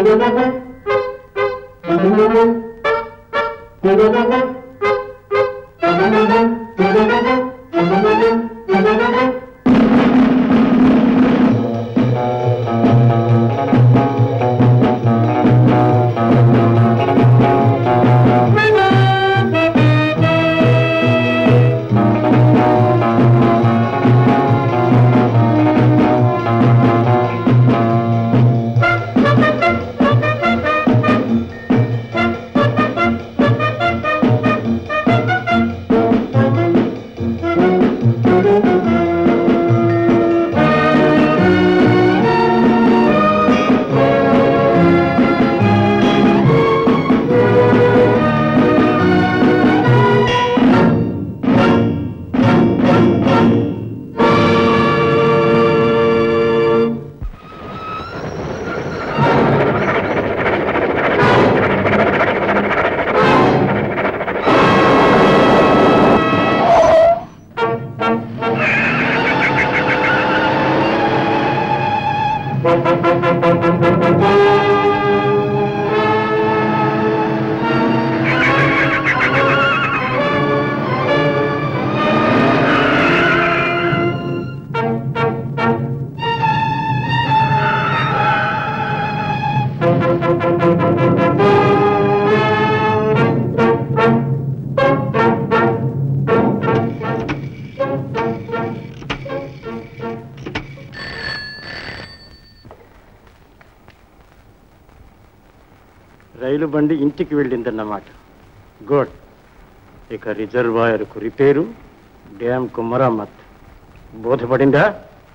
రైలు బండి ఇంటికి వెళ్ళిందన్నమాట గుడ్ ఇక రిజర్వాయర్కు రిపేరు డ్యామ్కు మరమ్మత్ బోధపడిందా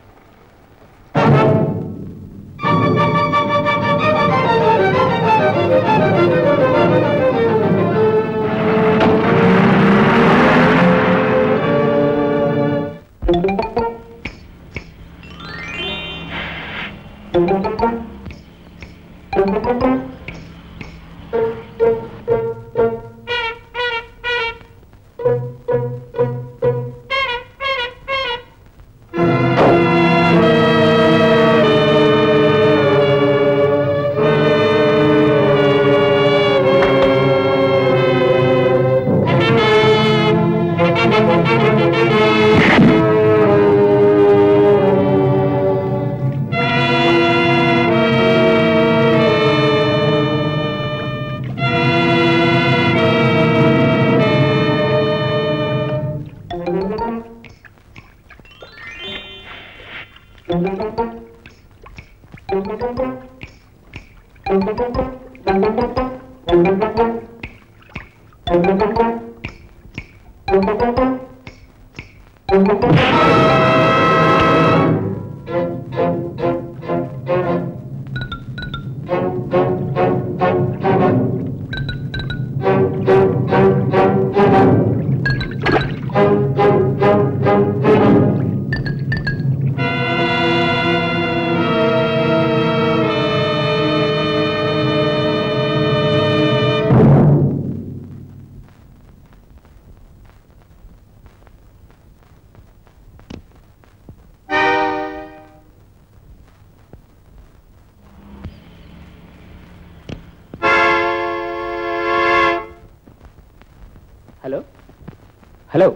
హలో హలో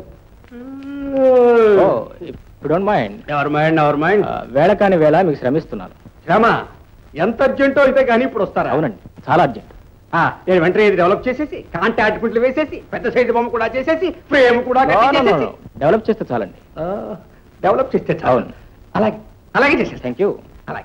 ఓ ఇప్పుడు డోంట్ మైండ్ ఎవరి మైండ్ ఎవరి మైండ్ వేళ కాని వేళ మీకు శ్రమిస్తున్నాను శ్రమ ఎంత అర్జెంటో అయితే కానీ ఇప్పుడు వస్తారా అవునండి చాలా అర్జెంట్ ఆ, నేను వెంటనే ఇది డెవలప్ చేసేసి కాంటాక్ట్ పిట్లు వేసేసి పెద్ద సైజు బొమ్మ కూడా చేసేసి ఫ్రేమ్ కూడా కట్టించేసేసి. డెవలప్ చేస్తే చాలండి ఆ, డెవలప్ చేస్తే చాలు. అవును. అలాగే అలాగే చేసేస్తాను థ్యాంక్ యూ అలాగే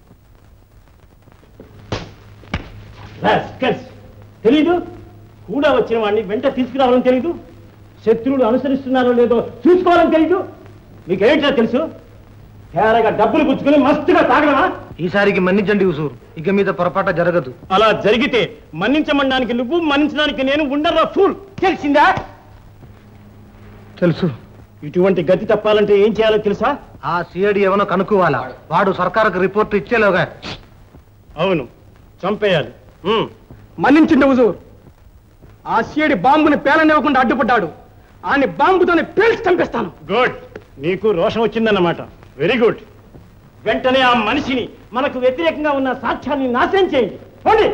తెలీదు కూడా వచ్చిన వాడిని వెంట తీసుకురావాలని తెలీదు శత్రువులు అనుసరిస్తున్నారో లేదో చూసుకోవాలని తెలీదు మీకేంటో తెలుసు తేరగా డబ్బులు పుచ్చుకొని మస్తుగా తాగడమా ఈసారికి మన్నించండి ఉసూరు ఇక మీద పొరపాట జరగదు అలా జరిగితే మన్నించమనడానికి నువ్వు మన్నించడానికి నేను ఉండరా ఫూల్ తెలిసిందా తెలుసు ఇటువంటి గతి తప్పాలంటే ఏం చేయాలో తెలుసా ఆ సిఐడి ఎవనో కనుక్కోవాలా వాడు సర్కారుకు రిపోర్ట్ ఇచ్చేలోగా అవును చంపేయాలి ఉమ్. మన్నించింది హుజూర్ ఆ సీడి బాంబుని పేలనివ్వకుండా అడ్డుపడ్డాడు ఆయన్ని బాంబుతోనే పేల్చి చంపేస్తాను గుడ్ నీకు రోషం వచ్చిందన్నమాట వెరీ గుడ్ వెంటనే ఆ మనిషిని మనకు వ్యతిరేకంగా ఉన్న సాక్ష్యాన్ని నాశనం చేయండి పోండి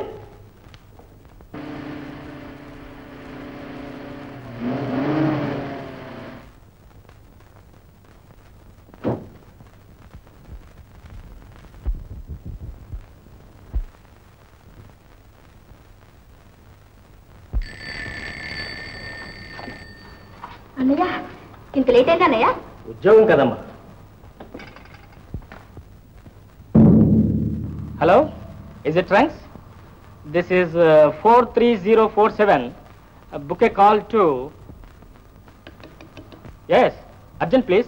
అన్నయ్య ఇంత లేట్ అయింది అన్నయ్య ఉద్యోగం కదమ్మా hello is it trunks this is four three zero four seven book a call to S urgent please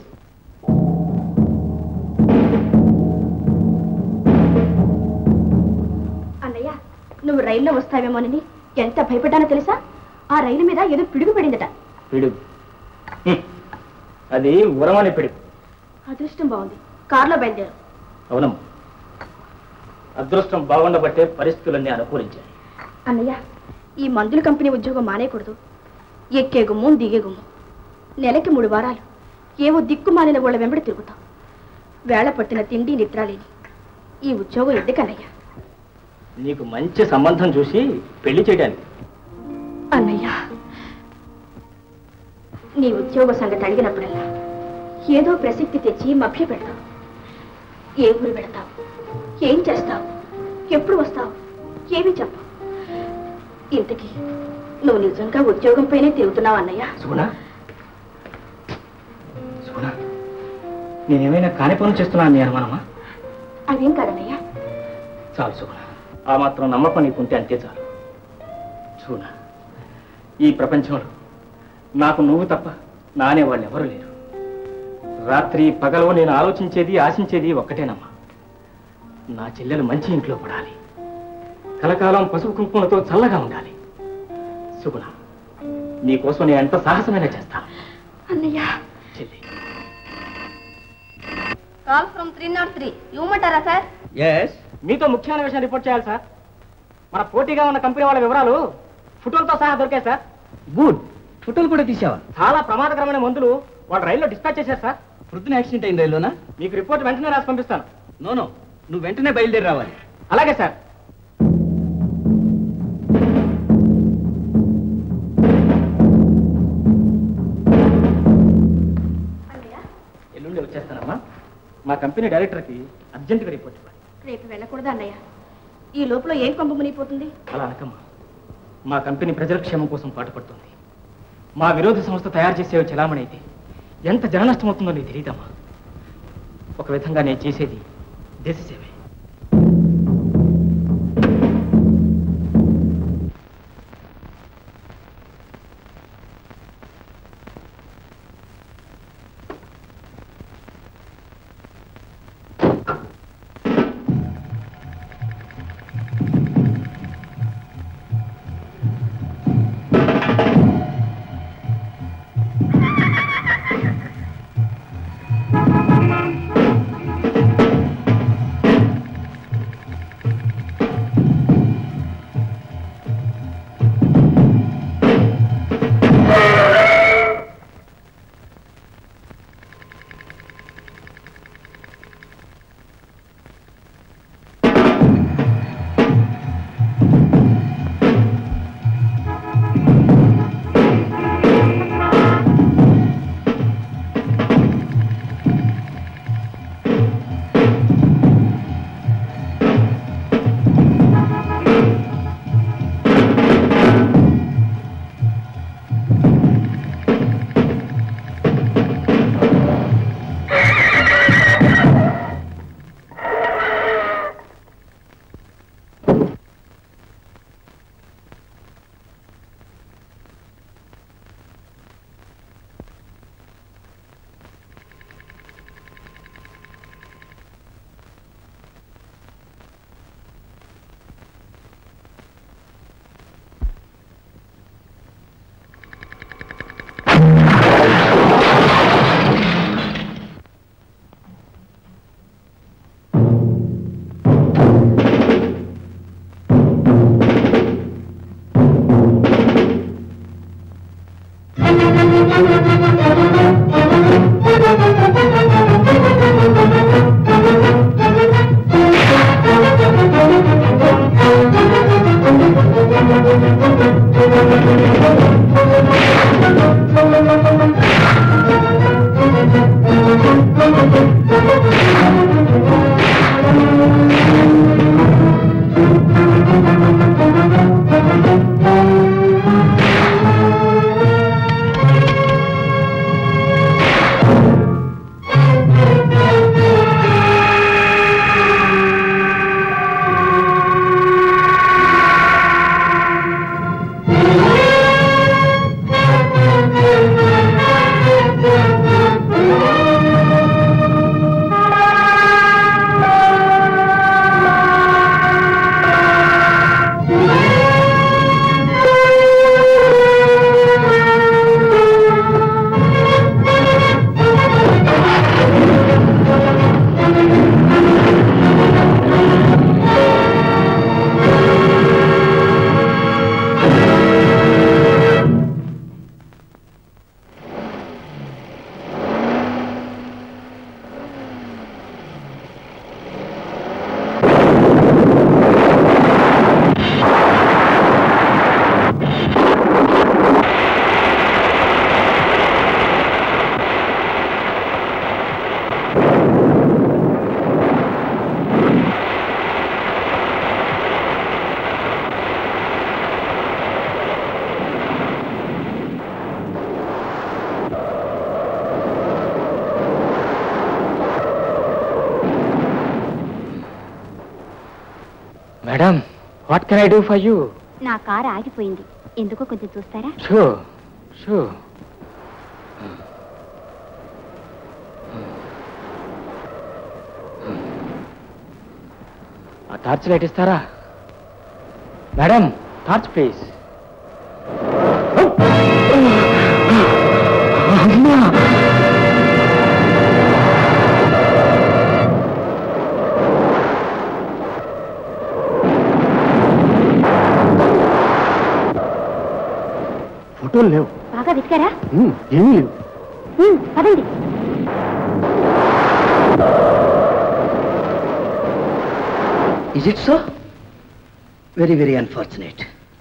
అన్నయ్య నువ్వు రైల్లో వస్తావేమోనని ఎంత భయపడ్డానో తెలుసా ఆ రైలు మీద ఏదో పిడుగు పడిందట పిడుగు హ్మ్. అది ఉరమని పిడుగు అదృష్టం బాగుంది కారులో బయలుదేరు అవునమ్మా అదృష్టం బాగుండబట్టే పరిస్థితులన్నీ అనుకూలించాయి అన్నయ్య ఈ మందుల కంపెనీ ఉద్యోగం మానేయకూడదు ఎక్కే గుమ్మం దిగే గుమ్మం నెలకి మూడు వారాలు ఏవో దిక్కు మాలిన వాళ్ళ వెంబడి తిరుగుతాం వేళ పట్టిన తిండి నిద్ర లేని ఈ ఉద్యోగం ఎందుకన్నయ్య నీకు మంచి సంబంధం చూసి పెళ్లి చేయడానికి అన్నయ్య నీ ఉద్యోగ సంగతి అడిగినప్పుడల్లా ఏదో ప్రసక్తి తెచ్చి మభ్య పెడతావు ఏ ఊరు పెడతావు ఏం చేస్తావు ఎప్పుడు వస్తావు ఏమి చెప్పు ఇంతకీ నువ్వు నిజంగా ఉద్యోగం పైనే తిరుగుతున్నావు అన్నయ్య సుగుణ సుగుణ నేనేమైనా కాని పనులు చేస్తున్నాను నీ అనుమానమా అదేం కాదన్నయ్య చాలు సుగుణ ఆ మాత్రం నమ్మకం నీకుంటే అంతే చాలు సుగుణ ఈ ప్రపంచంలో నాకు నువ్వు తప్ప నానే వాళ్ళు ఎవరు లేరు రాత్రి పగలు నేను ఆలోచించేది ఆశించేది ఒక్కటేనమ్మా నా చెల్లెలు మంచి ఇంట్లో పడాలి కలకాలం పసుపు కుంకుమలతో చల్లగా ఉండాలి సుగుణ నీకోసం నేను ఎంత సాహసమైనా చేస్తాను అన్నయ్య చెల్లి call from three nought three ఇవ్వమంటారా సార్ ఎస్ మీతో ముఖ్యమైన విషయం రిపోర్ట్ చేయాలి సార్ మన పోటీగా ఉన్న కంపెనీ వాళ్ళ వివరాలు ఫోటోలతో సహా దొరికాయి సార్ గుడ్ ఫోటోలు కూడా తీసావా చాలా ప్రమాదకరమైన మందులు వాళ్ళ రైల్లో డిస్పాచ్ చేశారు సార్ ప్రొద్దున యాక్సిడెంట్ అయింది రైల్లోనా మీకు రిపోర్ట్ వెంటనే రాసి పంపిస్తాను నోనో నువ్వు వెంటనే బయలుదేరి రావాలి అలాగే సార్ అన్నయ్య ఎల్లుండి వచ్చేస్తానమ్మా మా కంపెనీ డైరెక్టర్కి అర్జెంటుగా రిపోర్ట్ ఇవ్వాలి రేపు వెళ్ళకూడదు అన్నయ్య ఈ లోపల ఏం కొంప మునిగిపోతుంది అలా అనకమ్మా మా కంపెనీ ప్రజల క్షేమం కోసం పాటుపడుతుంది మా విరోధ సంస్థ తయారు చేసే చలామణి అయితే ఎంత జన నష్టం అవుతుందో నీకు తెలియదమ్మా ఒక విధంగా నేను చేసేది దేశ సేవే అన్నయ్య madam what can I do for you నా కారు ఆగిపోయింది ఎందుకో కొంచెం చూస్తారా షూ షూ ఆ టార్చ్ లైట్ ఇస్తారా మేడం టార్చ్ ప్లీజ్ ఫోటోలు లేవు బాగా వెతికారా ఉమ్, ఏమీ లేవు ఉమ్, పదండి is it so very very unfortunate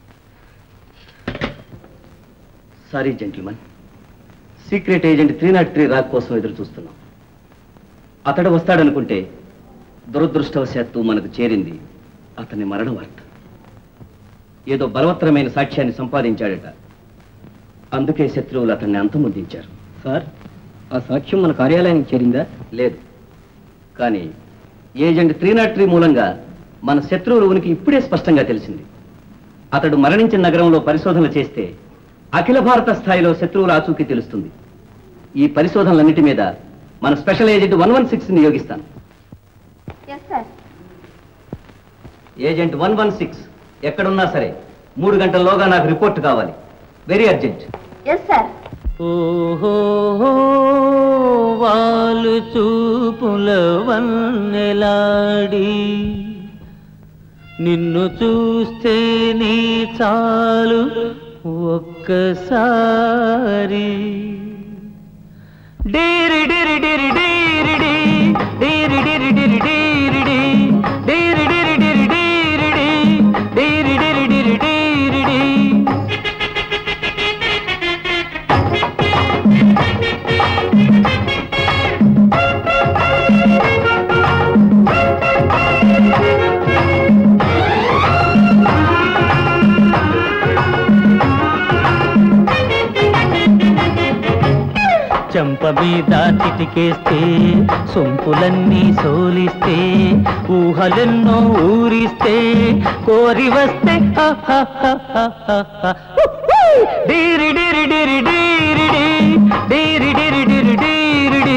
sorry gentleman secret agent three nought three రాక్ కోసం ఎదురు చూస్తున్నాం అతడు వస్తాడనుకుంటే దురదృష్టవశాత్తు మనకు చేరింది అతని మరణ వార్త ఏదో బలవత్తరమైన సాక్ష్యాన్ని సంపాదించాడట అందుకే శత్రువులు అతన్ని అంతమొందించారు సార్ ఆ సాక్ష్యం మన కార్యాలయానికి చేరిందా లేదు కానీ ఏజెంట్ త్రీ నాట్ త్రీ మూలంగా మన శత్రువుల ఉనికి ఇప్పుడే స్పష్టంగా తెలిసింది అతడు మరణించిన నగరంలో పరిశోధనలు చేస్తే అఖిల భారత స్థాయిలో శత్రువుల ఆచూకీ తెలుస్తుంది ఈ పరిశోధనలన్నిటి మీద మన special agent one one six నియోగిస్తాను yes sir agent one one six ఎక్కడున్నా సరే మూడు గంటల్లోగా నాకు రిపోర్ట్ కావాలి వెరీ అర్జెంట్ ఎస్ సార్ ఓహో వాలు చూపుల వన్నెలాడి నిన్ను చూస్తే నీ చాలు ఒక్కసారి డేరి డేరి డేరి డేరి డే డేరి డేరి డేరి డేరి డే డేరి డేరి డేరి డేరి డే డేరి డేరి డేరి డేరి డే చెంప మీద చిటికేస్తే సొంపులన్నీ సోలిస్తే ఊహలెన్నో ఊరిస్తే కోరి వస్తే హ హ హ హ హ హ. డీరి డీరి డీరి డీరి డీ. డీరి డీరి డీరి డీరి డీ.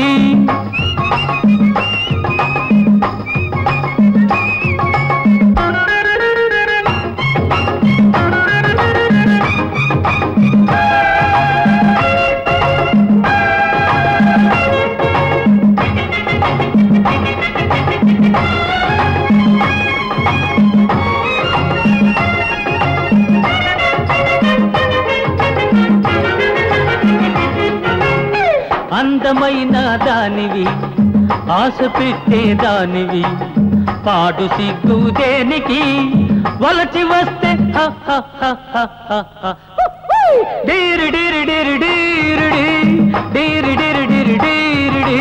అందమైన దానివి ఆశ పెట్టే దానివి పాడు సిగ్గు దేనికి వలచి వస్తే హ హ హ హ హ హ. డీరి డీరి డీరి డీరి డీ. డీరి డీరి డీరి డీరి డీ.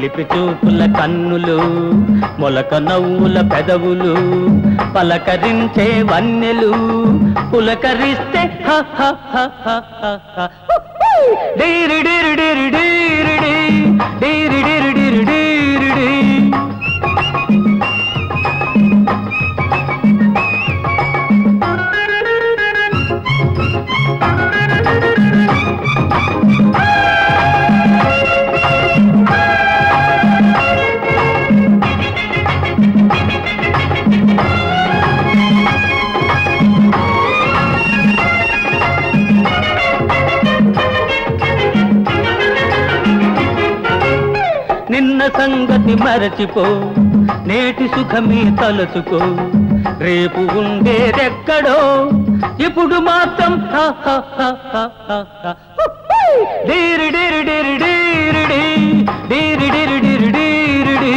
చిలిపి చూపుల కన్నులు మొలక నవ్వుల పెదవులు పలకరించే వన్నెలు పులకరిస్తే హ హ హ హ హ హ. డీరి డీరి డీరి డీరి డీ. డీరి డీరి డీరి డీరి డీ. నిన్న సంగతి మరచిపో నేటి సుఖమే తలచుకో రేపు ఉండేదెక్కడో ఇప్పుడు మాత్రం హ హ హ హ హ హ. డీరి డీరి డీరి డీరి డీ. డీరి డీరి డీరి డీరి డీ.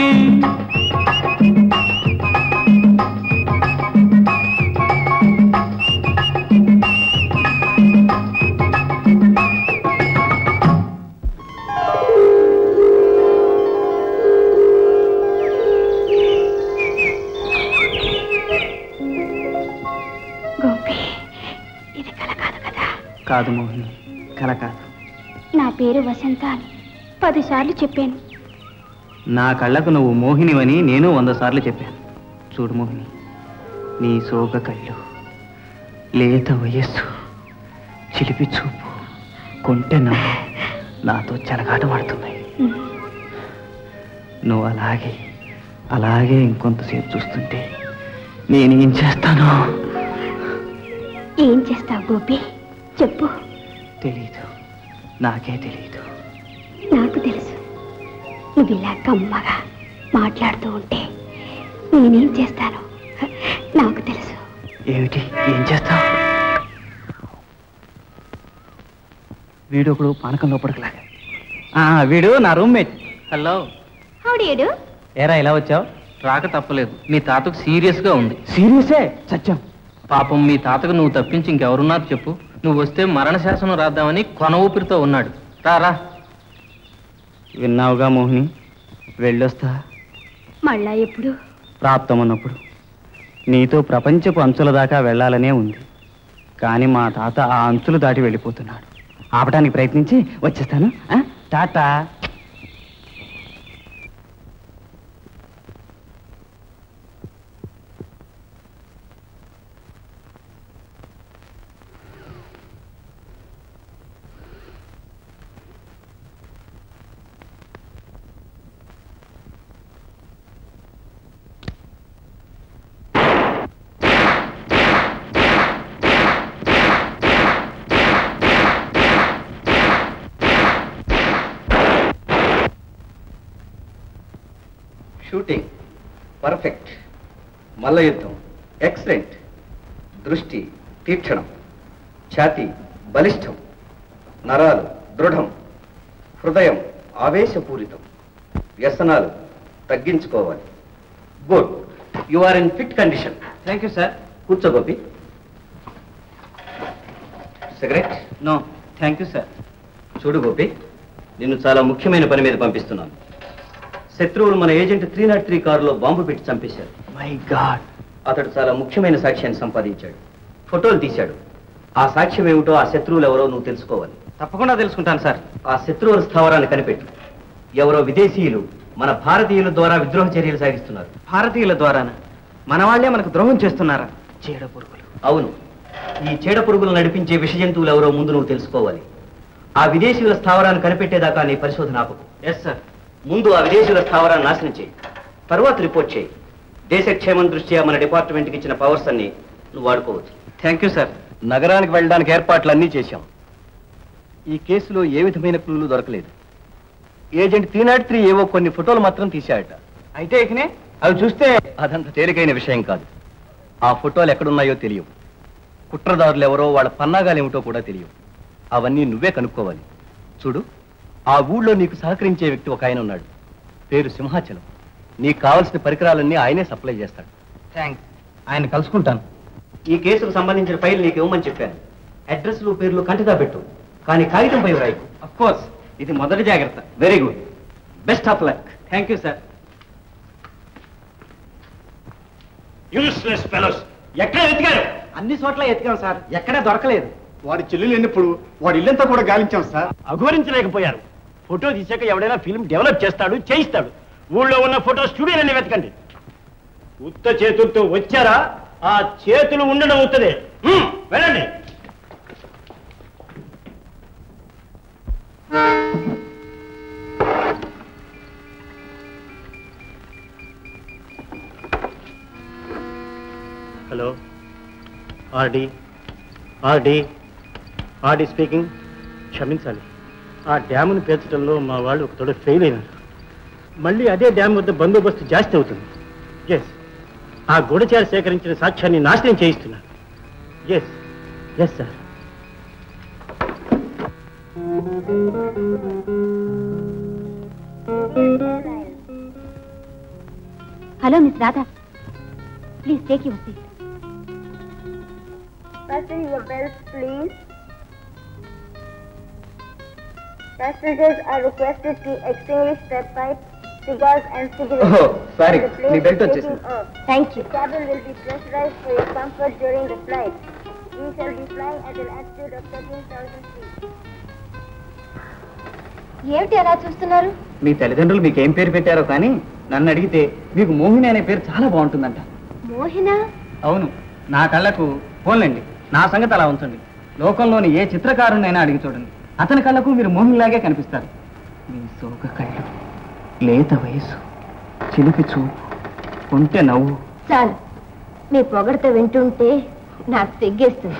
గోపి ఇది కల కాదు కదా కాదు మోహిని కల కాదు నా పేరు వసంత అని పదిసార్లు చెప్పాను నా కళ్ళకు నువ్వు మోహినివని నేను వంద సార్లు చెప్పాను చూడు మోహిని నీ సోగ కళ్ళు లేత వయస్సు చిలిపి చూపు కొంటె నవ్వు నాతో చెలగాటమాడుతున్నాయి నువ్వు అలాగే అలాగే ఇంకొంతసేపు చూస్తుంటే నేనేం చేస్తానో ఏం చేస్తావు గోపి చెప్పు తెలీదు నాకే తెలీదు నాకు తెలుసు నువ్వు ఇలా కమ్మగా మాట్లాడుతూ ఉంటే నేనేం చేస్తాను నాకు తెలుసు ఏమిటి ఏం చేస్తావు వీడు ఒకడు పానకం లోపలికిలాగా వీడు నా రూమ్మేట్ హలో హౌడీడు ఏరా ఇలా వచ్చావు రాక తప్పలేదు మీ తాతకు సీరియస్ గా ఉంది సీరియసే సత్యం పాపం మీ తాతకు నువ్వు తప్పించి ఇంకెవరున్నారు చెప్పు నువ్వు వస్తే మరణ శాసనం రాద్దామని కొన ఊపిరితో ఉన్నాడు రా రా విన్నావుగా మోహిని వెళ్ళొస్తా మళ్ళా ఎప్పుడు ప్రాప్తం ఉన్నప్పుడు నీతో ప్రపంచపు అంచుల దాకా వెళ్ళాలనే ఉంది కానీ మా తాత ఆ అంచులు దాటి వెళ్ళిపోతున్నాడు ఆపడానికి ప్రయత్నించి వచ్చేస్తాను ఆ? టాటా షూటింగ్ పర్ఫెక్ట్ మల్ల యుద్ధం ఎక్సలెంట్ దృష్టి తీక్షణం ఛాతి బలిష్టం నరాలు దృఢం హృదయం ఆవేశపూరితం వ్యసనాలు తగ్గించుకోవాలి good you are in fit condition thank you sir కూర్చో Gopi cigarette no thank you sir చూడు గోపి నిన్ను చాలా ముఖ్యమైన పని మీద పంపిస్తున్నాను శత్రువులు మన ఏజెంట్ త్రీ నాట్ త్రీ కారులో బాంబు పెట్టి చంపేశారు మై గాడ్ అతడు చాలా ముఖ్యమైన సాక్ష్యాన్ని సంపాదించాడు ఫోటోలు తీశాడు ఆ సాక్ష్యం ఏమిటో ఆ శత్రువులు ఎవరో నువ్వు తెలుసుకోవాలి తప్పకుండా తెలుసుకుంటాను సార్ ఆ శత్రువుల స్థావరాన్ని కనిపెట్టు ఎవరో విదేశీయులు మన భారతీయుల ద్వారా విద్రోహ చర్యలు సాగిస్తున్నారు భారతీయుల ద్వారాన మన వాళ్ళే మనకు ద్రోహం చేస్తున్నారా చీడ పురుగులు అవును ఈ చీడ పురుగులు నడిపించే విష జంతువులు ఎవరో ముందు నువ్వు తెలుసుకోవాలి ఆ విదేశీయుల స్థావరాన్ని కనిపెట్టేదాకా నీ పరిశోధన ఆపకు ఎస్ సార్ ముందు ఆ విదేశీయుల స్థావరాన్ని నాశనం చేయి తర్వాత రిపోర్ట్ చేయి దేశ క్షేమం దృష్ట్యా మన డిపార్ట్మెంట్కి ఇచ్చిన పవర్స్ అన్ని నువ్వు వాడుకోవచ్చు థ్యాంక్ యూ సార్ నగరానికి వెళ్ళడానికి ఏర్పాట్లన్నీ చేశాం ఈ కేసులో ఏ విధమైన క్లూలు దొరకలేదు ఏజెంట్ త్రీ నాట్ త్రీ ఏవో కొన్ని ఫోటోలు మాత్రం తీశాడట అయితే ఇకనే అవి చూస్తే అదంత తేలికైన విషయం కాదు ఆ ఫోటోలు ఎక్కడున్నాయో తెలియవు కుట్రదారులు ఎవరో వాళ్ళ పన్నాగాలు ఏమిటో కూడా తెలియవు అవన్నీ నువ్వే కనుక్కోవాలి చూడు ఆ ఊళ్ళో నీకు సహకరించే వ్యక్తి ఒక ఆయన ఉన్నాడు పేరు సింహాచలం నీకు కావలసిన పరికరాలన్నీ ఆయనే సప్లై చేస్తాడు థ్యాంక్స్ ఆయన కలుసుకుంటాను ఈ కేసుకు సంబంధించిన ఫైల్ నీకు ఇవ్వమని చెప్పాను అడ్రస్లు పేర్లు కంటిదా పెట్టు కానీ కాగితంపై వ్రాయకు అఫ్ కోర్స్ ఇది మొదటి జాగ్రత్త very good best of luck thank you sir useless fellows ఎక్కడ వెతికారు అన్ని చోట్ల ఎతికాం సార్ ఎక్కడా దొరకలేదు వాడి చెల్లెలు ఎన్నప్పుడు వాడి ఇల్లంతా కూడా గాలించాం సార్ అఘోరించలేకపోయారు ఫోటో తీసాక ఎవడైనా ఫిల్మ్ డెవలప్ చేస్తాడు చేయిస్తాడు ఊళ్ళో ఉన్న ఫోటో స్టూడియోలన్నీ వెతకండి ఉత్త చేతులతో వచ్చారా ఆ చేతులు ఉండడం అవుతుంది హ్మ్, వెళ్ళండి hello RD RD RD speaking క్షమించాలి ఆ డ్యామును పేర్చడంలో మా వాళ్ళు ఒక తోడ ఫెయిల్ అయినారు మళ్ళీ అదే డ్యామ్ వద్ద బందోబస్తు జాస్తి అవుతుంది ఎస్ ఆ గూఢచారి సేకరించిన సాక్ష్యాన్ని నాశనం చేయిస్తున్నారు yes yes sir hello miss Radha please take your seat Fasten your belts, please. Passengers are requested to extinguish their pipes, cigars, and cigarettes. Oh, sorry. The plane మీ belt is వచ్చేసింది. taking off. Thank you The cabin will be pressurized for your comfort during the flight. We shall be flying at an altitude of 13,000 feet. ఏమిటి అలా చూస్తున్నారు మీ తల్లిదండ్రులు మీకు ఏం పేరు పెట్టారో కానీ నన్ను అడిగితే మీకు మోహిని అనే పేరు చాలా బాగుంటుందంట మోహిన అవును నా కళ్ళకు పోన్లేండి నా సంగతి అలా ఉంచండి లోకంలోని ఏ చిత్రకారునైనా అడిగి చూడండి అతని కళ్ళకు మీరు మోహినిలాగే కనిపిస్తారు మీ సోక కళ్ళు లేత వయసు చిలిపి చూపు ఉంటే నవ్వు చాలు మీ పొగడత వింటుంటే నాకు తెగ్గేస్తుంది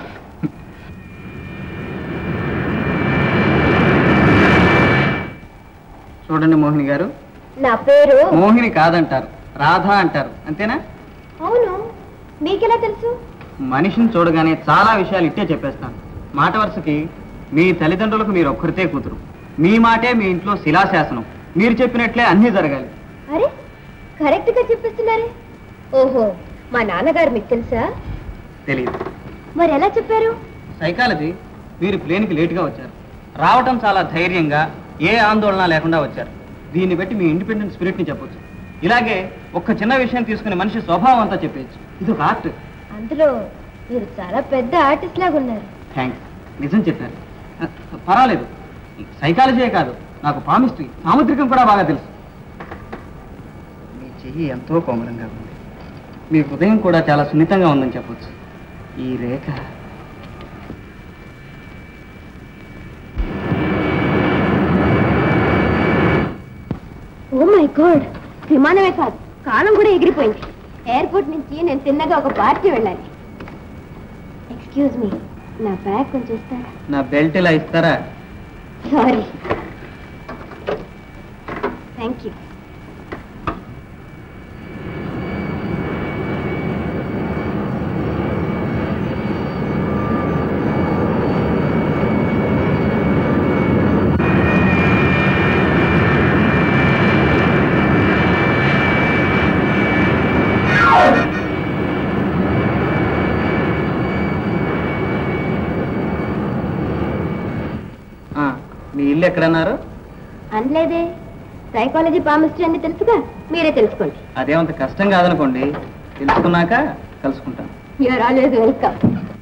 చూడండి మోహిని గారు నా పేరు మోహిని కాదంటారు రాధా అంటారు అంతేనా అవును మీకెలా తెలుసు మనిషిని చూడగానే చాలా విషయాలు ఇట్టే చెప్పేస్తాను మాట వరుసకి మీ తల్లిదండ్రులకు మీరు ఒక్కరితే కూతురు మీ మాటే మీ ఇంట్లో శిలాశాసనం మీరు చెప్పినట్లే అన్నీ జరగాలి అరే కరెక్ట్ గా చెప్పిస్తున్నారే ఓహో మా నాన్నగారు మీకు తెలుసా తెలియదు మరి ఎలా చెప్పారు సైకాలజీ మీరు ప్లేన్కి లేటుగా వచ్చారు రావటం చాలా ధైర్యంగా ఏ ఆందోళన లేకుండా వచ్చారు దీన్ని బట్టి మీ ఇండిపెండెంట్ స్పిరిట్ని చెప్పొచ్చు ఇలాగే ఒక్క చిన్న విషయం తీసుకుని మనిషి స్వభావం అంతా చెప్పేయచ్చు ఇది ఒక ఆర్ట్ అందులో మీరు చాలా పెద్ద ఆర్టిస్ట్ లాగా ఉన్నారు థ్యాంక్స్ నిజం చెప్పారు అ, పర్వాలేదు సైకాలజీయే కాదు నాకు పామిస్ట్రీ సాముద్రికం కూడా బాగా తెలుసు మీ చెయ్యి ఎంతో కోమలంగా ఉంది మీ హృదయం కూడా చాలా సున్నితంగా ఉందని చెప్పొచ్చు ఈ రేఖ ఓ మై గాడ్ విమానమే కాదు కాలం కూడా ఎగిరిపోయింది ఎయిర్పోర్ట్ నుంచి నేను తిన్నగా ఒక పార్టీ వెళ్ళాలి ఎక్స్క్యూజ్ మీ నా బ్యాగ్ కొంచెం ఇస్తారా నా బెల్ట్ ఇలా ఇస్తారా సారీ థ్యాంక్ యూ ఆ, మీ ఇల్లు ఎక్కడన్నారు అనలేదే సైకాలజీ పామిస్ట్రీ అన్ని తెలుసుగా మీరే తెలుసుకోండి అదేమంత కష్టం కాదనుకోండి తెలుసుకున్నాక కలుసుకుంటాను you're always welcome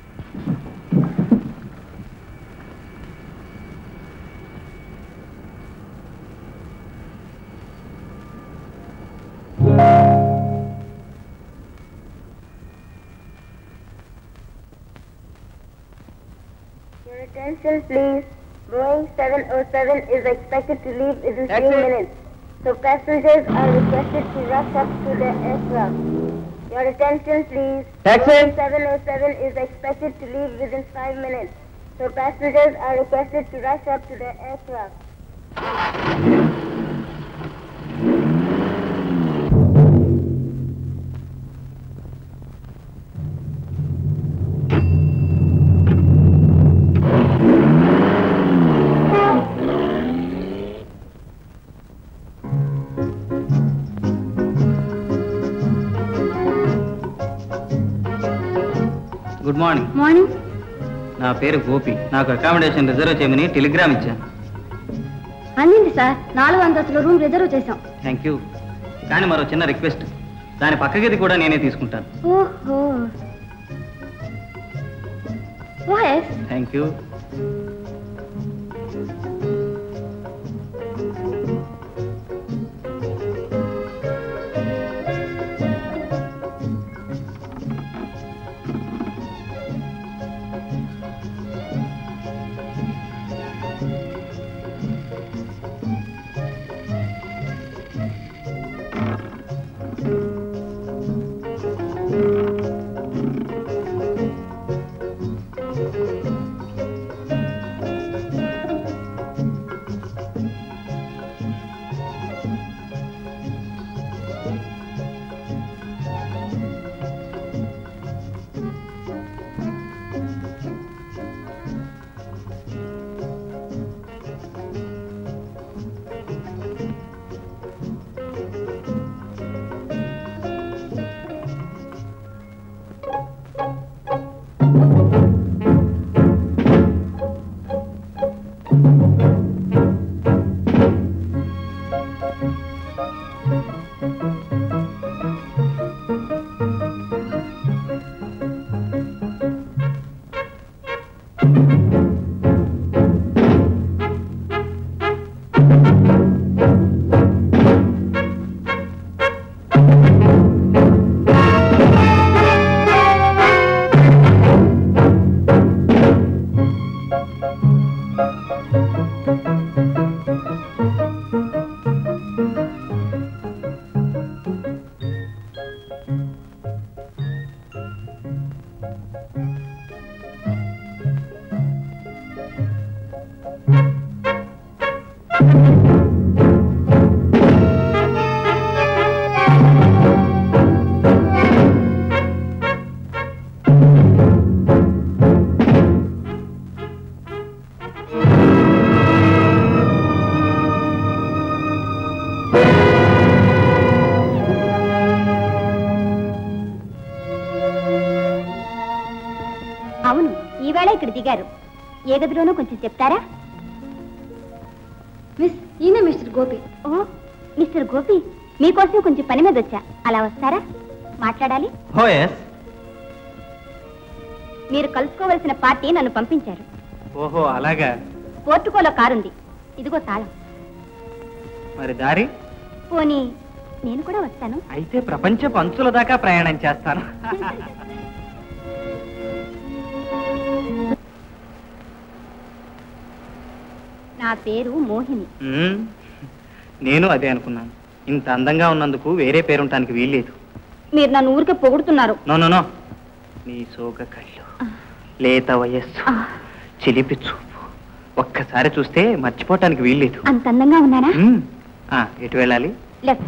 Your attention, please. Boeing 707 is expected to leave within Taxi. three minutes. So passengers are requested to rush up to the aircraft. Your attention, please. Taxi. Boeing 707 is expected to leave within five minutes. So passengers are requested to rush up to the aircraft. Good morning morning నా పేరు గోపి నాకు accommodation reserve చేయమని Telegram ఇచ్చాను అందింది sir నాలుగు అంతస్తుల room reserve చేశాం thank you కానీ మరో చిన్న రిక్వెస్ట్ దాని పక్క గది కూడా నేనే తీసుకుంటాను ఓహో వాయస్ థ్యాంక్ యూ అవును ఈవేళ ఇక్కడ దిగారు ఏ గదిలోనో కొంచెం చెప్తారా మిస్ ఈయన మిస్టర్ గోపి ఓ మిస్టర్ గోపి మీకోసం కొంచెం పని మీద వచ్చా అలా వస్తారా మాట్లాడాలి హో ఎస్ మీరు కలుసుకోవలసిన పార్టీ నన్ను పంపించారు ఓహో అలాగా పోర్టుకోలో కారుంది ఇదిగో తాళం మరి దారి పోనీ నేను కూడా వస్తాను అయితే ప్రపంచ పంచుల దాకా ప్రయాణం చేస్తాను నా పేరు మోహిని మ్మ్. నేను అదే అనుకున్నాను ఇంత అందంగా ఉన్నందుకు వేరే పేరుంటానికి వీల్లేదు మీరు నన్ను ఊరికే పొగుడుతున్నారు నో నో నో నీ సోగ కళ్ళు లేత వయస్సు చిలిపి చూపు ఒక్కసారి చూస్తే మర్చిపోవటానికి వీల్లేదు అంత అందంగా ఉన్నానా మ్మ్. ఆ, ఎటు వెళ్ళాలి లెఫ్ట్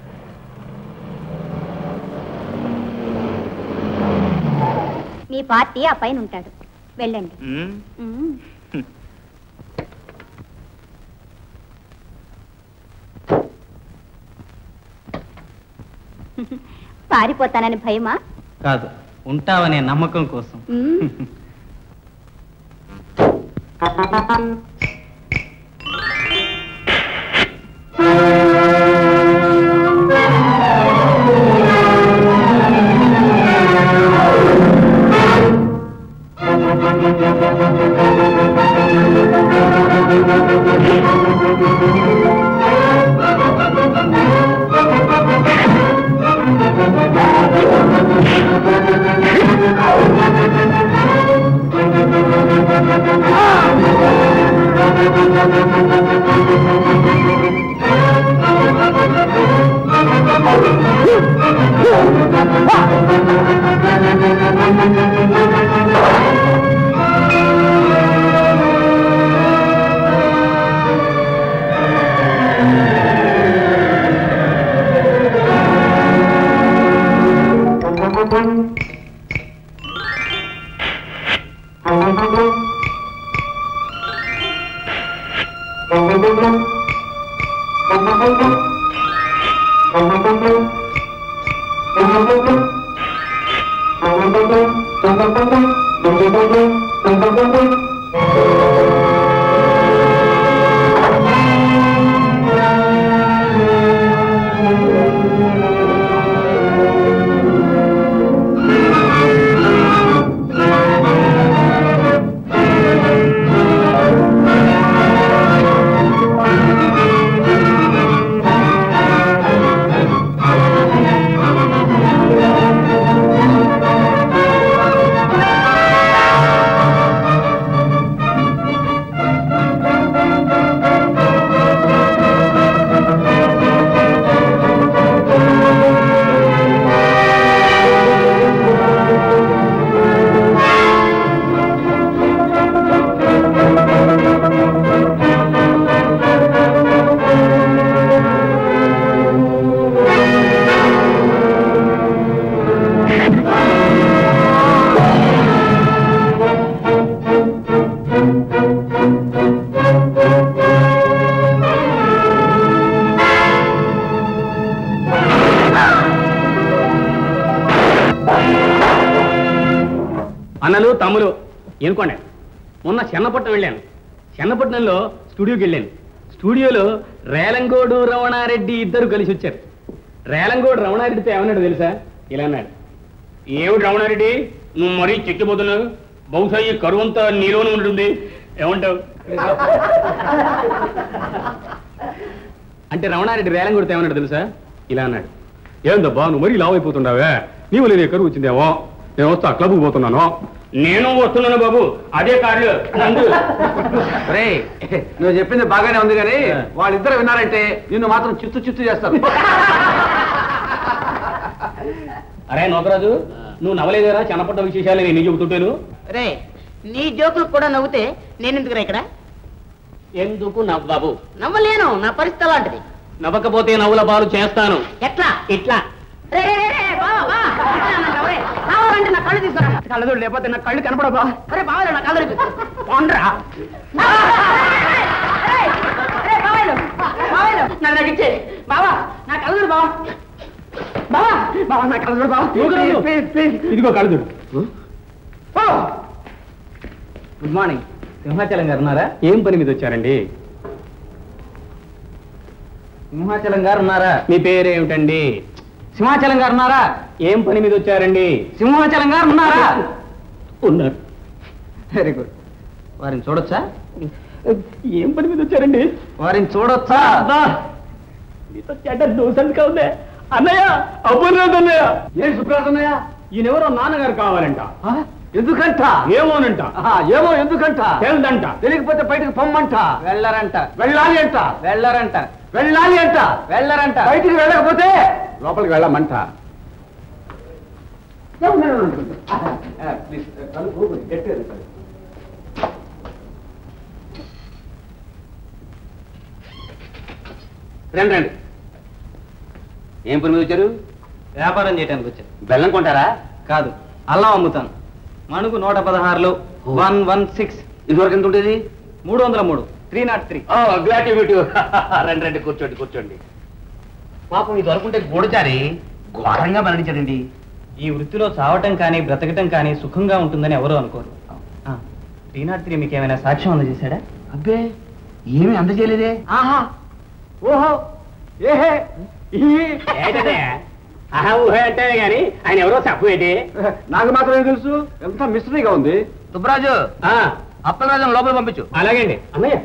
మీ పార్టీ ఆ పైన ఉంటాడు వెళ్ళండి మ్మ్. మ్మ్. పారిపోతానని భయమా కాదు ఉంటావనే నమ్మకం కోసం మ్మ్. Thank you. అన్నలు తమ్ములు ఎనుకోండి మొన్న చెన్నపట్నం వెళ్ళాను చెన్నపట్నంలో స్టూడియోకి వెళ్ళాను స్టూడియోలో రేలంగోడు రమణారెడ్డి ఇద్దరు కలిసి వచ్చారు రేలంగోడు రమణారెడ్డితో ఏమన్నాడు తెలుసా ఇలా అన్నాడు ఏమిటి రమణారెడ్డి నువ్వు మరీ చెక్కిపోతున్నావు బహుశా ఈ కరువు అంతా నీలోనే ఉంటుంది ఏమంటావు అంటే రమణారెడ్డి రేలంగోడితో ఏమన్నాడు తెలుసా ఇలా అన్నాడు ఏందబ్బా నువ్వు మరీ లావు అయిపోతుండవే నీవు లేని కరువు వచ్చిందేమో నేను వస్తా క్లబ్కి పోతున్నాను నేను వస్తున్నాను బాబు అదే కార్లు నందు రే నువ్వు చెప్పింది బాగానే ఉంది కానీ వాళ్ళిద్దరు విన్నారంటే నిన్ను మాత్రం చిత్తు చిత్తు చేస్తారు అరే నోకరాజు నువ్వు నవ్వలేదేరా చిన్నపట్ట విశేషాలు నేను చెబుతుంటాను రే నీ జోకులు కూడా నవ్వుతే నేను ఎందుకురా ఇక్కడ ఎందుకు నవ్వబాబు నవ్వలేను నా పరిస్థితి అలాంటిది నవ్వకపోతే నవ్వుల పాలు చేస్తాను ఎట్లా ఇట్లా రే, రే, రే, రే, బావా, బా. ఇట్లా అన్నావు, రే. కావాలంటే నా కళ్ళు తీసుకురా కళ్ళదు లేకపోతే నా కళ్ళు కనపడబా అరే బావా నా కళ్ళు తీసుకో. పోండ్రా. రే, రే, బావాలు, బావాలు, నన్ను నాకు ఇచ్చే బావా నా కళ్ళు చూడు బావా బావా బావా నా కళ్ళు చూడు బావా ప్లీజ్, ప్లీజ్, ప్లీజ్. ఇదిగో కళ్ళదు గుడ్ మార్నింగ్ సింహాచలం గారు ఉన్నారా ఏం పని మీద వచ్చారండి సింహాచలం గారు ఉన్నారా మీ పేరేమిటండి సింహాచలం గారు ఉన్నారా ఏం పని మీద వచ్చారండి సింహాచలం గారు ఉన్నారా ఉన్నారు వెరీ గుడ్ వారిని చూడొచ్చా ఏం పని మీద వచ్చారండి వారిని చూడొచ్చా మీతో చెడ్డ దోసంగా ఉందే అన్నయ్య అబ్బులేదు అన్నయ్య ఏం సుప్రాసన్నయ్య ఈయనెవరో నాన్నగారు కావాలంట ఎందుకంట ఏమోనంట ఆహా, ఏమో ఎందుకంట తెలుదంట తెలియకపోతే బయటకు పొమ్మంట వెళ్ళరంట వెళ్ళాలి అంట వెళ్ళరంట వెళ్ళాలి అంట వెళ్ళరంట బయటికి వెళ్ళకపోతే లోపలికి వెళ్ళమంట ప్లీజ్ గట్టిగా రండి రండి ఏం పని మీద వచ్చారు వ్యాపారం చేయడానికి వచ్చాను బెల్లం కొంటారా కాదు అల్లం అమ్ముతాను మణుకు నూట పదహారులు వన్ వన్ సిక్స్ ఇదివరకు ఎంత ఉండేది మూడు వందల మూడు three nought three glad meet రండి రండి కూర్చోండి కూర్చోండి పాపం ఇది వరకుంటే గూడచారి ఘోరంగా మరణించాడండి ఈ వృత్తిలో చావటం కానీ బ్రతకటం కానీ సుఖంగా ఉంటుందని ఎవరు అనుకోరు త్రీ నాట్ త్రీ మీకు ఏమైనా సాక్ష్యం అందజేశాడా అబ్బే ఏమీ అందజేయలేదే ఆహా ఓహో ఏహే ఏంటదే ఆహా ఊహే అంటే గాని ఆయన ఎవరో చెప్పేటి నాకు మాత్రమే తెలుసు ఎంత మిస్టరీగా ఉంది సుబ్బరాజు అప్పలరాజు లోపల పంపించు అలాగండి అన్నయ్య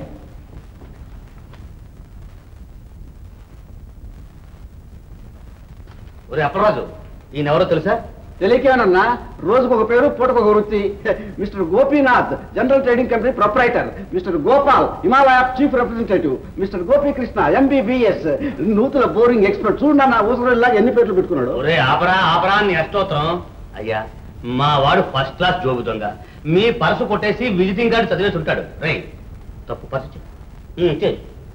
ఒరే అప్పలరాజు ఈయన ఎవరో తెలుసా తెలియకేమన్నా రోజుకు ఒక పేరు పూటకు ఒక వృత్తి mister Gopinath general trading company proprietor mister Gopal Himalaya chief representative mister Gopikrishna MBBS నూతన బోరింగ్ ఎక్స్పర్ట్ చూడండి నా ఊసరలా ఎన్ని పేర్లు పెట్టుకున్నాడు ఒరే ఆపరా ఆపరా నీ అష్టోత్తరం అయ్యా మా వాడు ఫస్ట్ క్లాస్ జోబు దొంగ మీ పర్సు కొట్టేసి విజిటింగ్ కార్డు చదివేసి ఉంటాడు రై తప్పు పర్సు ఇచ్చేయ్. ఉమ్, ఇచ్చేయ్.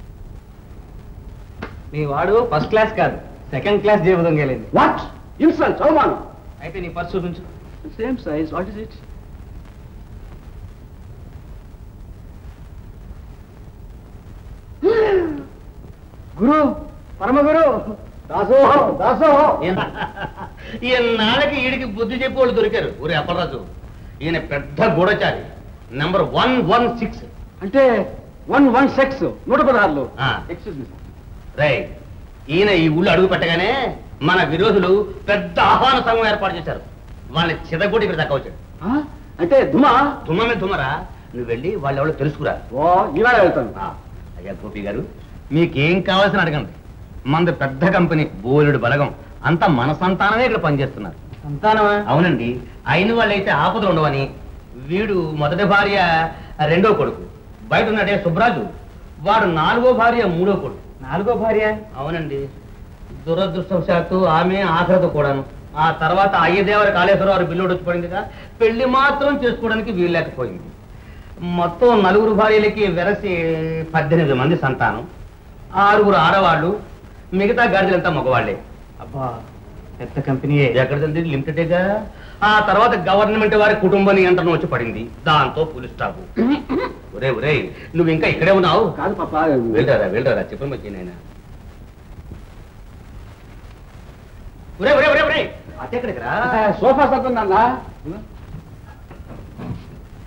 మీ వాడు ఫస్ట్ క్లాస్ కాదు సెకండ్ క్లాస్ జేబు దొంగలేదు వాట్ ఇన్సల్ట్ అవమానం అయితే నీ పర్సు చూపించు same size what is it గురు పరమ గురు దాసోహో దాసోహో ఈయన నాళ్ళకి ఈడికి బుద్ధి చెప్పి వాళ్ళు దొరికారు ఊరే అప్పలరాజు ఈయన పెద్ద గూఢచారి నంబర్ వన్ వన్ సిక్స్ అంటే వన్ వన్ సెక్స్ నూట పదహారులు ఆ. ఎక్స్క్యూజ్ మీ రై ఈయన ఈ ఊళ్ళో అడుగు పెట్టగానే మన విరోధులు పెద్ద ఆహ్వాన సంఘం ఏర్పాటు చేశారు వాళ్ళని చిదగొట్టి ఇక్కడ దాకా వచ్చాడు అంటే దుమా దుమ్మమే దుమ్మరా నువ్వు వెళ్ళి వాళ్ళు ఎవరో తెలుసుకురా ఓ ఈవేళ వెళ్తాను ఆ, అయ్యా గోపి గారు మీకేం కావాల్సిన అడగండి మనది పెద్ద కంపెనీ బోలుడు బలగం అంతా మన సంతానమే ఇక్కడ పనిచేస్తున్నారు సంతానమా అవునండి అయిన వాళ్ళైతే ఆపదలు ఉండవని వీడు మొదటి భార్య రెండో కొడుకు బయట ఉన్నాడే సుబ్రాజు వాడు నాలుగో భార్య మూడో కొడుకు నాలుగో భార్య అవునండి దురదృష్టవశాత్తు ఆమె ఆఖరత కూడాను ఆ తర్వాత అయ్యదేవర కాళేశ్వరరావు బిల్లుడు వచ్చి పడిందిగా పెళ్లి మాత్రం చేసుకోవడానికి వీల్లేకపోయింది మొత్తం నలుగురు భార్యలకి వెరసి పద్దెనిమిది మంది సంతానం ఆరుగురు ఆడవాళ్ళు మిగతా గాడిదలంతా మగవాళ్లే అబ్బా పెద్ద కంపెనీయే ఎక్కడ తెలియదు లిమిటెడేగా ఆ తర్వాత గవర్నమెంట్ వారి కుటుంబ నియంత్రణ వచ్చి పడింది దాంతో పులి స్టాపు ఒరే ఒరే నువ్వు ఇంకా ఇక్కడే ఉన్నావు కాదు పాప వెళ్ళరా వెళ్ళరా చెప్పండి వచ్చి నాయన ఒరే ఒరే ఒరే ఒరే అట్టెక్కడికి రా సోఫా సత్తుందన్నా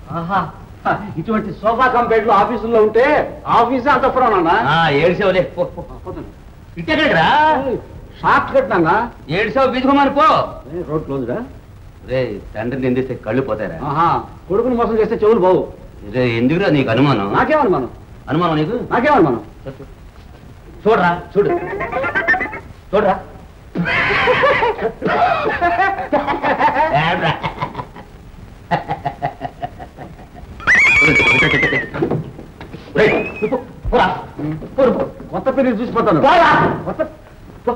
ఆహా ఇటువంటి సోఫా కంపెనీలు ఆఫీసుల్లో ఉంటే ఆఫీసే అంత పురాణా ఏడ్చావులే పో, పో. ఇట్టెక్కడికి రా షార్ట్ కట్ నాన్న ఏడ్చావు బీజుకోమని పో రోడ్ క్లోజ్డా రే తండ్రిని నిందిస్తే కళ్ళు పోతారా ఆహా కొడుకుని మోసం చేస్తే చెవులు బావు రే ఎందుకురా నీకు అనుమానం నాకేమనుమానం అనుమానం నీకు నాకేమనుమానం చూడరా చూడు చూడరా ఏడ్రా. రేయ్, నువ్వు పో, పోరా. పోరు, పో. కొత్త పెళ్లి చూసిపోతాను పోరా. కొత్త పో.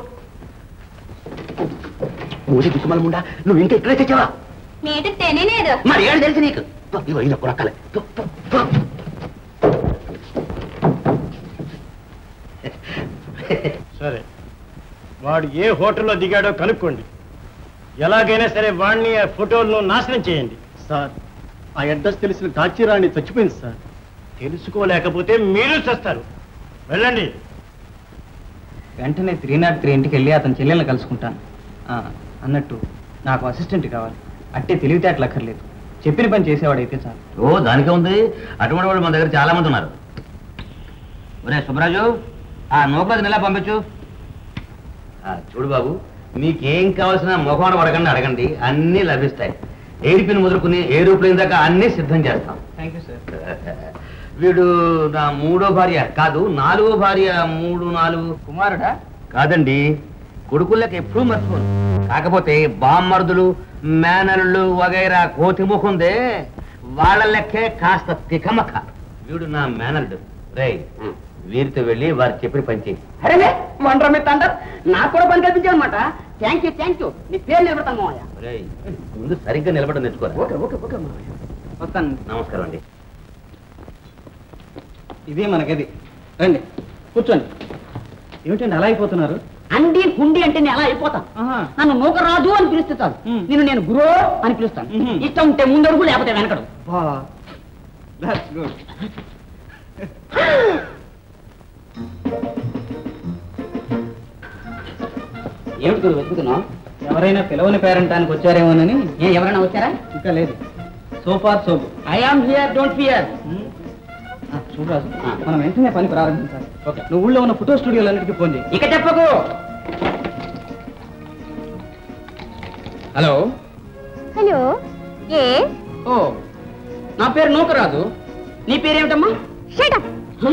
ఊరి దిక్కుమలముండా నువ్వు ఇంకా ఇక్కడే తెచ్చావా నీటి తెనేలేదు మరి ఏడు తెలుసు నీకు పో, ఇగో ఇలా కొనక్కలే పో, పో, పో. సరే వాడు ఏ హోటల్లో దిగాడో కనుక్కోండి ఎలాగైనా సరే వాడిని ఆ ఫోటోలను నాశనం చేయండి సార్ ఆ అడ్రస్ తెలిసిన టాచీరాణి చచ్చిపోయింది సార్ తెలుసుకోలేకపోతే మీరు చేస్తారు వెళ్ళండి వెంటనే త్రీ నాట్ త్రీ ఇంటికి వెళ్ళి అతని చెల్లెల్ని కలుసుకుంటాను ఆ, అన్నట్టు నాకు అసిస్టెంట్ కావాలి అట్టే తెలివితేటలు అక్కర్లేదు చెప్పిన పని చేసేవాడైతే చాలు ఓ దానికే ఉంది అటువంటి వాళ్ళు మన దగ్గర చాలా మంది ఉన్నారు ఒరే సుబ్బరాజు ఆ నూకరాజుని ఎలా పంపించు ఆ, చూడు బాబు మీకేం కావాల్సిన ముఖం అడగండి అడగండి అన్నీ లభిస్తాయి ఎయిర్పిన్ మొదలుకుని ఏరోప్లేన్ దాకా అన్నీ సిద్ధం చేస్తాం థ్యాంక్ యూ సార్ వీడు నా మూడో భార్య కాదు నాలుగో భార్య మూడు నాలుగు కుమారుడా కాదండి కొడుకుళ్ళకి ఎప్పుడూ మర్చిపోను కాకపోతే బామ్మర్దులు మేనల్లు వగైరా కోతి ముఖందే వాళ్ళ లెక్కే కాస్త తికమక వీడు నా మేనల్డు రేయ్ వీరితో వెళ్ళి వారు చెప్పిన పని చేయి అరే వండర్ మీ తండర్ నాకు కూడా పని కల్పించావు అనమాట థ్యాంక్ యూ థ్యాంక్ యూ నీ పేరు నిలబడతాను మావయ్య రేయ్ ముందు సరిగ్గా నిలబడి నేర్చుకోరా ఓకే ఓకే ఓకే మావయ్య వస్తాను నమస్కారం అండి ఇదే మనకది రండి కూర్చోండి ఏమిటండి అలా అయిపోతున్నారు అండి హుండి అంటే నేను అలా అయిపోతాను ఆహా. నన్ను నూకరాజు అని పిలిస్తే చాలు మ్. నేను నేను గురో అని పిలుస్తాను మ్మ్. ఇష్టం ఉంటే ముందడుగు లేకపోతే వెనకడు దట్స్ గుడ్ ఏమిటి గురు వెతుకుతున్నావు ఎవరైనా పిలవని పేరంటానికి వచ్చారేమోనని ఏ ఎవరైనా వచ్చారా ఇంకా లేదు so far soap I am here don't fear చూడరాజు మనం వెంటనే పని ప్రారంభించాలి ఓకే నువ్వు ఊళ్ళో ఉన్న ఫోటో స్టూడియోలన్నిటికీ ఫోన్ చేయి ఇక చెప్పకు హలో హలో ఏ ఓ నా పేరు నూకరాజు నీ పేరేమిటమ్మా షటప్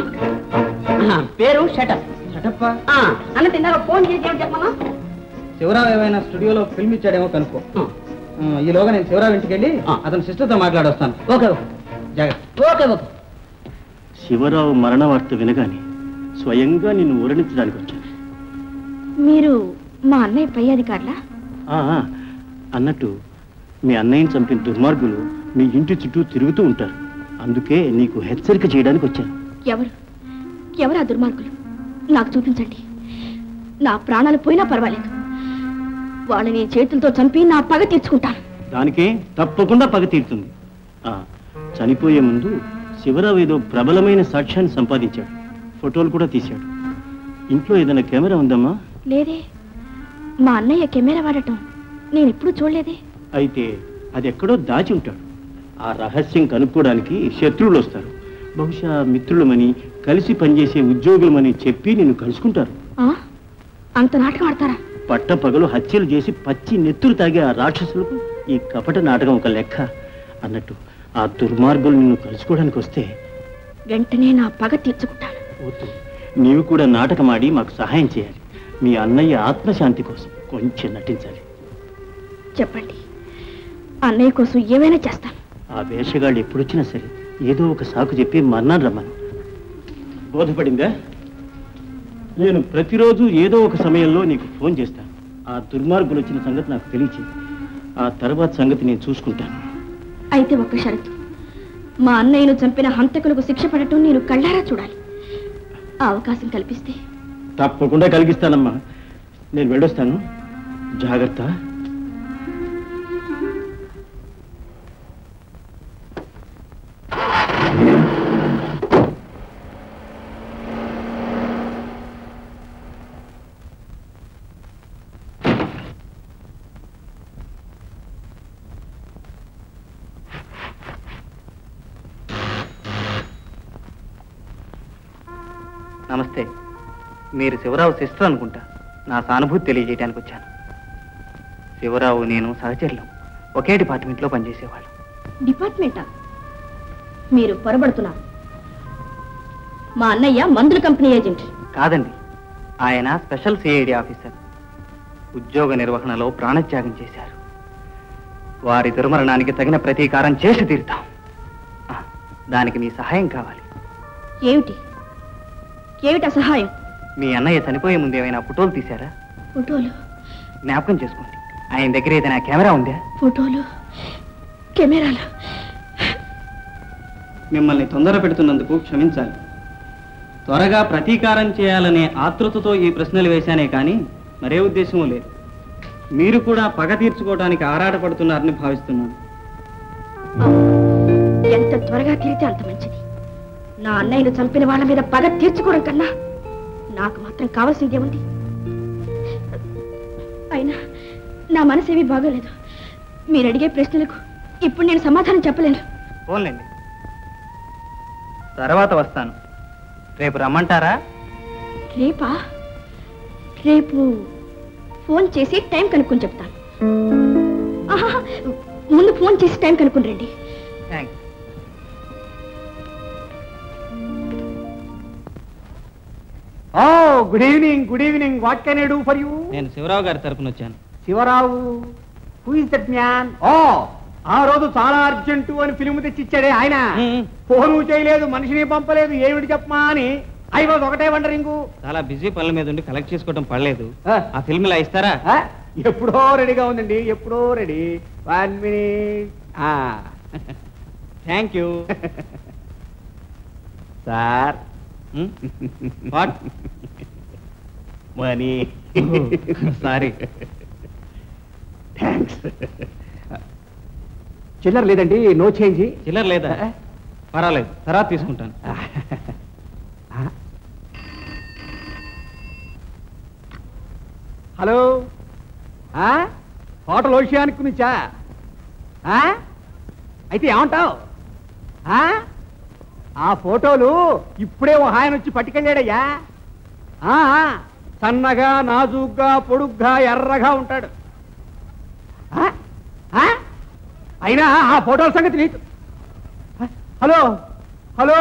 ఆ, పేరు షటప్ షటప్ప ఆ, అన్నట్టు ఇందాక ఫోన్ చేసి ఏమిటి చెప్పమన్నా శివరావు ఏమైనా స్టూడియోలో ఫిల్మ్ ఇచ్చాడేమో కనుక్కో ఆ, ఈలోగా నేను శివరావు ఇంటికి వెళ్ళి ఆ. అతని సిస్టర్తో మాట్లాడొస్తాను ఓకే జాగ్రత్త ఓకే ఓకే శివరావు మరణ వార్త వినగానే స్వయంగా నిన్ను ఊరడించడానికి వచ్చాను మీరు మా అన్నయ్య పై అధికారులా ఆ, ఆ, అన్నట్టు మీ అన్నయ్యని చంపిన దుర్మార్గులు మీ ఇంటి చుట్టూ తిరుగుతూ ఉంటారు అందుకే నీకు హెచ్చరిక చేయడానికి వచ్చాను ఎవరు ఎవరు ఆ దుర్మార్గులు నాకు చూపించండి నా ప్రాణాలు పోయినా పర్వాలేదు వాళ్ళని చేతులతో చంపి నా పగ తీర్చుకుంటాను దానికే తప్పకుండా పగ తీరుతుంది ఆ, చనిపోయే ముందు శివరావు ఏదో ప్రబలమైన సాక్ష్యాన్ని సంపాదించాడు ఫోటోలు కూడా తీశాడు ఇంట్లో ఏదైనా కెమెరా ఉందమ్మా లేదే మా అన్నయ్య కెమెరా వాడటం నేను ఎప్పుడూ చూడలేదే అయితే అది ఎక్కడో దాచి ఉంటాడు ఆ రహస్యం కనుక్కోవడానికి శత్రువులు వస్తారు బహుశా మిత్రులమని కలిసి పనిచేసే ఉద్యోగులమని చెప్పి నిన్ను కలుసుకుంటారు ఆ? అంత నాటకం ఆడతారా పట్టపగలు హత్యలు చేసి పచ్చి నెత్తురు తాగే ఆ రాక్షసులకు ఈ కపట నాటకం ఒక లెక్క అన్నట్టు ఆ దుర్మార్గులు నిన్ను కలుసుకోవడానికి వస్తే వెంటనే నా పగ తీర్చుకుంటాను వద్దు నీవు కూడా నాటకమాడి మాకు సహాయం చేయాలి మీ అన్నయ్య ఆత్మశాంతి కోసం కొంచెం నటించాలి చెప్పండి అన్నయ్య కోసం ఏమైనా చేస్తాను ఆ వేషగాళ్ళు ఎప్పుడొచ్చినా సరే ఏదో ఒక సాకు చెప్పి మర్నాడు రమ్మను బోధపడిందా నేను ప్రతిరోజు ఏదో ఒక సమయంలో నీకు ఫోన్ చేస్తాను ఆ దుర్మార్గులు వచ్చిన సంగతి నాకు తెలియచేయి ఆ తర్వాత సంగతి నేను చూసుకుంటాను అయితే ఒక్క షరతు మా అన్నయ్యను చంపిన హంతకులకు శిక్ష పడటం నేను కళ్ళారా చూడాలి ఆ అవకాశం కల్పిస్తే తప్పకుండా కలిగిస్తానమ్మా నేను వెళ్ళొస్తాను జాగ్రత్త నమస్తే మీరు శివరావు సిస్టర్ అనుకుంటా నా సానుభూతి తెలియజేయడానికి వచ్చాను శివరావు నేను సహచరులు ఒకే డిపార్ట్మెంట్లో పనిచేసేవాళ్ళు డిపార్ట్మెంటా మీరు పొరబడుతున్నారు మా అన్నయ్య మందుల కంపెనీ ఏజెంట్ కాదండి ఆయన స్పెషల్ సిఐడి ఆఫీసర్ ఉద్యోగ నిర్వహణలో ప్రాణత్యాగం చేశారు వారి దుర్మరణానికి తగిన ప్రతీకారం చేసి తీరుతాం ఆ, దానికి మీ సహాయం కావాలి ఏమిటి ఏమిటా సహాయం మీ అన్నయ్య చనిపోయే ముందు ఏమైనా ఫోటోలు తీశారా ఫోటోలు జ్ఞాపకం చేసుకోండి ఆయన దగ్గర ఏదైనా కెమెరా ఉందా ఫోటోలు కెమెరాలు మిమ్మల్ని తొందర పెడుతున్నందుకు క్షమించాలి త్వరగా ప్రతీకారం చేయాలనే ఆతృతతో ఈ ప్రశ్నలు వేశానే కానీ మరే ఉద్దేశమూ లేదు మీరు కూడా పగ తీర్చుకోవడానికి ఆరాటపడుతున్నారని భావిస్తున్నాను ఎంత త్వరగా తీరితే అంత మంచిది నా అన్నయ్యను చంపిన వాళ్ళ మీద పగ తీర్చుకోవడం కన్నా నాకు మాత్రం కావాల్సిందేముంది అయినా నా మనసేమీ బాగోలేదు మీరు అడిగే ప్రశ్నలకు ఇప్పుడు నేను సమాధానం చెప్పలేను ఫోన్లేండి తర్వాత వస్తాను రేపు రమ్మంటారా రేపా రేపు ఫోన్ చేసి టైం కనుక్కొని చెప్తాను ఆహా, ముందు ఫోన్ చేసి టైం కనుక్కొని రండి thanks oh good evening good evening what can I do for you నేను శివరావు గారి తరపున వచ్చాను Sivarao who is that man ఓ ఆ రోజు చాలా అర్జెంటు అని ఫిలిం తెచ్చి ఇచ్చాడే ఆయన మ్మ్. ఫోను చేయలేదు మనిషిని పంపలేదు ఏమిటి చెప్పమా అని ఐ వాజ్ ఒకటే వండరింగు చాలా బిజీ పనుల మీద ఉండి కలెక్ట్ చేసుకోవడం పడలేదు ఆ. ఆ ఫిల్మ్ ఇలా ఇస్తారా ఆ, ఎప్పుడో రెడీగా ఉందండి ఎప్పుడో ready one minute thank you sir what money sorry thanks చిల్లర లేదండి నో చేంజ్ చిల్లర లేదా పర్వాలేదు తర్వాత తీసుకుంటాను హలో ఆ? హోటల్ ఓషియానికి నుంచా ఆ? అయితే ఏమంటావు ఆ? ఆ ఫోటోలు ఇప్పుడే ఓ ఆయన వచ్చి పట్టుకెళ్ళాడయ్యా ఆ, ఆ, సన్నగా నాజూగ్గా పొడుగ్గా ఎర్రగా ఉంటాడు ఆ? ఆ? అయినా ఆ ఫోటోల సంగతి నీకు ఆ, hello hello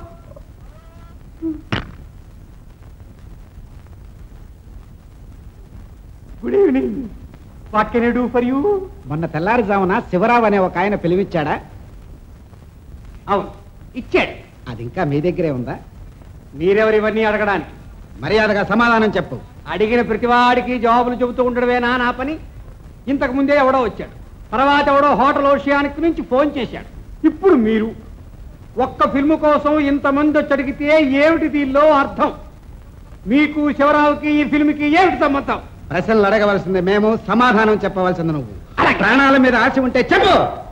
good evening what can I do for you మొన్న తెల్లారుజామున శివరావు అనే ఒక ఆయన పిలివిచ్చాడా అవును ఇచ్చాడు అది ఇంకా మీ దగ్గరే ఉందా మీరెవరు ఇవన్నీ అడగడానికి మర్యాదగా సమాధానం చెప్పు అడిగిన ప్రతివాడికి జవాబులు చెబుతూ ఉండడమేనా నా పని ఇంతకు ముందే ఎవడో వచ్చాడు తర్వాత ఎవడో హోటల్ ఓషియానిక్ నుంచి ఫోన్ చేశాడు ఇప్పుడు మీరు ఒక్క ఫిల్మ్ కోసం ఇంతమంది వచ్చి అడిగితే ఏమిటి దీనిలో అర్థం మీకు శివరావుకి ఈ ఫిల్మ్కి ఏమిటి సంబంధం ప్రశ్నలు అడగవలసింది మేము సమాధానం చెప్పవలసింది నువ్వు ప్రాణాల మీద ఆశ ఉంటే చెప్పు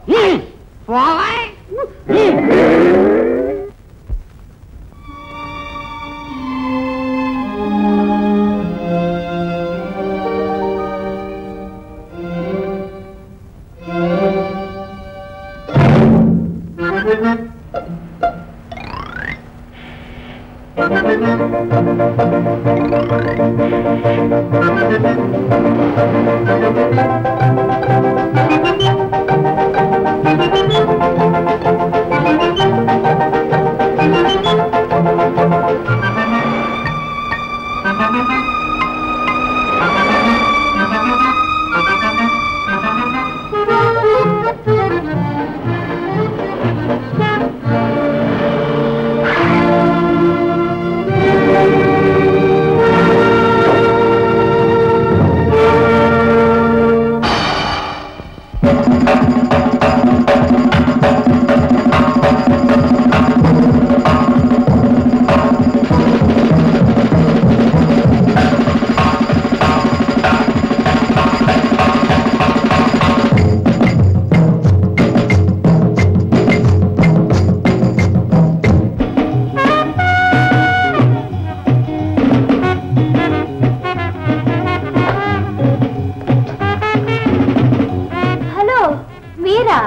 హలో మీరా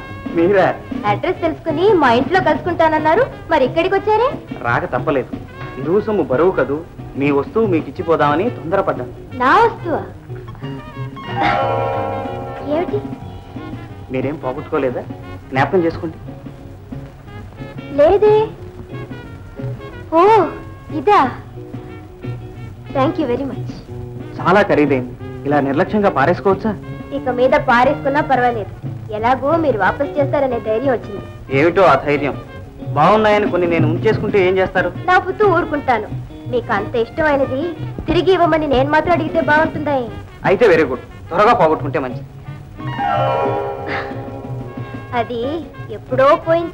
మీరా అడ్రస్ తెలుసుకుని మా ఇంట్లో కలుసుకుంటానన్నారు మరి ఇక్కడికి వచ్చారే రాక తప్పలేదు ఇరువు సొమ్ము బరువు కదూ మీ వస్తువు మీకు ఇచ్చిపోదామని తొందరపడ్డాను నా వస్తువా ఏమిటి మీరేం పోగొట్టుకోలేదా జ్ఞాపకం చేసుకోండి లేదే ఓ ఇదా థ్యాంక్ యూ వెరీ మచ్ చాలా ఖరీదైంది ఇలా నిర్లక్ష్యంగా పారేసుకోవచ్చా ఇక మీద పారేసుకున్నా పర్వాలేదు ఎలాగో మీరు వాపస్ చేస్తారనే ధైర్యం వచ్చింది ఏమిటో ఆ ధైర్యం బాగున్నాయని కొన్ని నేను ఉంచేసుకుంటే ఏం చేస్తారు నా పుత్తు ఊరుకుంటాను మీకు అంత ఇష్టమైనది తిరిగి ఇవ్వమని నేను మాత్రం అడిగితే బాగుంటుందా అయితే వెరీ గుడ్ త్వరగా పోగొట్టుకుంటే మంచిది అది ఎప్పుడో పోయింది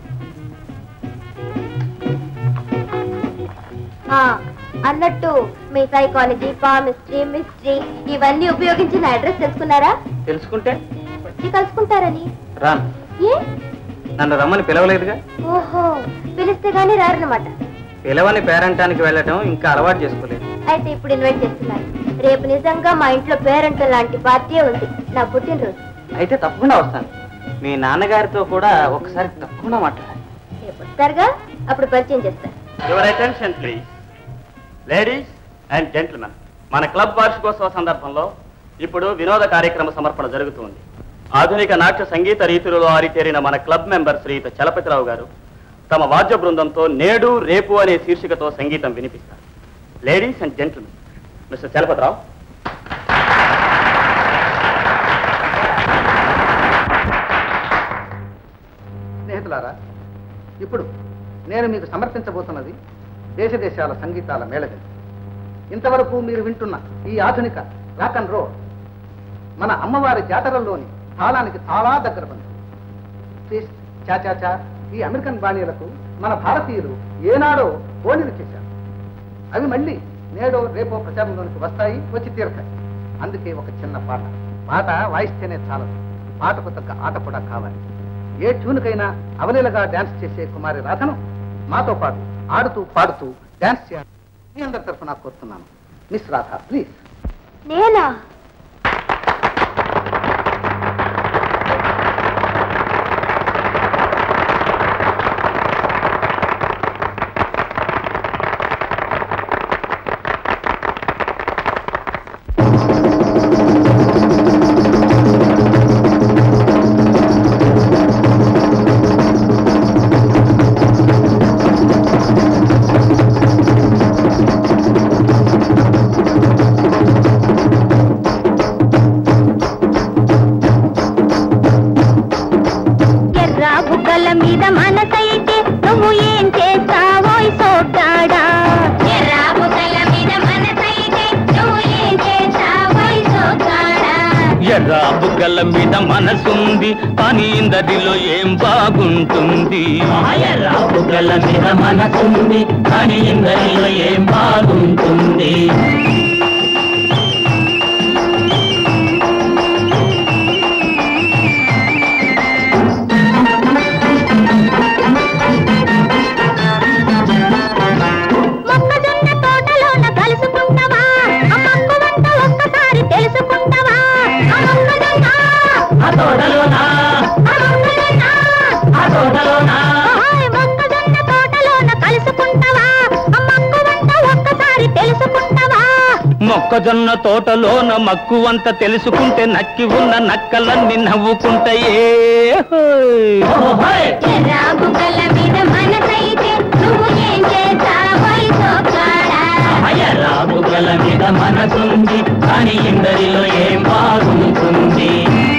ఆ, అన్నట్టు మీ సైకాలజీ పామిస్ట్రీ మిస్ట్రీ ఇవన్నీ ఉపయోగించి నా అడ్రస్ తెలుసుకున్నారా తెలుసుకుంటే వచ్చి కలుసుకుంటారని రాను ఏ నన్ను రమ్మని పిలవలేదుగా ఓహో పిలిస్తే గానీ రారన్నమాట పిలవని పేరంటానికి వెళ్ళటం ఇంకా అలవాటు చేసుకోలేదు అయితే ఇప్పుడు ఇన్వైట్ చేస్తున్నారు రేపు నిజంగా మా ఇంట్లో పేరెంట్ లాంటి పార్టీ ఉంది నా పుట్టినరోజు అయితే తప్పకుండా వస్తాను మీ నాన్నగారితో కూడా ఒకసారి తప్పకుండా మాట్లాడాలి రేపు వస్తారుగా అప్పుడు పరిచయం చేస్తారు your attention please ladies and gentlemen మన క్లబ్ వార్షికోత్సవ సందర్భంలో ఇప్పుడు వినోద కార్యక్రమ సమర్పణ జరుగుతుంది ఆధునిక నాట్య సంగీత రీతులలో ఆరితేరిన మన క్లబ్ మెంబర్ శ్రీయుత చలపతిరావు గారు తమ వాద్య బృందంతో నేడు రేపు అనే శీర్షికతో సంగీతం వినిపిస్తారు ladies and gentlemen mister Chalapathirao స్నేహితులారా ఇప్పుడు నేను మీకు సమర్పించబోతున్నది దేశ దేశాల సంగీతాల మేళగది ఇంతవరకు మీరు వింటున్న ఈ ఆధునిక రాక్ అండ్ రోల్ మన అమ్మవారి జాతరల్లోని తాళానికి చాలా దగ్గర బంధం ట్విస్ట్ చాచాచా ఈ అమెరికన్ బాణీలకు మన భారతీయులు ఏనాడో పోలిలు చేశారు అవి మళ్ళీ నేడో రేపో ప్రచారంలోనికి వస్తాయి వచ్చి తీరతాయి అందుకే ఒక చిన్న పాట పాట వాయిస్తేనే చాలదు పాటకు తగ్గ ఆట కూడా కావాలి ఏ ట్యూన్కైనా అవలీలగా డాన్స్ చేసే కుమారి రాధను మాతో పాటు ఆడుతూ పాడుతూ డాన్స్ చేయాలి మీ అందరి తరఫున కోరుతున్నాను మిస్ రాధ ప్లీజ్ నేనా ఎర్ర బుగ్గల మీద మనసైతే నువ్వు ఏం చేస్తావోయ్ సోగ్గాడా ఎర్ర బుగ్గల మీద మనసైతే నువ్వు ఏం చేస్తావోయ్ సోగ్గాడా ఎర్ర బుగ్గల మీద మనసుంది కానీ ఇందరిలో ఏం బాగుంటుంది ఎర్ర బుగ్గల మీద మనసుంది కానీ ఇందరిలో ఏం బాగుంటుంది మొక్కజొన్న తోటలోన కలుసుకుంటావా ఆ మక్కు వంట ఒక్కసారి తెలుసుకుంటావా ఆ మొక్కజొన్న ఆ తోటలోనా ఆ మొక్కజొన్న ఆ తోటలోనా ఓయ్ మొక్కజొన్న తోటలోన కలుసుకుంటావా ఆ మక్కు వంట ఒక్కసారి తెలుసుకుంటావా మొక్కజొన్న తోటలోన మక్కువంత తెలుసుకుంటే నక్కి ఉన్న నక్కలన్నీ నవ్వుకుంటాయే హోయ్. ఎర్ర బుగ్గల మీద మనసైతే నువ్వు ఏం చేస్తావోయ్ సోగ్గాడా ఎర్ర బుగ్గల మీద మనసుంది కానీ ఇందరిలో ఏం బాగుంటుంది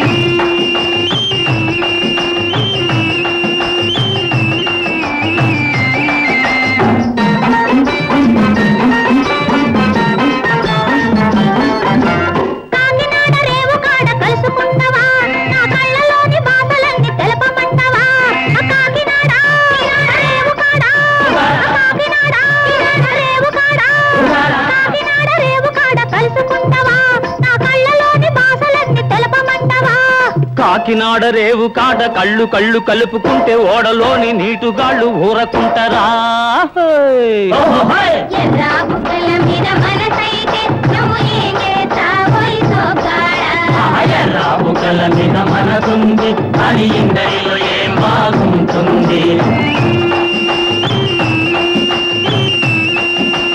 కాకినాడ రేవు కాడ కలుసుకుంటావా నా కళ్ళలోని బాధలన్నీ తెలపమంటావా ఆ కాకినాడ రేవు కాడ ఆ కాకినాడ రేవు కాడ కాకినాడ రేవు కాడ కలుసుకుంటావా నా కళ్ళలోని బాధలన్నీ తెలపమంటావా కాకినాడ రేవు కాడ కళ్ళు కళ్ళు కలుపుకుంటే ఓడలోని నీటుగాళ్ళు ఊరకుంటారా హోయ్. ఎర్ర బుగ్గల మీద మనసైతే నువ్వు ఏం చేస్తావోయ్ సోగ్గాడా ఎర్ర బుగ్గల మీద మనసుంది కానీ ఇందరిలో ఏం బాగుంటుంది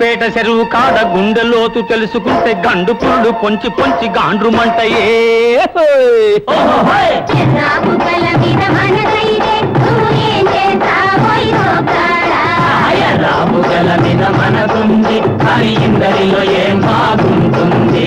రావుపేట చెరువు కాడ గుండెలోతు తెలుసుకుంటే గండు పురుడు పొంచి పొంచి గాండ్రు మంటయే రాముగల మీద మనకుంది కానీ ఇందరిలో ఏం బాగుంటుంది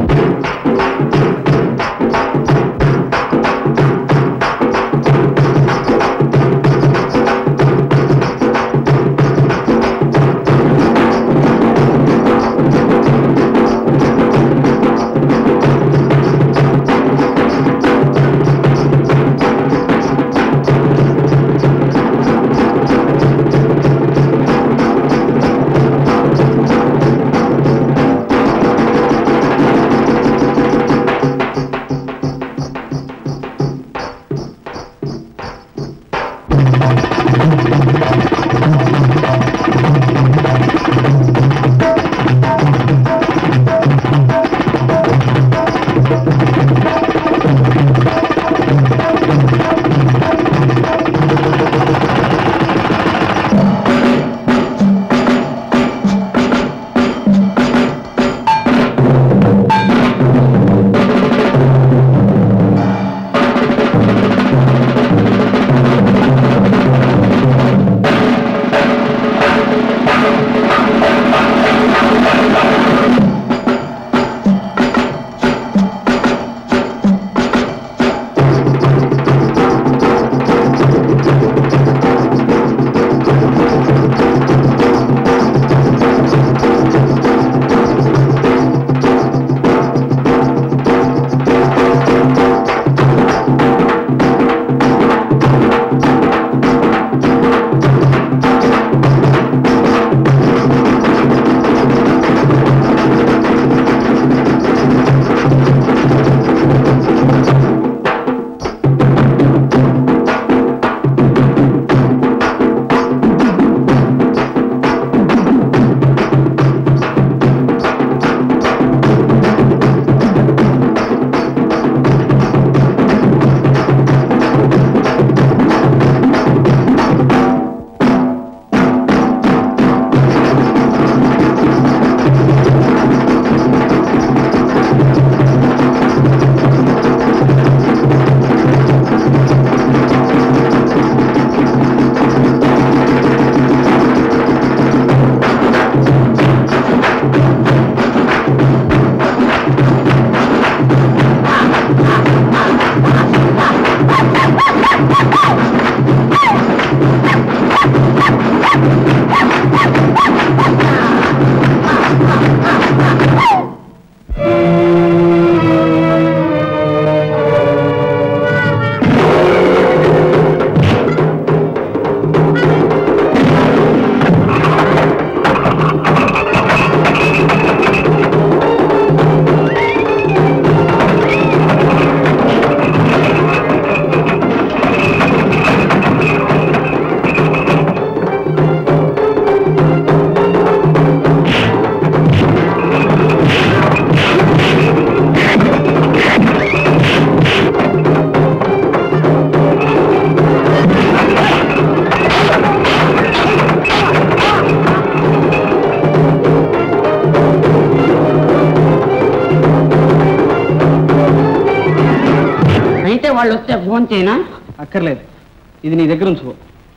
అయితే వాళ్ళు వస్తే ఫోన్ చేయనా అక్కర్లేదు ఇది నీ దగ్గర ఉంచుకో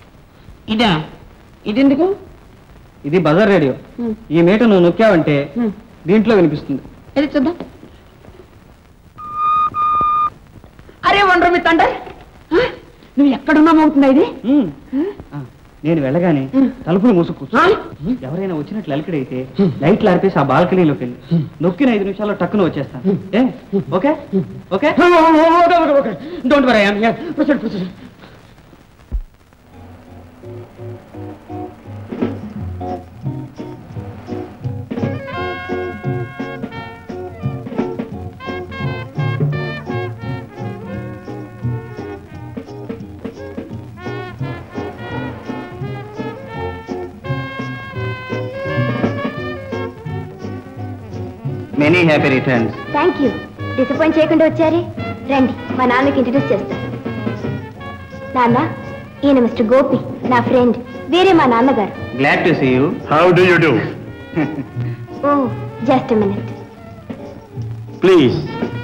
ఇదా ఇదెందుకు ఇది బజార్ రేడియో హ్మ్. ఈ మీట నువ్వు నొక్కావంటే హ్మ్. దీంట్లో వినిపిస్తుంది ఇది చూద్దాం అరే వండరు మీ తండ్రి ఆ, నువ్వు ఎక్కడున్నావు అవుతుందా ఇది హ్మ్. ఆ, నేను వెళ్ళగానే హ్మ్. తలుపులు మూసుకూర్చో ఆ? ఎవరైనా వచ్చినట్లు అలకడైతే లైట్లు ఆర్పేసి ఆ బాల్కనీలోకి వెళ్ళి నొక్కిన ఐదు నిమిషాల్లో టక్కున వచ్చేస్తాను ఏ okay okay don't worry proceed proceed many happy returns thank you disappoint చేయకుండా వచ్చారే రండి మా నాన్నకి ఇంట్రడ్యూస్ చేస్తాను నాన్న ఈయన మిస్టర్ గోపి నా ఫ్రెండ్ వేరే మా నాన్నగారు glad to see you how do you do oh just minute please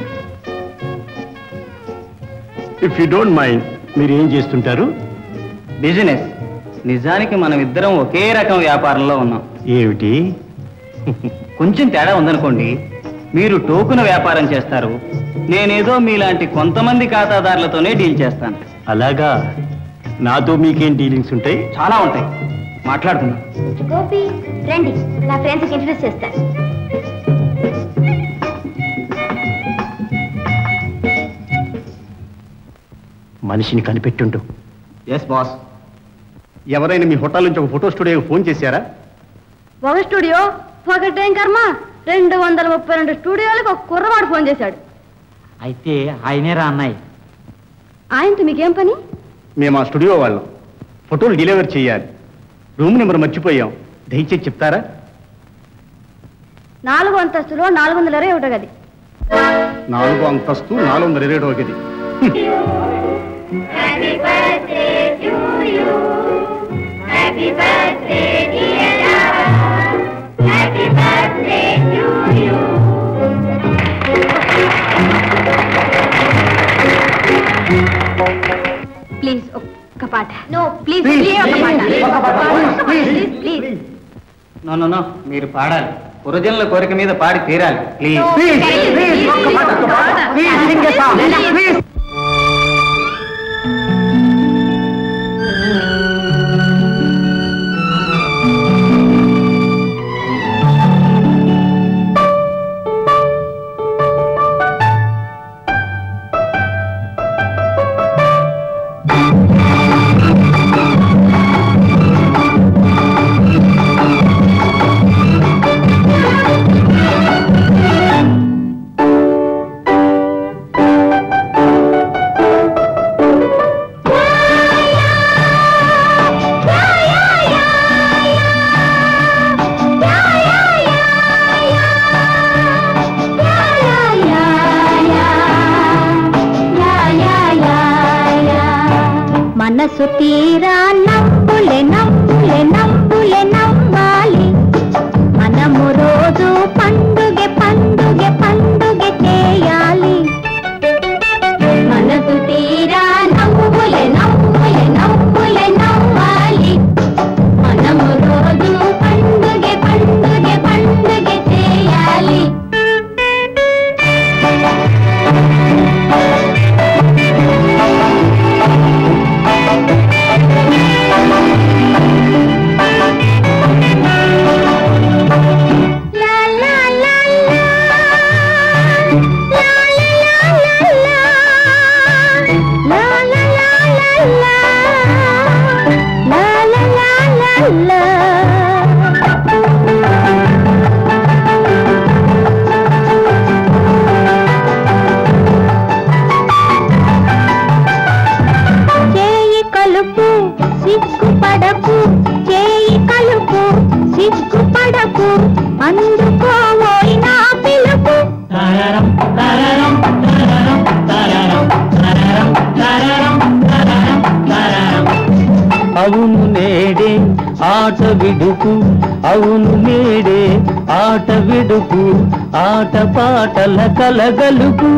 if you don't mind మీరు ఏం చేస్తుంటారు బిజినెస్ నిజానికి మనం ఇద్దరం ఒకే రకం వ్యాపారంలో ఉన్నాం ఏమిటి కొంచెం తేడా ఉందనుకోండి మీరు టోకున వ్యాపారం చేస్తారు నేనేదో మీలాంటి కొంతమంది ఖాతాదారులతోనే డీల్ చేస్తాను అలాగా నాతో మీకేం డీలింగ్స్ ఉంటాయి చాలా ఉంటాయి మాట్లాడుకుందాం గోపి రండి నా ఫ్రెండ్స్కి ఇంట్రడ్యూస్ చేస్తాను మనిషిని కనిపెట్టుండు ఎస్ బాస్ ఎవరైనా మీ హోటల్ నుంచి ఒక ఫోటో స్టూడియోకి ఫోన్ చేశారా ఒక స్టూడియో ఒకటేం కర్మ రెండు వందల ముప్పై రెండు స్టూడియోలకు ఒక కుర్రవాడు ఫోన్ చేశాడు అయితే ఆయనే రా అన్నాయి ఆయనతో మీకేం పని మేము ఆ స్టూడియో వాళ్ళం ఫోటోలు డెలివరీ చేయాలి రూమ్ నెంబర్ మర్చిపోయాం దయచేసి చెప్తారా నాలుగు అంతస్తులో నాలుగు వందల ఇరవై ఒకటో గది నాలుగో అంతస్తు నాలుగు వందల ఇరవై ఒకటి గది ప్లీజ్ ఒక్క పాట no please please please no no no మీరు పాడాలి పురజనుల కోరిక మీద పాడి తీరాలి ప్లీజ్ మనసు తీరా నవ్వులే నవ్వులే నవ్వులే నవ్వాలి మనము రోజు పండుగ పండుగ పండుగ చేయాలి మనసు తీరా నవ్వులే నవ్వులే నవ్వులే నవ్వాలి మనము రోజు పండుగ పండుగ పండుగ చేయాలి La la la la La la la la La la la la La la la la చేయి కలుపు సిగ్గుపడకు చేయి కలుపు సిగ్గుపడకు అందుకోవోయి నా పిలుపు అవును నేడే ఆట విడుపు అవును నేడే ఆట విడుపు ఆట పాటల కలగలుపు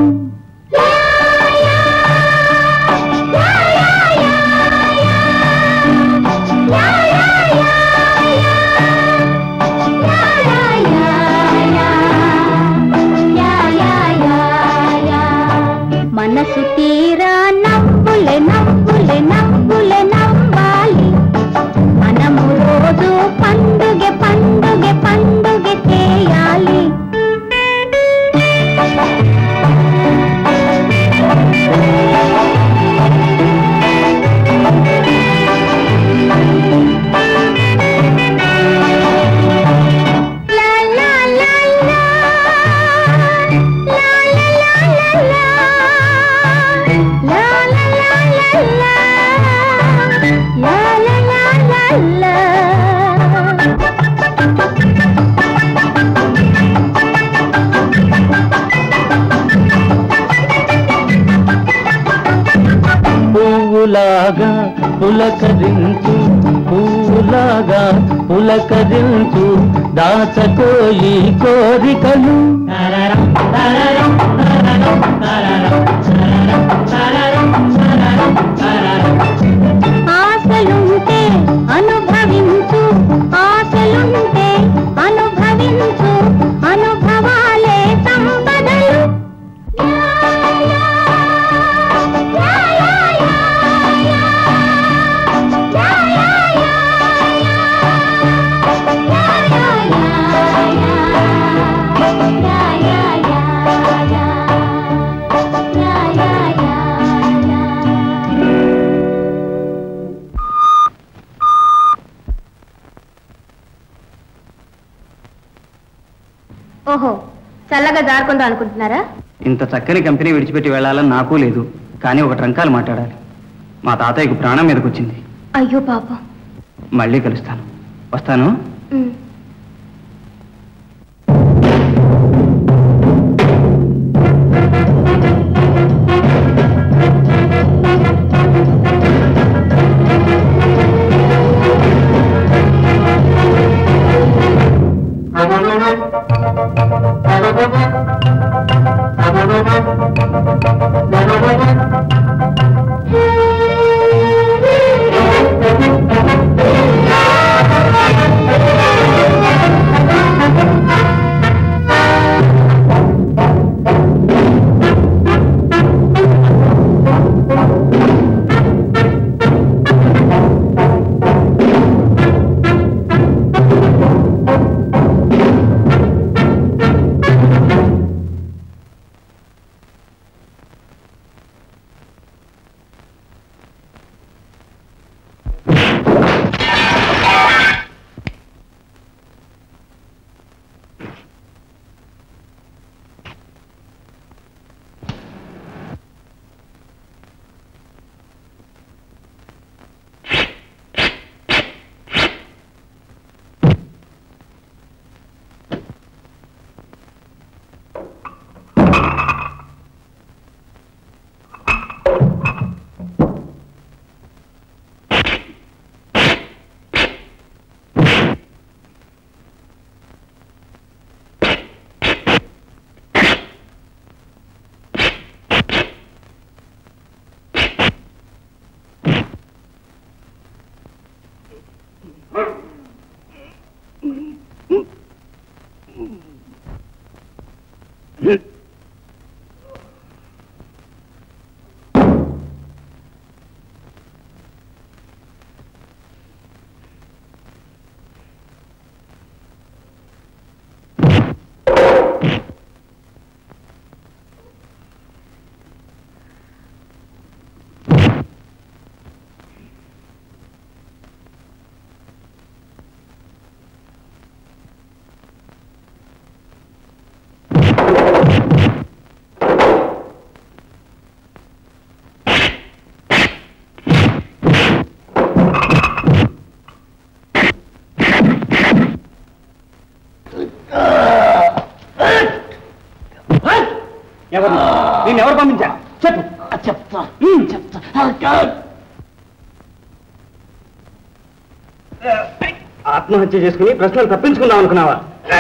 మనసు తీరా నవ్వులే నవ్వులే నవ్వులే నవ్వాలి మనము రోజు పండుగ పండుగ పండుగ చేయాలి La la la la La la la la La la la la La la la la పువ్వులాగా పులకరించు పువ్వులాగా పూలాగా పులకరించు దాచకోయి కోరికలు ఆశలుంటే అనుభవించు ఆశలుంటే అనుభవించు అనుభవాలే సంపదలు ఓహో చల్లగా జారుకుందాం అనుకుంటున్నారా ఇంత చక్కని కంపెనీ విడిచిపెట్టి వెళ్ళాలని నాకు లేదు కానీ ఒక ట్రంకాలు మాట్లాడాలి మా తాతయ్యకు ప్రాణం మీదకి వచ్చింది అయ్యో పాపం మళ్ళీ కలుస్తాను వస్తాను ఉమ్. ఎవరు నేను ఎవరు పంపించారు చెప్పు చెప్తా చెప్తా ఆత్మహత్య చేసుకుని ప్రశ్నలు తప్పించుకుందాం అనుకున్నావా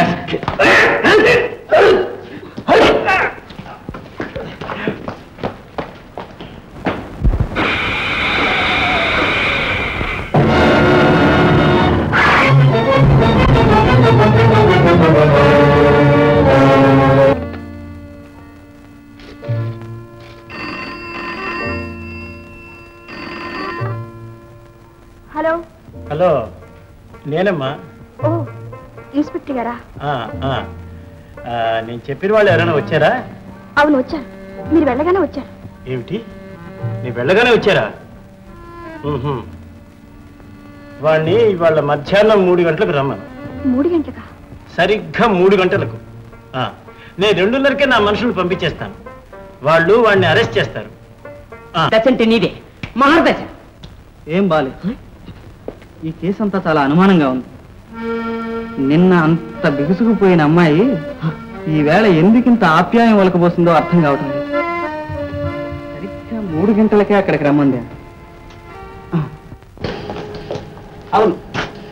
హలో హలో నేనమ్మా ఓ ఇన్స్పెక్టర్ గారా ఆ, ఆ. ఆ, నేను చెప్పిన వాళ్ళు ఎవరైనా వచ్చారా అవును వచ్చారు మీరు వెళ్ళగానే వచ్చారు ఏమిటి నీ వెళ్ళగానే వచ్చారా ఉహుం. వాణ్ణి ఇవాళ మధ్యాహ్నం మూడు గంటలకు రమ్మను మూడు గంటలకా సరిగ్గా మూడు గంటలకు ఆ, నేను రెండున్నరకే నా మనుషులు పంపించేస్తాను వాళ్ళు వాడిని అరెస్ట్ చేస్తారు దశంటే నీదే మహర్దశ ఏం బాలేదు ఈ కేసు అంతా చాలా అనుమానంగా ఉంది నిన్న అంత బిగుసుకుపోయిన అమ్మాయి ఈవేళ ఎందుకింత ఆప్యాయం ఒలకబోస్తుందో అర్థం కావటం లేదు సరిగ్గా మూడు గంటలకే అక్కడికి రమ్మంది అవును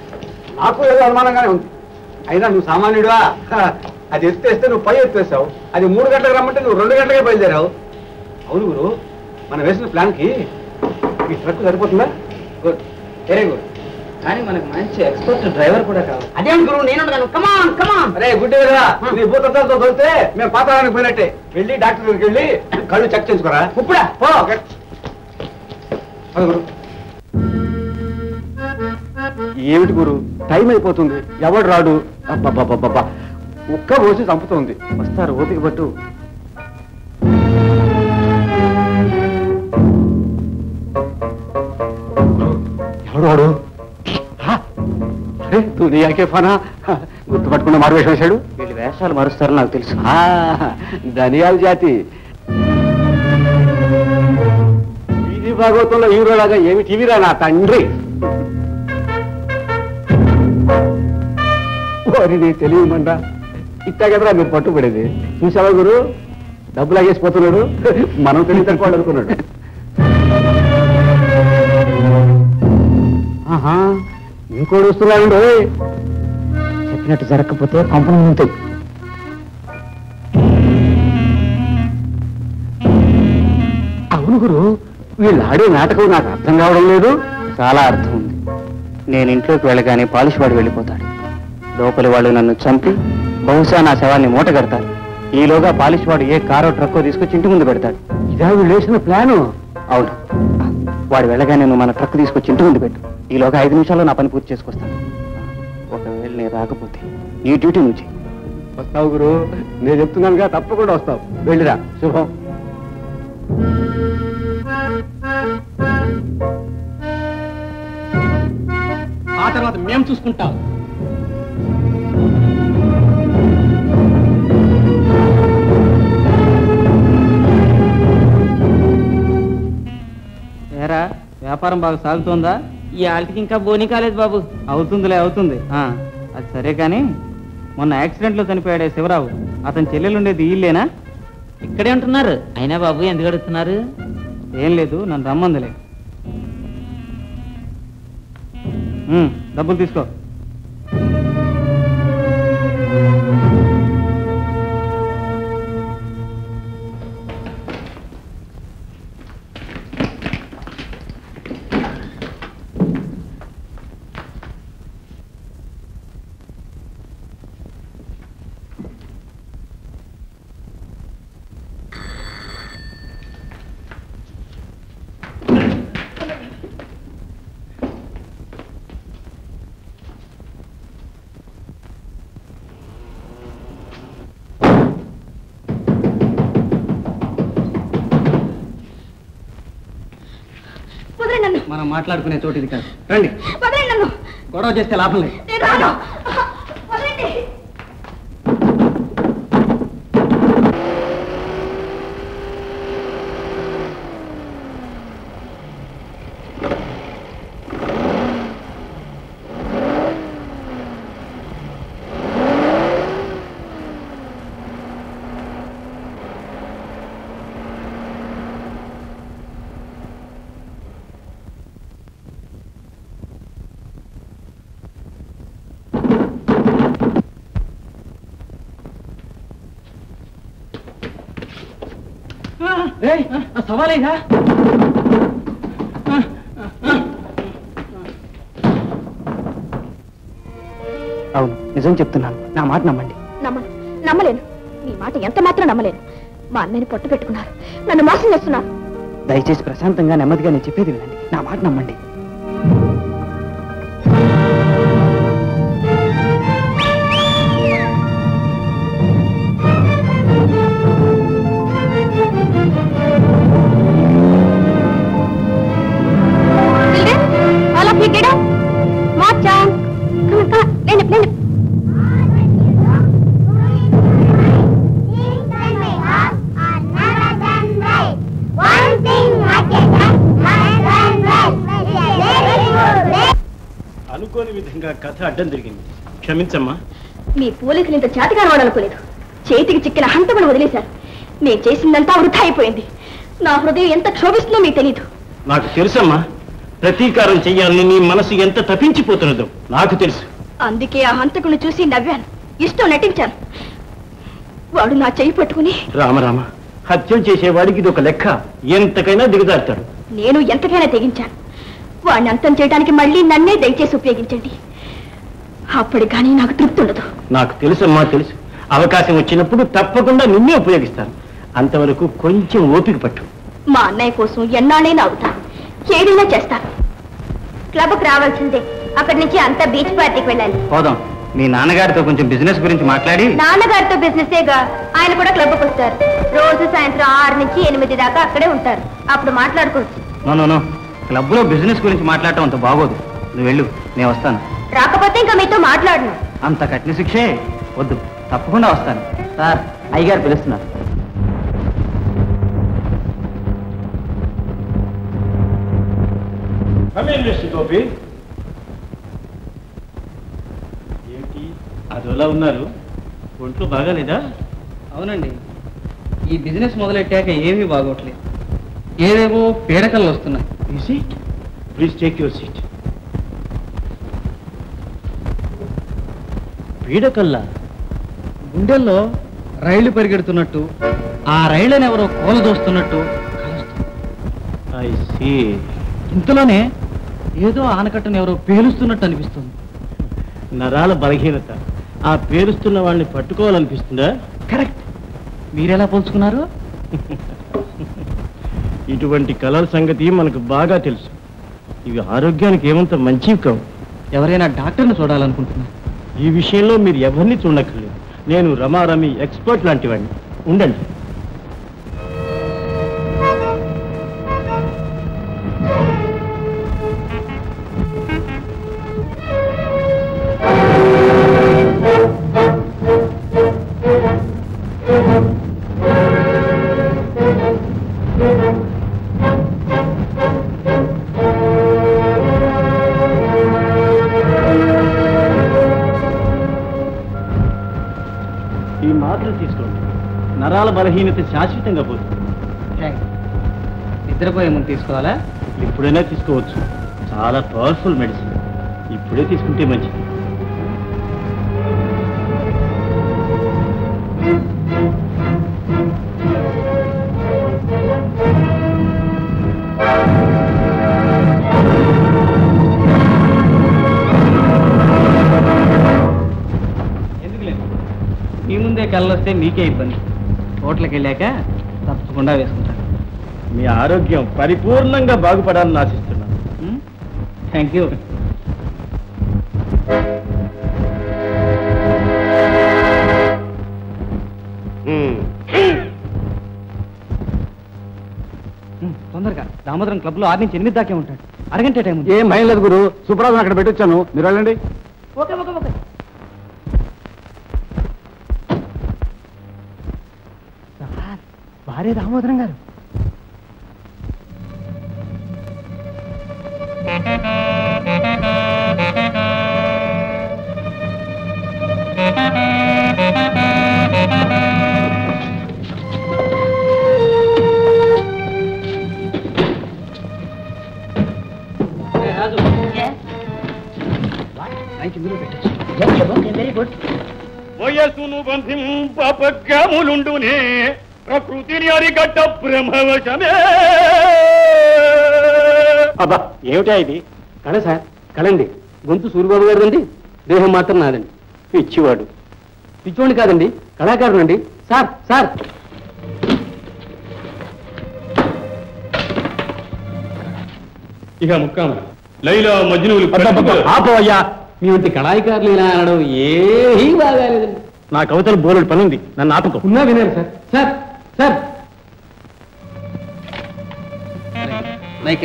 నాకు ఏదో అనుమానంగానే ఉంది అయినా నువ్వు సామాన్యుడువా హ, అది ఎత్తేస్తే నువ్వు పై ఎత్తేసావు అది మూడు గంటలకు రమ్మంటే నువ్వు రెండు గంటలకే బయలుదేరావు అవును గురు మనం వేసిన ప్లాన్కి ఈ ట్రక్ సరిపోతుందా గుడ్ వెరీ గుడ్ కానీ మనకు మంచి ఎక్స్పర్ట్ డ్రైవర్ కూడా కావాలి అదేం గురువు నేను కమాన్ కమాన్ అరే గుడ్డే కదా నీ భూతత్వంతో దొరికితే మేము పాతాళానికి పోయినట్టే వెళ్ళి డాక్టర్ దగ్గరికి వెళ్ళి కళ్ళు చెక్ చేసుకోరా ఇప్పుడా పో అది గురు ఏమిటి గురు టైం అయిపోతుంది ఎవడు రాడు అబ్బబ్బబ్బబ్బా ఒక్క పోసి చంపుతోంది వస్తారు ఓపిక పట్టు ఎవడు వాడు హా? అరే దునియాకే ఫనా గుర్తుపట్టుకున్న మారువేషం వేశాడు వీళ్ళు వేషాలు మారుస్తారని నాకు తెలుసు ఆ, ధనియాల జాతి వీధి భాగవతంలో హీరోలాగా ఏమి టీవీరా నా తండ్రి ఓరి నీ తెలియమంట ఇట్టా కదరా మీరు పట్టుబడేది చూసావా గురు డబ్బులు లాగేసిపోతున్నాడు మనం తెలివి తక్కువ అనుకున్నాడు ఆహా ఇంకోటి వస్తున్నాడు చెప్పినట్టు జరగకపోతే పంపడం ఉంటుంది అవును గురు వీళ్ళు ఆడే నాటకం నాకు అర్థం కావడం లేదు చాలా అర్థం ఉంది నేను ఇంట్లోకి వెళ్ళగానే పాలిష్ వాడు వెళ్ళిపోతాడు లోపలి వాళ్ళు నన్ను చంపి బహుశా నా శవాన్ని మూట కడతారు ఈలోగా పాలిష్ వాడు ఏ కారో ట్రక్కో తీసుకొచ్చి ఇంటి ముందు పెడతాడు ఇదా వీళ్ళు వేసిన ప్లాను అవును వాడు వెళ్ళగానే నువ్వు మన ట్రక్ తీసుకొచ్చి ఇంటి ముందు పెట్టు ఈలోగా ఐదు నిమిషాల్లో నా పని పూర్తి చేసుకొస్తాను ఒకవేళ నేను రాకపోతే నీ డ్యూటీ నువ్వు చెయ్యి వస్తావు గురు నేను చెప్తున్నానుగా తప్పకుండా వస్తావు వెళ్ళిరా శుభం ఆ తర్వాత మేము చూసుకుంటాం ఏరా వ్యాపారం బాగా సాగుతోందా ఈ ఆల్టికి ఇంకా బోని కాలేదు బాబు అవుతుందిలే అవుతుంది ఆ, అది సరే కానీ మొన్న యాక్సిడెంట్ లో చనిపోయాడే శివరావు అతని చెల్లెలుండేది ఇల్లేనా ఇక్కడే ఉంటున్నారు అయినా బాబు ఎందుకు అడుగుతున్నారు ఏం లేదు నన్ను రమ్మందిలే ఉమ్, డబ్బులు తీసుకో వదలండి నన్ను మనం మాట్లాడుకునే చోటు ఇది కాదు రండి వదలండి నన్ను గొడవ చేస్తే లాభం లేదు నేను రాను వదలండి సవాలేదా అవును నిజం చెప్తున్నాను నా మాట నమ్మండి నమ్మను నమ్మలేను నీ మాట ఎంత మాత్రం నమ్మలేను మా అన్నయ్యని పొట్టు పెట్టుకున్నారు నన్ను మోసం చేస్తున్నారు దయచేసి ప్రశాంతంగా నెమ్మదిగా నేను చెప్పేది వినండి నా మాట నమ్మండి Children, all of you get up. March on. Come on, come on. Line up, line up. అనుకోని విధంగా కథ అడ్డం తిరిగింది క్షమించమ్మా మీ పోలీసులు ఇంత చేతగా అనుకోలేదు చేతికి చిక్కిన హంతకులు వదిలేశారు నేను చేసిందంతా వృధా అయిపోయింది నా హృదయం ఎంత క్షోభిస్తుందో మీకు తెలీదు నాకు తెలుసమ్మా ప్రతీకారం చెయ్యాలని నీ మనసు ఎంత తప్పించిపోతున్నదో నాకు తెలుసు అందుకే ఆ హంతకుని చూసి నవ్వాను ఇష్టం నటించాను వాడు నా చెయ్యి పట్టుకుని రామరామ హత్యం చేసేవాడికి ఇది ఒక లెక్క ఎంతకైనా దిగజారుతాడు నేను ఎంతకైనా తెగించాను వాడిని అంతం చేయడానికి మళ్ళీ నన్నే దయచేసి ఉపయోగించండి అప్పటి కానీ నాకు తృప్తి ఉండదు నాకు తెలుసమ్మా తెలుసు అవకాశం వచ్చినప్పుడు తప్పకుండా నిన్నే ఉపయోగిస్తాను అంతవరకు కొంచెం ఓపిక పట్టు మా అన్నయ్య కోసం ఎన్నాళ్ళైనా అవుతా ఏదైనా చేస్తాను క్లబ్కి రావాల్సిందే అక్కడి నుంచి అంతా బీచ్ పార్టీకి వెళ్ళాలి పోదాం మీ నాన్నగారితో కొంచెం బిజినెస్ గురించి మాట్లాడి నాన్నగారితో బిజినెసేగా ఆయన కూడా క్లబ్కి వస్తారు రోజు సాయంత్రం ఆరు నుంచి ఎనిమిది దాకా అక్కడే ఉంటారు అప్పుడు మాట్లాడుకోవచ్చు నో నో నో క్లబ్లో బిజినెస్ గురించి మాట్లాడటం అంత బాగోదు నువ్వు వెళ్ళు నేను వస్తాను రాకపోతే ఇంకా మీతో మాట్లాడను అంత కఠిన శిక్షే వద్దు తప్పకుండా వస్తాను సార్ అయ్యగారు పిలుస్తున్నారు గోపి ఏమిటి అదోలా ఉన్నారు ఒంట్లో బాగాలేదా అవునండి ఈ బిజినెస్ మొదలెట్టాక ఏమీ బాగోట్లేదు ఏవేవో పీడకలు వస్తున్నాయి seat please take your seat పీడకల్లా గుండెల్లో రైళ్లు పరిగెడుతున్నట్టు ఆ రైళ్లను ఎవరో కూలదోస్తున్నట్టు ఐ సీ ఇంతలోనే ఏదో ఆనకట్టను ఎవరో పేలుస్తున్నట్టు అనిపిస్తుంది నరాల బలహీనత ఆ పేరుస్తున్న వాళ్ళని పట్టుకోవాలనిపిస్తుందా కరెక్ట్ మీరెలా పోల్చుకున్నారు ఇటువంటి కళల సంగతి మనకు బాగా తెలుసు ఇవి ఆరోగ్యానికి ఏమంత మంచివి కావు ఎవరైనా డాక్టర్ని చూడాలనుకుంటున్నారు ఈ విషయంలో మీరు ఎవరిని చూడక్కర్లేదు నేను రమారమి ఎక్స్పర్ట్ లాంటి వాడిని ఉండండి ఈ మాత్రం తీసుకోండి నరాల బలహీనత శాశ్వతంగా పోతుంది నిద్రపోయే ముందు తీసుకోవాలా ఎప్పుడైనా తీసుకోవచ్చు చాలా పవర్ఫుల్ మెడిసిన్ ఇప్పుడే తీసుకుంటే మంచిది ఎందుకు లేదు మీ ముందే కళ్ళు వస్తే మీకే ఇబ్బంది హోటల్కి వెళ్ళాక తప్పకుండా వేసుకుంటాను మీ ఆరోగ్యం పరిపూర్ణంగా బాగుపడాలని ఆశిస్తున్నాను థ్యాంక్ యూ తొందరగా దామోదరం క్లబ్ లో ఆరు నుంచి ఎనిమిది దాకే ఉంటాడు అరగంట టైం ఉంది ఏం భయం లేదు గురు సుబ్రాజు అక్కడ పెట్టొచ్చాను మీరు వెళ్ళండి ఓకే ఓకే ఓకే భార్య దామోదరం గారు వెరీ గుడ్ వయసును బంధింపగ్రములుండునే ప్రకృతిని అరిగడ్డ బ్రహ్మవశమే అబ్బా ఏమిటా ఇది కళ సార్ కళండి గొంతు సూరిబాబు గారిదండి దేహం మాత్రం నాదండి పిచ్చివాడు పిచ్చివాడిని కాదండి కళాకారుడు అండి సార్ సార్ ఇక ముక్కామ లైలా మజ్నువులు ఆపోయ్యా మీ వంటి కళాయికారులు ఇలా అనడం ఏమీ బాగాలేదండి నా కవితలు బోలెడు పనుంది నన్ను ఆపుకో ఉన్నా వినారు సార్ సార్ సార్ మైకి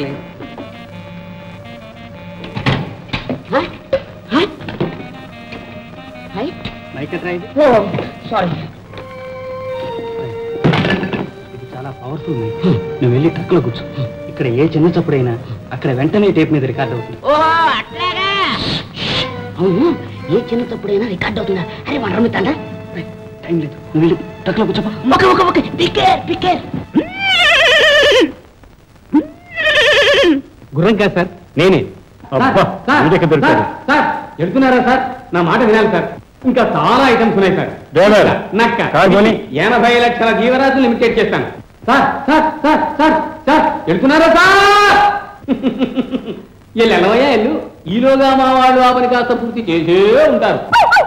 మైక్ ఎట్రా ఇది సారీ ఇది చాలా పవర్ఫుల్ మైక్ నువ్వు వెళ్ళి ట్రక్లో కూర్చో ఇక్కడ ఏ చిన్న చప్పుడైనా అక్కడ వెంటనే టేప్ మీద రికార్డ్ అవుతుంది ఓహో అట్లాగా అవును ఏ చిన్న తప్పుడైనా రికార్డ్ అవుతుందా అరే మన రమ్మితాండా టైం లేదు నువ్వు వెళ్ళి ట్రక్లో కూర్చోపా ఓకే ఓకే ఓకే పికేర్ పికేర్ గుర్రం కాదు సార్ నేనే అబ్బా సార్, వీడెక్కడ దొరికాడు సార్, సార్ వెళ్తున్నారా సార్ నా మాట వినాలి సార్ ఇంకా చాలా ఐటమ్స్ ఉన్నాయి సార్ డ్రైవర్, నక్క కారు పోనీ. ఎనభై లక్షల జీవరాశులు లిమిటెడ్ చేస్తాను sir sir sir sir sir వెళ్తున్నారా సార్ వీళ్ళు ఎలవయ్యా ఎల్లు ఈలోగా మా వాళ్ళు ఆ పని కాస్త పూర్తి చేసే ఉంటారు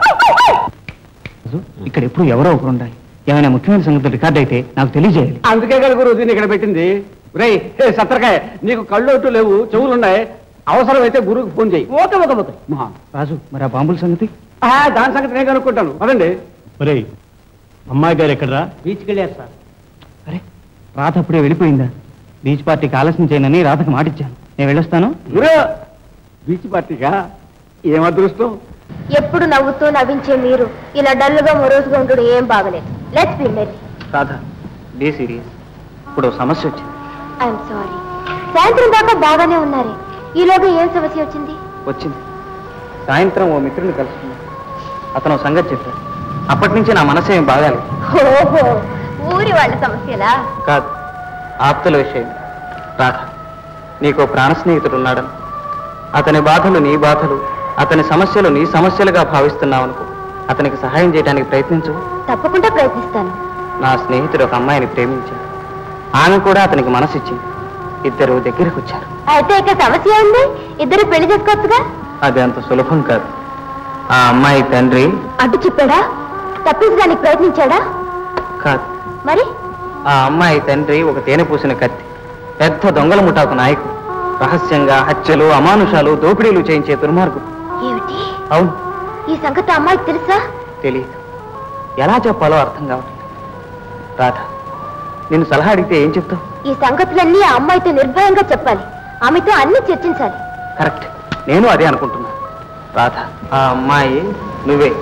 ఇక్కడ ఎప్పుడు ఎవరో ఒకరు ఉండాలి ఏమైనా ముఖ్యమైన సంగతులు రికార్డ్ అయితే నాకు తెలియజేయాలి అందుకే కదా గురు దీన్ని ఇక్కడ పెట్టింది రేయ్ హే సత్తరకాయ నీకు కళ్ళు అట్టు లేవు చెవులు ఉన్నాయి అవసరమైతే గురువుకి ఫోన్ చేయి ఓకే ఓకే ఓకే మహా. రాజు మరి ఆ బాంబుల సంగతి ఆ, దాని సంగతి నేను కనుక్కుంటాను పదండి ఒరేయ్ అమ్మాయి గారు ఎక్కడరా బీచ్కి వెళ్ళారు సార్ అరే రాధ అప్పుడే వెళ్ళిపోయిందా బీచ్ పార్టీకి ఆలస్యం చేయనని రాధకు మాటిచ్చాను నేను వెళ్ళొస్తాను గురు బీచ్ పార్టీగా ఏం అదృష్టం ఎప్పుడు నవ్వుతూ నవ్వించే మీరు ఇలా డల్లుగా మొరోజుగా ఉండడం ఏం బాగలేదు let's be merry Radha be serious ఇప్పుడు ఓ సమస్య వచ్చింది ఐఎమ్ సారీ సాయంత్రం దాకా బాగానే ఉన్నారే ఈలోగా ఏం సమస్య వచ్చింది వచ్చింది సాయంత్రం ఓ మిత్రుని కలుసుకున్నాను అతను ఓ సంగతి చెప్పాడు అప్పటి నుంచి నా మనసు ఏం బాగాలేదు ఓహో ఊరి వాళ్ళ సమస్యలా కాదు ఆప్తుల విషయం రాధ నీకు ప్రాణ స్నేహితుడు ఉన్నాడని అతని బాధలు నీ బాధలు అతని సమస్యలు నీ సమస్యలుగా భావిస్తున్నావనుకో అతనికి సహాయం చేయడానికి ప్రయత్నించు తప్పకుండా ప్రయత్నిస్తాను నా స్నేహితుడు ఒక అమ్మాయిని ప్రేమించాడు ఆమె కూడా అతనికి మనసిచ్చింది ఇద్దరు దగ్గరికి వచ్చారు అయితే ఇక సమస్య ఉంది ఇద్దరు పెళ్లి చేసుకోవచ్చుగా అది అంత సులభం కాదు ఆ అమ్మాయి తండ్రి అడ్డు చెప్పాడా తప్పించడానికి ప్రయత్నించాడా కాదు మరి ఆ అమ్మాయి తండ్రి ఒక తేనె పూసిన కత్తి పెద్ద దొంగల ముఠాకు నాయకుడు రహస్యంగా హత్యలు అమానుషాలు దోపిడీలు చేయించే దుర్మార్గుడు ఏమిటి అవును ఈ సంగతి అమ్మాయికి తెలుసా తెలియదు ఎలా చెప్పాలో అర్థం కావట్లేదు రాధ నేను సలహా అడిగితే ఏం చెప్తావు ఈ సంగతులన్నీ ఆ అమ్మాయితో నిర్భయంగా చెప్పాలి ఆమెతో అన్ని చర్చించాలి కరెక్ట్ నేను అదే అనుకుంటున్నా రాధ ఆ అమ్మాయి నువ్వే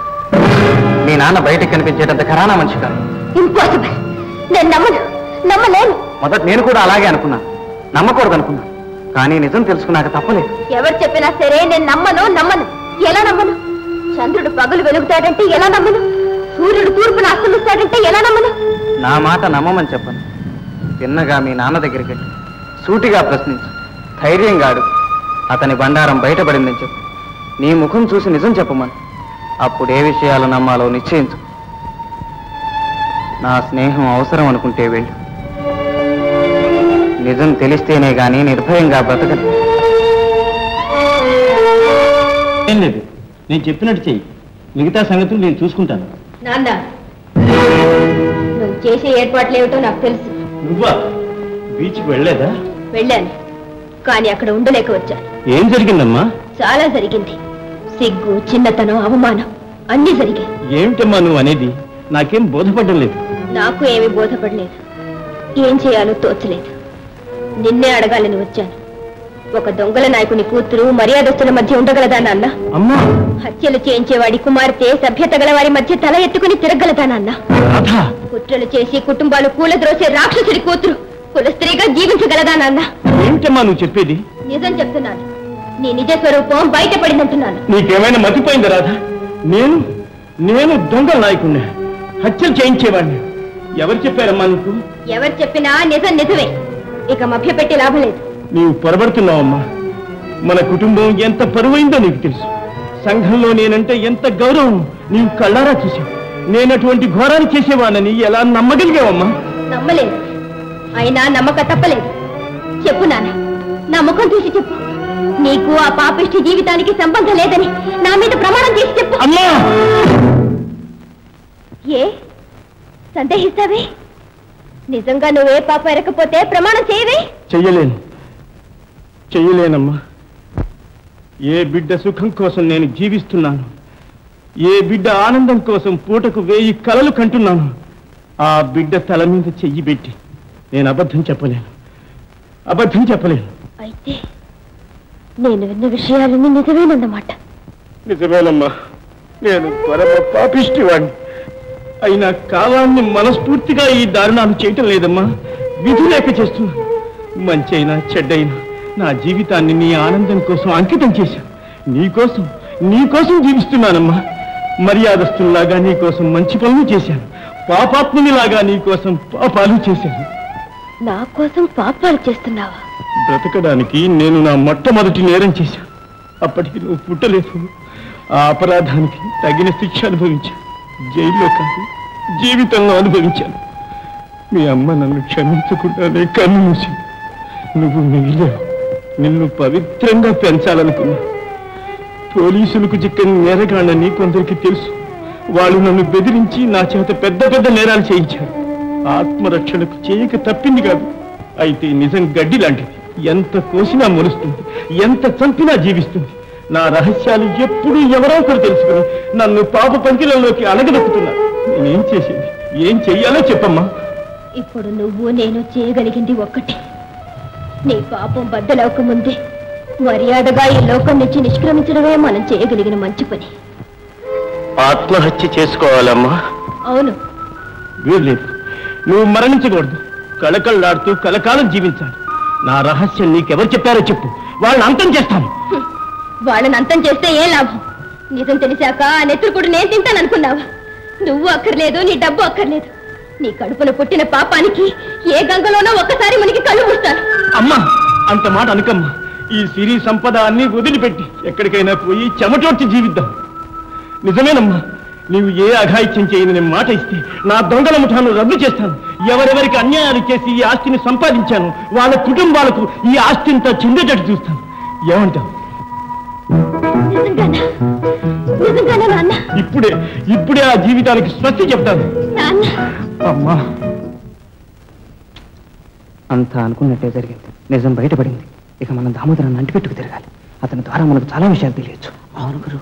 మీ నాన్న బయటకు కనిపించేటంత ఖరానా మనిషి కాదు ఇంపాసిబుల్ నేను నమ్మను నమ్మలేను మొదట నేను కూడా అలాగే అనుకున్నా నమ్మకూడదు అనుకున్నా కానీ నిజం తెలుసుకున్నాక తప్పలేదు ఎవరు చెప్పినా సరే నేను నమ్మను నమ్మను ఎలా నమ్మను చంద్రుడు పగలు వెలుగుతాడంటే ఎలా నమ్మను సూర్యుడు తూర్పును అస్తమిస్తాడంటే ఎలా నమ్మను నా మాట నమ్మమని చెప్పను తిన్నగా మీ నాన్న దగ్గరికి వెళ్ళి సూటిగా ప్రశ్నించు ధైర్యంగా అడుగు అతని బండారం బయటపడిందని చెప్పు నీ ముఖం చూసి నిజం చెప్పమని అప్పుడు ఏ విషయాలు నమ్మాలో నిశ్చయించు నా స్నేహం అవసరం అనుకుంటే వెళ్ళు నిజం తెలిస్తేనే గాని నిర్భయంగా బ్రతకను ఏం లేదు నేను చెప్పినట్టు చెయ్యి మిగతా సంగతులు నేను చూసుకుంటాను నాన్న నువ్వు చేసే ఏర్పాట్లు ఏమిటో నాకు తెలుసు నువ్వా బీచ్కి వెళ్ళలేదా వెళ్ళాను కానీ అక్కడ ఉండలేక వచ్చాను ఏం జరిగిందమ్మా చాలా జరిగింది సిగ్గు చిన్నతనం అవమానం అన్నీ జరిగాయి ఏమిటమ్మా నువ్వు అనేది నాకేం బోధపడడం లేదు నాకు ఏమీ బోధపడలేదు ఏం చేయాలో తోచలేదు నిన్నే అడగాలని వచ్చాను ఒక దొంగల నాయకుని కూతురు మర్యాదస్తుల మధ్య ఉండగలదా నాన్న అమ్మా హత్యలు చేయించేవాడి కుమార్తె సభ్యత గల వారి మధ్య తల ఎత్తుకుని తిరగలదా నాన్న రాధా కుట్రలు చేసి కుటుంబాలు కూలద్రోసే రాక్షసుడి కూతురు కుల స్త్రీగా జీవించగలదా నాన్న ఏమిటమ్మా నువ్వు చెప్పేది నిజం చెప్తున్నాను నీ నిజ స్వరూపం బయటపడిందంటున్నాను నీకేమైనా మతిపోయిందా రాధా నేను నేను దొంగ నాయకుణ్ణి హత్యలు చేయించేవాడిని ఎవరు చెప్పారమ్మా నీకు ఎవరు చెప్పినా నిజం నిజమే ఇక మభ్యపెట్టి లాభం లేదు నీవు పొరబడుతున్నావమ్మా మన కుటుంబం ఎంత పరువైందో నీకు తెలుసు సంఘంలో నేనంటే ఎంత గౌరవం నీవు కళ్ళారా చూసావు నేను అటువంటి ఘోరాన్ని చేసేవాడిని ఎలా నమ్మగలిగావమ్మా నమ్మలేదు అయినా నమ్మక తప్పలేదు చెప్పు నాన్న నా ముఖం చూసి చెప్పు నీకు ఆ పాపిష్టి జీవితానికి సంబంధం లేదని నా మీద ప్రమాణం చేసి చెప్పు అమ్మా ఏ సందేహిస్తావే నిజంగా నువ్వే పాప ఎరకపోతే ప్రమాణం చేయవే చెయ్యలేను చెయ్యలేనమ్మా ఏ బిడ్డ సుఖం కోసం నేను జీవిస్తున్నాను ఏ బిడ్డ ఆనందం కోసం పూటకు వేయి కలలు కంటున్నాను ఆ బిడ్డ తల మీద చెయ్యి పెట్టి నేను అబద్ధం చెప్పలేను అబద్ధం చెప్పలేను అయితే నేను విన్న విషయాలన్నీ నిజమేనన్నమాట నిజమేనమ్మా నేను పరమ పాపిష్టివాణ్ణి అయినా కాలాన్ని మనస్ఫూర్తిగా ఈ దారుణాలు చేయటం లేదమ్మా విధి లేక చేస్తున్నాను మంచైనా చెడ్డైనా నా జీవితాన్ని నీ ఆనందం కోసం అంకితం చేశాను నీకోసం నీకోసం జీవిస్తున్నానమ్మా మర్యాదస్తుల్లాగా నీకోసం మంచి పనులు చేశాను పాపాత్మునిలాగా నీకోసం పాపాలు చేశాను నా కోసం పాపాలు చేస్తున్నావా బ్రతకడానికి నేను నా మొట్టమొదటి నేరం చేశాను అప్పటికి నువ్వు పుట్టలేదు ఆ అపరాధానికి తగిన శిక్ష అనుభవించాను జైల్లో కాదు జీవితంలో అనుభవించాను మీ అమ్మ నన్ను క్షమించకుండానే కన్ను మూసింది నువ్వు మిగిలావు నిన్ను పవిత్రంగా పెంచాలనుకున్నా పోలీసులకు చిక్కని నేరగాళ్ళని కొందరికి తెలుసు వాళ్ళు నన్ను బెదిరించి నా చేత పెద్ద పెద్ద నేరాలు చేయించారు ఆత్మరక్షణకు చేయక తప్పింది కాదు అయితే నిజం గడ్డి లాంటిది ఎంత కోసినా మొలుస్తుంది ఎంత చంపినా జీవిస్తుంది నా రహస్యాలు ఎప్పుడూ ఎవరో ఒకరు తెలుసుకుని నన్ను పాప పంకిలంలోకి అణగదొక్కుతున్నారు నేనేం చేసేది ఏం చెయ్యాలో చెప్పమ్మా ఇప్పుడు నువ్వు నేను చేయగలిగింది ఒక్కటే నీ పాపం బద్దలవక ముందే మర్యాదగా ఈ లోకం నుంచి నిష్క్రమించడమే మనం చేయగలిగిన మంచి పని ఆత్మహత్య చేసుకోవాలమ్మా అవును వీల్లేదు నువ్వు మరణించకూడదు కళకళలాడుతూ కలకాలం జీవించాలి నా రహస్యం నీకెవరు చెప్పారో చెప్పు వాళ్ళని అంతం చేస్తాను వాళ్ళని అంతం చేస్తే ఏ లాభం నిజం తెలిసాక ఆ నెత్తురు కూడా నేను తింటాననుకున్నావా నువ్వు అక్కర్లేదు నీ డబ్బు అక్కర్లేదు నీ కడుపున పుట్టిన పాపానికి ఏ గంగలోనో ఒక్కసారి మనకి కళ్ళు మూస్తాను అమ్మా అంత మాట అనుకమ్మా ఈ సిరి సంపద అన్ని వదిలిపెట్టి ఎక్కడికైనా పోయి చెమటోడ్చి జీవిద్దాం నిజమేనమ్మా నీవు ఏ అఘాయిత్యం చేయని నేను మాట ఇస్తే నా దొంగల ముఠాను రద్దు చేస్తాను ఎవరెవరికి అన్యాయాలు చేసి ఈ ఆస్తిని సంపాదించాను వాళ్ళ కుటుంబాలకు ఈ ఆస్తింతా చెందేటట్టు చూస్తాను ఏమంటావు నిజంగానా నిజంగానా నాన్న ఇప్పుడే ఇప్పుడే ఆ జీవితానికి స్వస్తి చెప్తాను నాన్న అమ్మా అంతా అనుకున్నట్టే జరిగింది నిజం బయటపడింది ఇక మనం దామోదరాన్ని అంటిపెట్టుకు తిరగాలి అతని ద్వారా మనకు చాలా విషయాలు తెలియచ్చు అవును గురు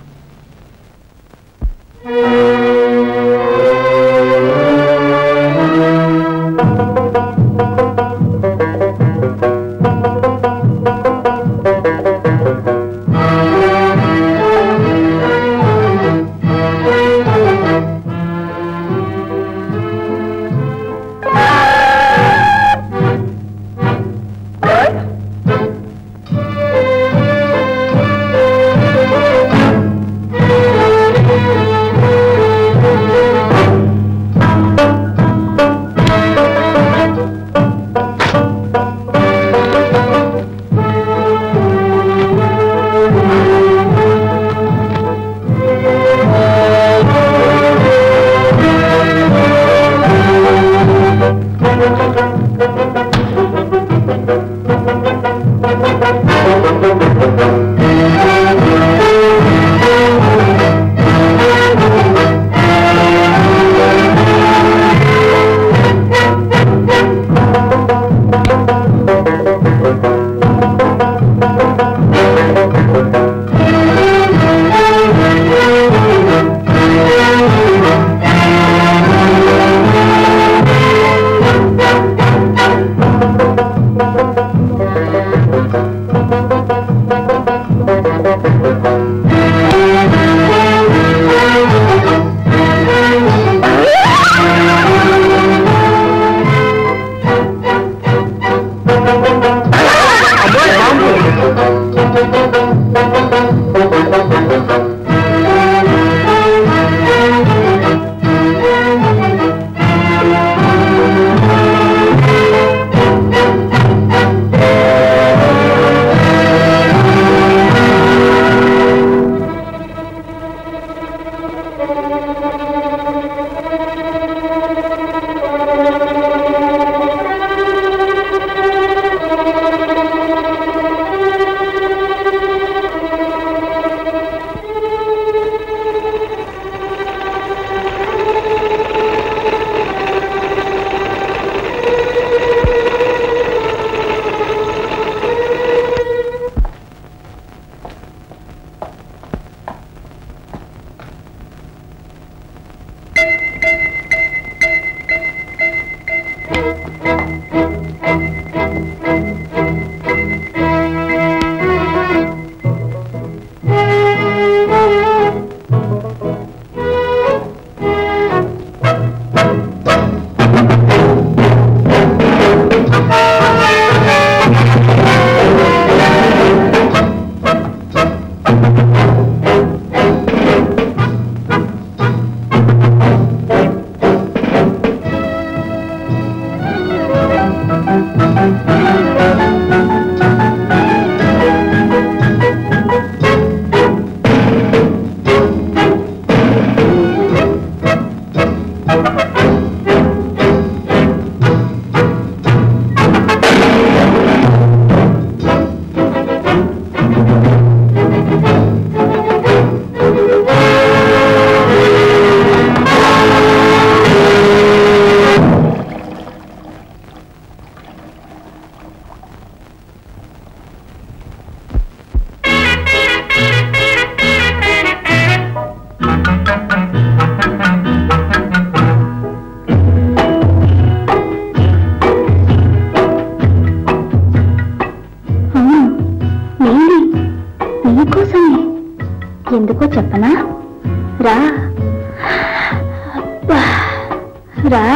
ఎందుకో చెప్పనా రా అబ్బా, రా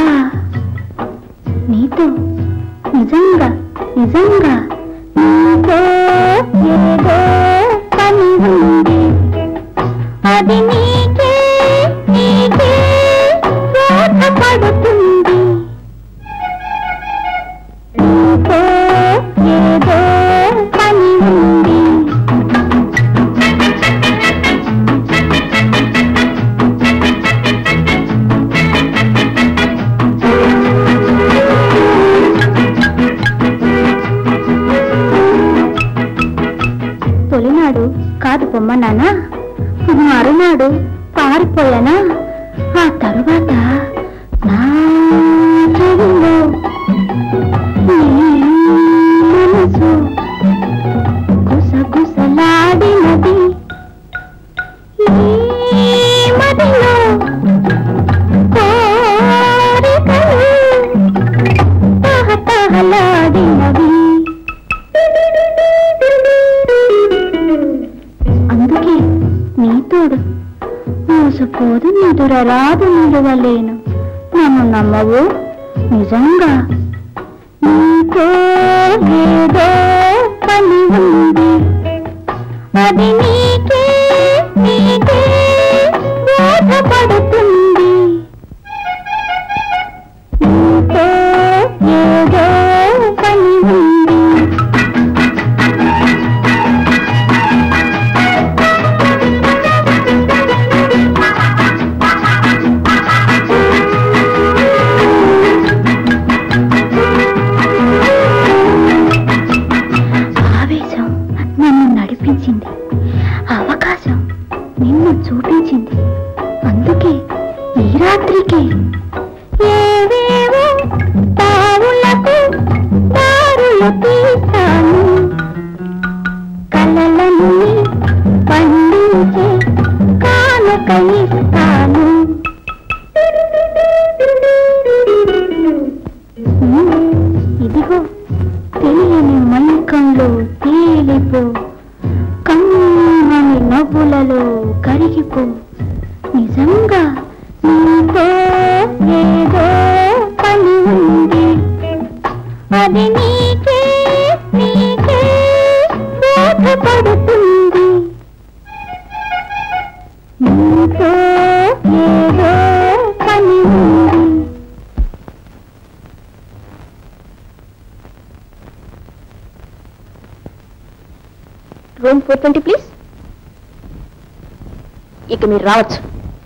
నీతో నిజంగా నిజంగా నీతో ఏదో పని ఉంది అది నీకే నీకే బోధపడుతుంది నీతో ఏదో పని ఉంది తొలినాడు కాదు పొమ్మన్నానా మరునాడు పారిపోయానా ఆ తరువాత నా చెవిలో నీ మనసు గుసగుసలాడినది ఈ మదిలో కోరికలు తహతహలాడినవి అందుకే నీ తోడు మోసపోదు నిదుర రాదు నిలవలేను నన్ను నమ్మవు నిజంగా నీతో ఏదో పని ఉంది అది నీకే నీకే బోధపడుతుంది నీతో ఏదో పని ఉంది ఆవేశం నన్ను నడిపించింది అవకాశం నిన్ను చూపించింది అందుకే ఈ రాత్రికి ఏవేవో తావులకు దారులు తీశాను కలలను పండించే కానుక ఇస్తాను ఇదిగో తెలియని మైకంలో తేలిపో కమ్మని నవ్వులలో కరిగిపో నిజంగా నీతో ఏదో పని ఉంది అది నీకే నీకే బోధపడుతుంది నీతో ఏదో పని ఉంది రూమ్ ఫోర్ ట్వంటీ ప్లీజ్ ఇక మీరు రావచ్చు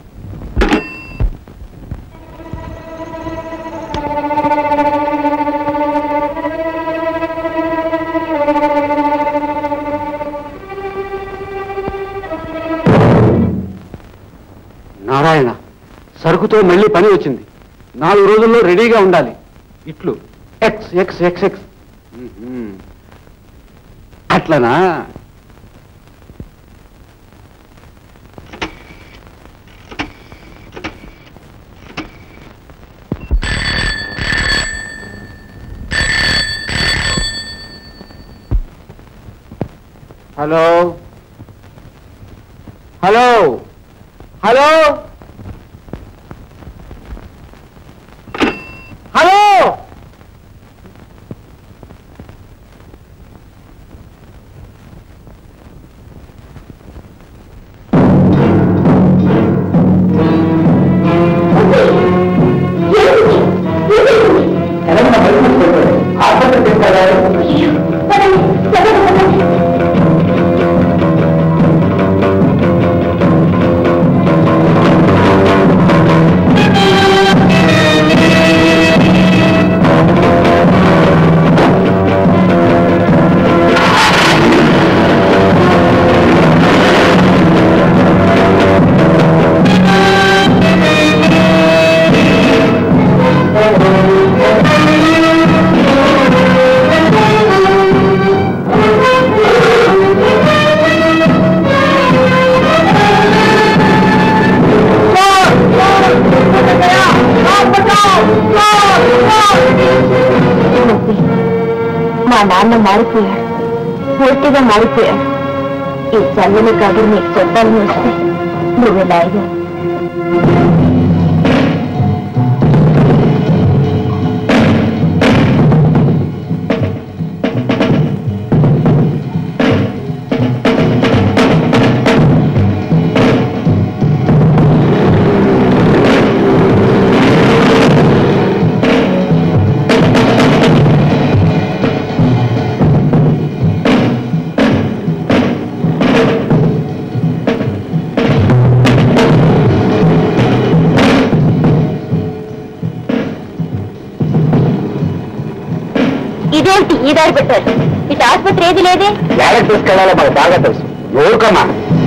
నారాయణ సరుకుతో మళ్ళీ పని వచ్చింది నాలుగు రోజుల్లో రెడీగా ఉండాలి ఇట్లు ఎక్స్ ఎక్స్ ఎక్స్ ఎక్స్ మ్మ్. అట్లనా హలో హలో హలో హలో మా నాన్న మారిపోయాడు పూర్తిగా మారిపోయాడు ఈ చల్లని కబురు నీకు చెప్పాలని వస్తే నువ్వు ఇలా అయ్యావు ఇదేంటి ఈ దారి పెట్టారు ఇటు ఆసుపత్రి ఏది లేదే ఎక్కడికి తీసుకెళ్లాలో మాకు బాగా తెలుసు ఊరుకోమా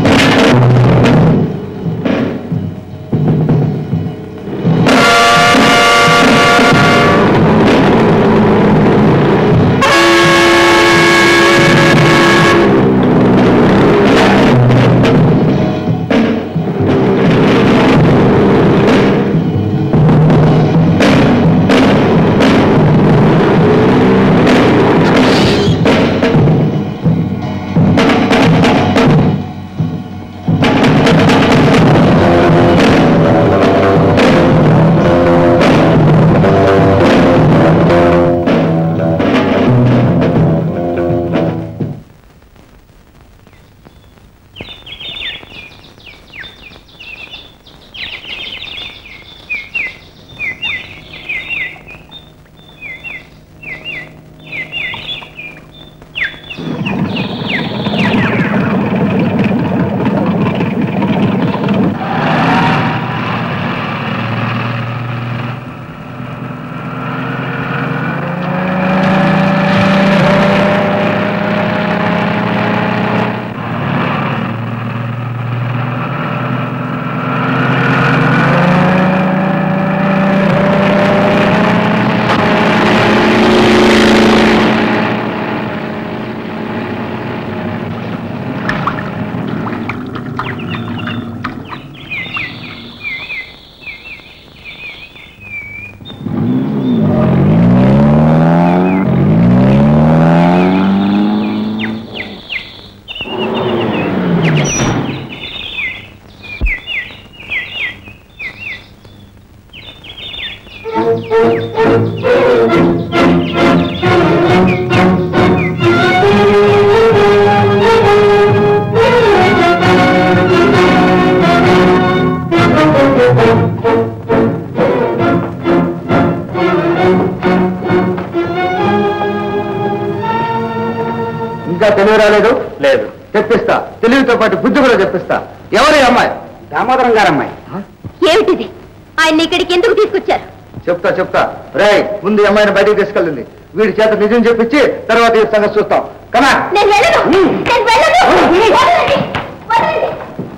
ఇంకా తెలివి రాలేదు లేదు తెప్పిస్తా తెలివితో పాటు బుద్ధి కూడా తెప్పిస్తా ఎవరి అమ్మాయి దామోదరం గారు అమ్మాయి ఏమిటిది ఆయన ఇక్కడికి ఎందుకు తీసుకొచ్చారు చెప్తా చెప్తా రే ముందు ఈ అమ్మాయిని బయటకు తీసుకెళ్ళింది వీడి చేత నిజం చెప్పించి తర్వాత ఈ సంగతి చూస్తాం కమా నేను వెళ్ళను నేను వెళ్ళను వదలండి, వదలండి.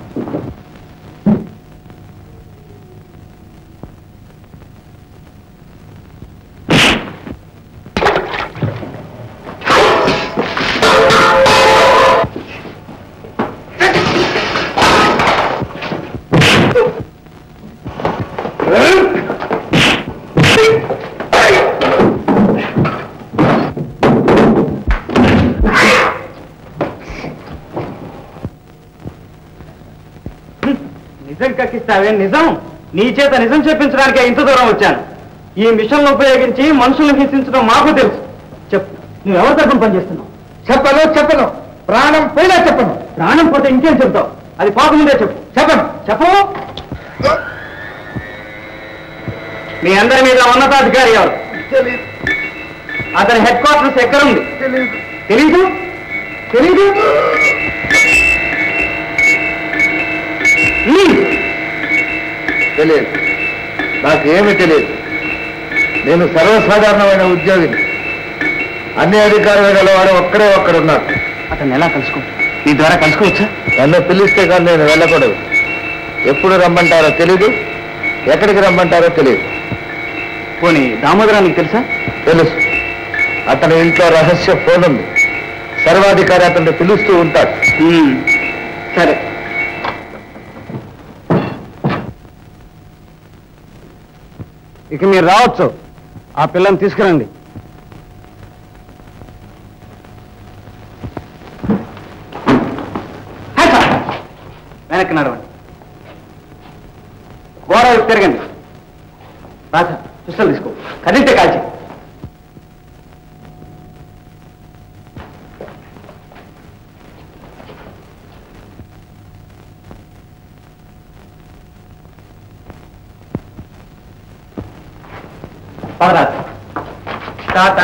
నిజం కక్కిస్తావే నిజం నీ చేత నిజం చెప్పించడానికి ఇంత దూరం వచ్చాను ఈ మిషన్లు ఉపయోగించి మనుషులను హింసించడం మాకు తెలుసు చెప్పు నువ్వు ఎవరి తరపున పనిచేస్తున్నావు చెప్పను చెప్పను ప్రాణం పోయినా చెప్పను ప్రాణం పోతే ఇంకేం చెప్తావు అది పోకముందే చెప్పు చెప్పను చెప్పు మీ అందరి మీద ఉన్నతాధికారి ఎవరు అతని హెడ్ క్వార్టర్స్ ఎక్కడ ఉంది తెలీదు తెలీదు హ్మ్. తెలియదు నాకు ఏమీ తెలియదు నేను సర్వసాధారణమైన ఉద్యోగిని అన్ని అధికారులు గలవాడు ఒక్కడే ఒక్కడున్నారు అతన్ని ఎలా కలుసుకుంటా నీ ద్వారా కలుసుకోవచ్చా నన్ను పిలిస్తే కానీ నేను వెళ్ళకూడదు ఎప్పుడు రమ్మంటారో తెలీదు ఎక్కడికి రమ్మంటారో తెలియదు పోనీ దామోదరానికి తెలుసా తెలుసు అతని ఇంట్లో రహస్య ఫోన్ ఉంది సర్వాధికారి అతన్ని పిలుస్తూ ఉంటాడు హ్మ్. సరే ఇక మీరు రావచ్చు ఆ పిల్లని తీసుకురండి వెనక్కి నడవండి గోడ వైపు తిరగండి రాధ పిస్టల్ తీసుకో కదిలితే కాల్చి పదరాజ టాటా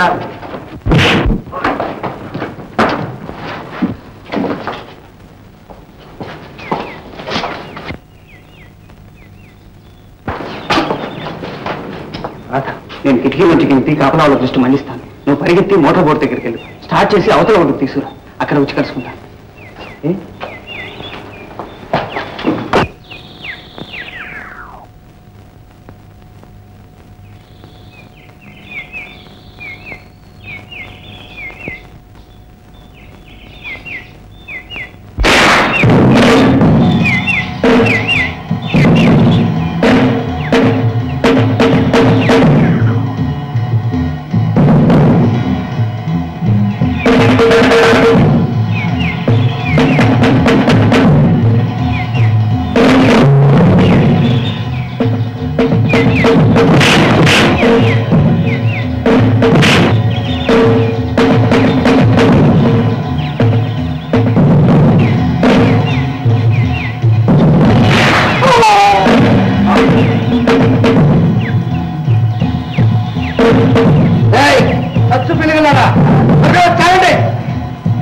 రాధ నేను కిటికీ నుంచి కింది కాపలాలో దృష్టి మళ్ళిస్తాను నువ్వు పరిగెత్తి మోటార్ బోర్డు దగ్గరికి వెళ్ళు స్టార్ట్ చేసి అవతల ఒకటి తీసుకురా అక్కడ వచ్చి కలుసుకుంటాను ఏ? ఏయ్, చచ్చు పిల్లగలరా చాలండి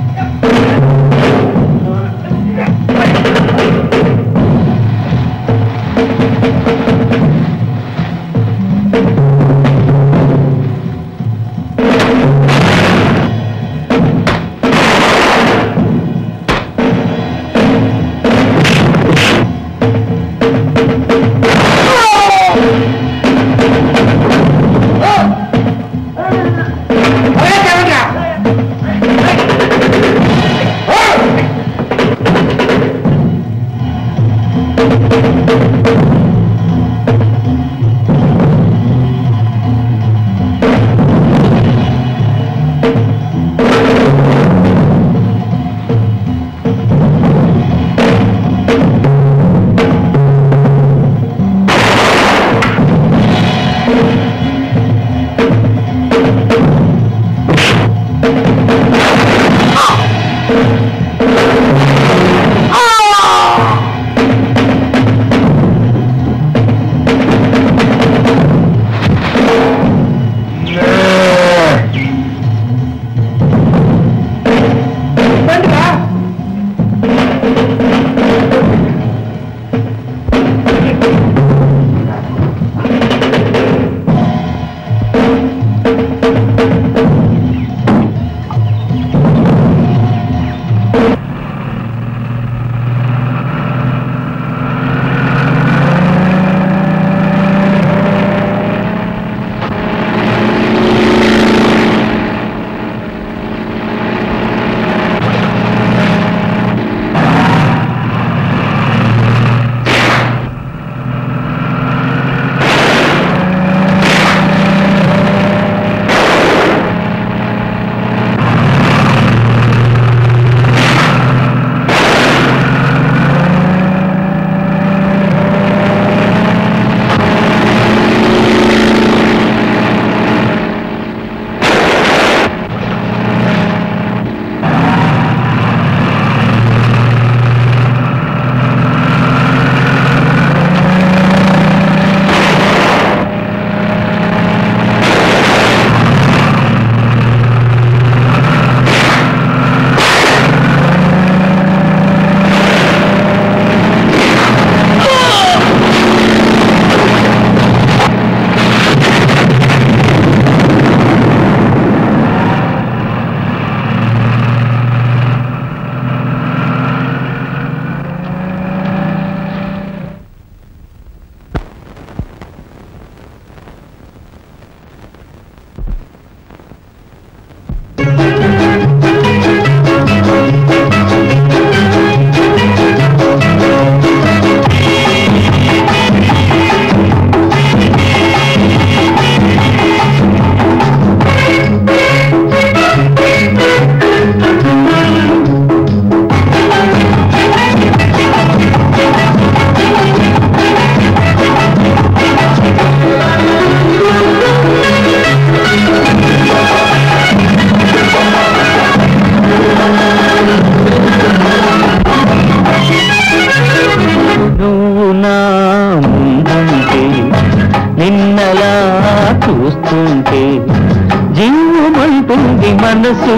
మనసు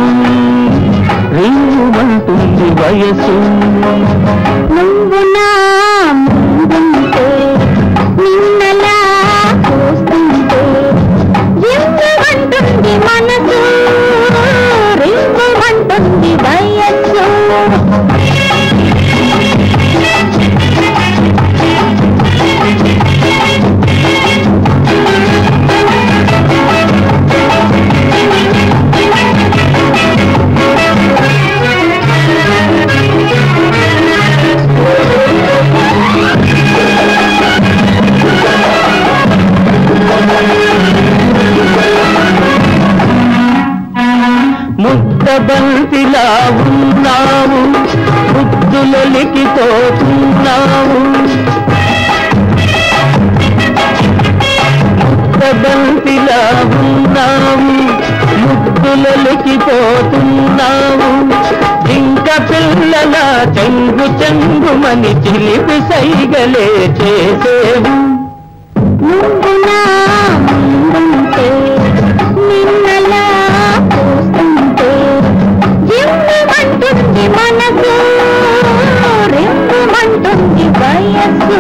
రేవుమంటుంది వయసు నువ్వు నా ముందుంటే నిన్నలా చూస్తుంటే రింగుమంటుంది మనసు రింగుమంటుంది వయస్సు ముద్దబంతిలా ఉన్నావు ముద్దులొలికి తోచున్నావు ముద్దబంతిలా ఉన్నావు ముద్దులొలికి పోతున్నావు ఇంక పిల్లల చెంగు చెంగుమని చిలిపి సైగలే చేసేవు నువ్వు నా ముందుంటే నిన్నలా చూస్తుంటే రింగుమంటుంది మనసు రింగుమంటుంది వయస్సు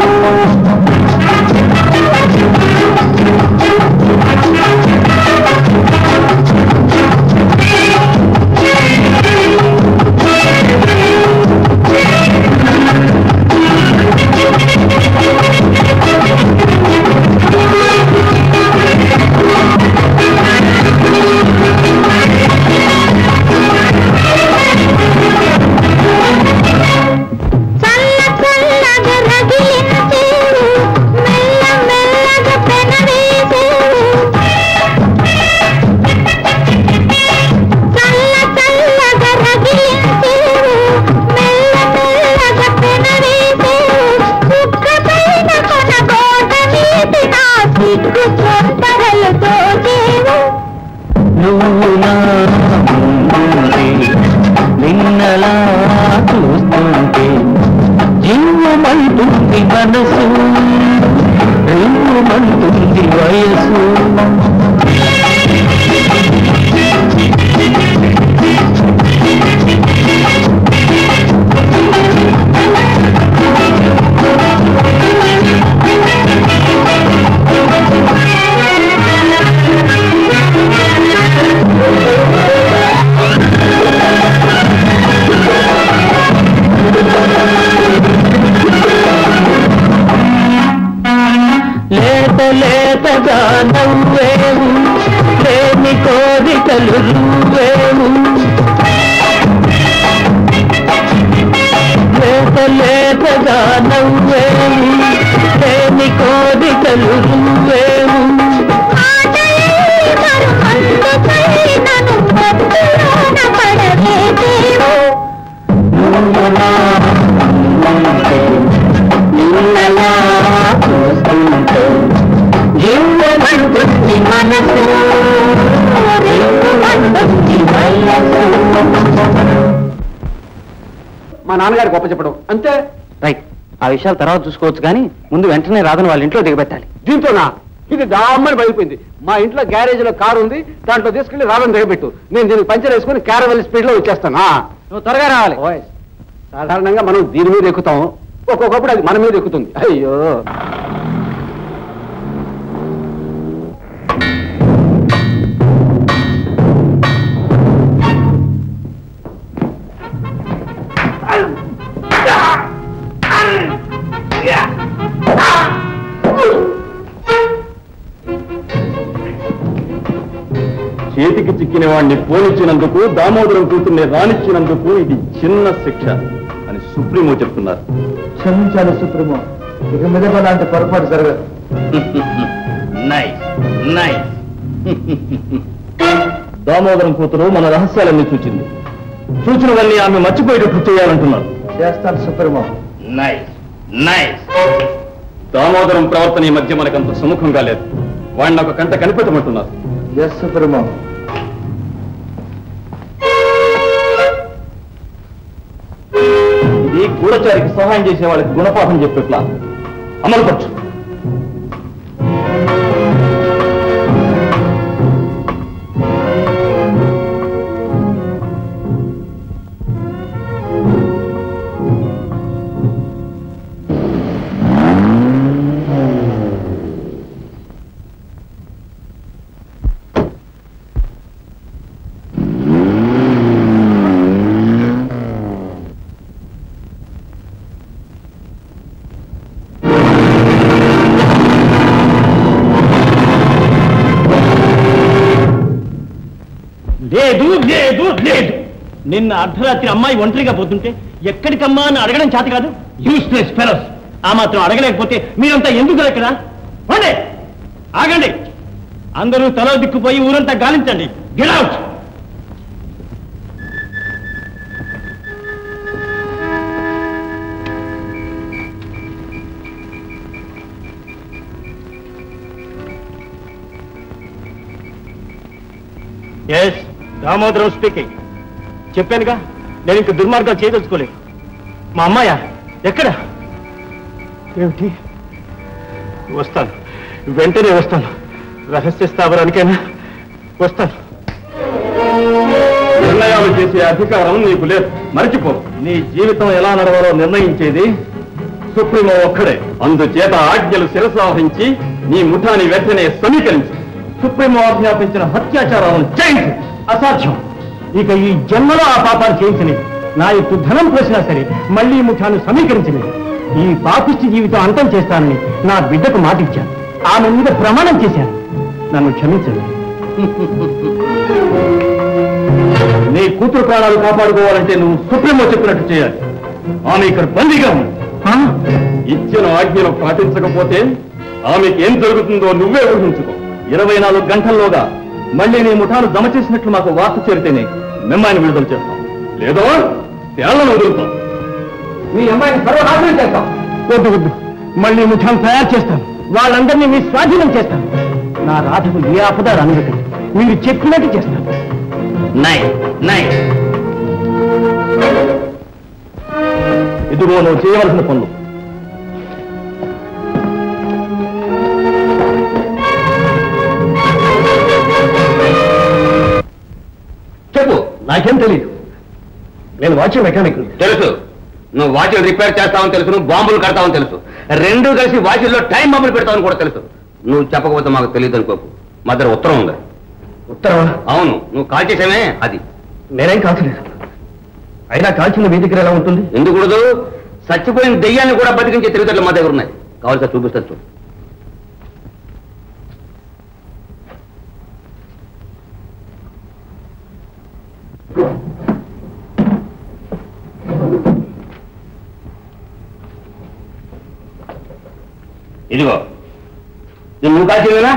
చల్ల చల్లగా రగిలించేవు మెల్ల మెల్లగా పెనవేసేవు చల్ల చల్లగా రగిలించేవు మెల్ల మెల్లగా పెనవేసేవు కుక్క పైన కొన కోట నీటి నా సిగ్గు సొంతరలు తోచేవు నువ్వు నా ముందుంటే నిన్నలా చూస్తుంటే జీవమంటుంది మనసు రేవుమంటుంది వయసు లేత లేతగా నవ్వేవు ప్రేమి కోరికలు నువ్వేవు లేత లేతగా నవ్వేవు ప్రేమి కోరికలు నువ్వేవు నువ్వు నా ముందుంటే నిన్నలా చూస్తుంటే జీవమంటుంది మనసు రేవుమంటుంది వయసు మా నాన్నగారికి గొప్ప చెప్పడం అంతే రైట్ ఆ విషయాలు తర్వాత చూసుకోవచ్చు కానీ ముందు వెంటనే రాదని వాళ్ళ ఇంట్లో దిగబెట్టాలి దీంతోనా ఇది దామ్మని బయలుపోయింది మా ఇంట్లో గ్యారేజ్ లో కారు ఉంది దాంట్లో తీసుకెళ్లి రావడం దిగబెట్టు నేను దీనికి పంచర్ వేసుకుని క్యారవెల్ స్పీడ్ లో వచ్చేస్తాను ఆ. నువ్వు త్వరగా రావాలి ఓయ్, సాధారణంగా మనం దీని మీద ఎక్కుతాం ఒక్కొక్కప్పుడు అది మన మీద ఎక్కుతుంది అయ్యో చేతికి చిక్కిన వాడిని పోనిచ్చినందుకు దామోదరం కూతుర్ని రానిచ్చినందుకు ఇది చిన్న శిక్ష అని సుప్రీమో చెప్తున్నారు క్షమించాలి సుప్రీమో ఇక మీద అలాంటి పొరపాటు జరగదు నైస్ నైస్ దామోదరం కూతురు మన రహస్యాలన్నీ చూచింది చూచినవన్నీ ఆమె మర్చిపోయేటట్లు చేయాలంటున్నారు చేస్తాను సుప్రీమో నైస్ నైస్ దామోదరం ప్రవర్తన ఈ మధ్య మనకంత సుముఖంగా లేదు వాడిని ఒక కంట కనిపెట్టమంటున్నారు ఎస్ సుప్రీమో ఇది గూఢచారికి సహాయం చేసే వాళ్ళకి గుణపాఠం చెప్పే ప్లాన్ అమలుపరచు లేదు లేదు నిన్న అర్ధరాత్రి అమ్మాయి ఒంటరిగా పోతుంటే ఎక్కడికమ్మా అని అడగడం చేత కాదు యూస్లెస్ ఫెలోస్ ఆ మాత్రం అడగలేకపోతే మీరంతా ఎందుకు ఇక్కడ పోండి ఆగండి అందరూ తల దిక్కుపోయి ఊరంతా గాలించండి get out yes Damodaram speaking చెప్పానుగా నేను ఇంక దుర్మార్గాలు చేయదలుచుకోలేదు మా అమ్మాయ ఎక్కడ ఏమిటి వస్తాను వెంటనే వస్తాను రహస్య స్థావరానికైనా వస్తాను నిర్ణయాలు చేసే అధికారం నీకు లేదు మర్చిపో నీ జీవితం ఎలా నడవాలో నిర్ణయించేది సుప్రీమో ఒక్కడే అందుచేత ఆజ్ఞలు శిరసావహించి నీ ముఠాని వెంటనే సమీకరించి సుప్రీమో ఆజ్ఞాపించిన హత్యాచారాలను చేయించు అసాధ్యం ఇక ఈ జన్మలో ఆ పాపాలు చేయించలేదు నా యొక్క ధనం పోసినా సరే మళ్ళీ ఈ ముఠాను సమీకరించలేదు ఈ పాపిష్టి జీవితం అంతం చేస్తానని నా బిడ్డకు మాట ఇచ్చాను ఆమె మీద ప్రమాణం చేశాను నన్ను క్షమించండి నీ కూతురు ప్రాణాలు కాపాడుకోవాలంటే నువ్వు సుప్రీమో చెప్పినట్టు చేయాలి ఆమె ఇక్కడ బందీగా ఉంది ఇచ్చిన ఆజ్ఞను పాటించకపోతే ఆమెకి ఏం జరుగుతుందో నువ్వే ఊహించుకో ఇరవై నాలుగు గంటల్లోగా మళ్ళీ నీ ముఠాను దమ చేసినట్లు మాకు వార్త చేరితేనే మిమ్మాయిని విడుదల చేస్తాం లేదో తేళ్లను వదులుతాం మీ అమ్మాయిని సర్వనాశనం చేస్తాం వద్దు వద్దు మళ్ళీ ముఠాను తయారు చేస్తాను వాళ్ళందరినీ మీ స్వాధీనం చేస్తాను నా రాధకు ఏ ఆపద రానివ్వకండి మీరు చెప్పినట్టు చేస్తాను నై నై ఇదిగో నువ్వు చేయవలసిన పనులు చెప్పు నాకేం తెలియదు నేను వాచ్ మెకానిక్ తెలుసు నువ్వు వాచ్లు రిపేర్ చేస్తావని తెలుసు నువ్వు బాంబులు కడతావని తెలుసు రెండు కలిసి వాచ్ల్లో టైం బాంబులు పెడతావని కూడా తెలుసు నువ్వు చెప్పకపోతే మాకు తెలియదు అనుకోకు మా దగ్గర ఉత్తరం ఉంది ఉత్తరమా అవును నువ్వు కాల్ చేసామే అది నేనేం కాల్చలేదు అయినా కాల్చిన మీ దగ్గర ఎలా ఉంటుంది ఎందుకూడదు చచ్చిపోయిన దెయ్యాన్ని కూడా బతికించే తెలివితేటలు మా దగ్గర ఉన్నాయి కావాల్సి చూపిస్తాను చూడు ఇదిగో ఇది నువ్వు కాల్చేవేనా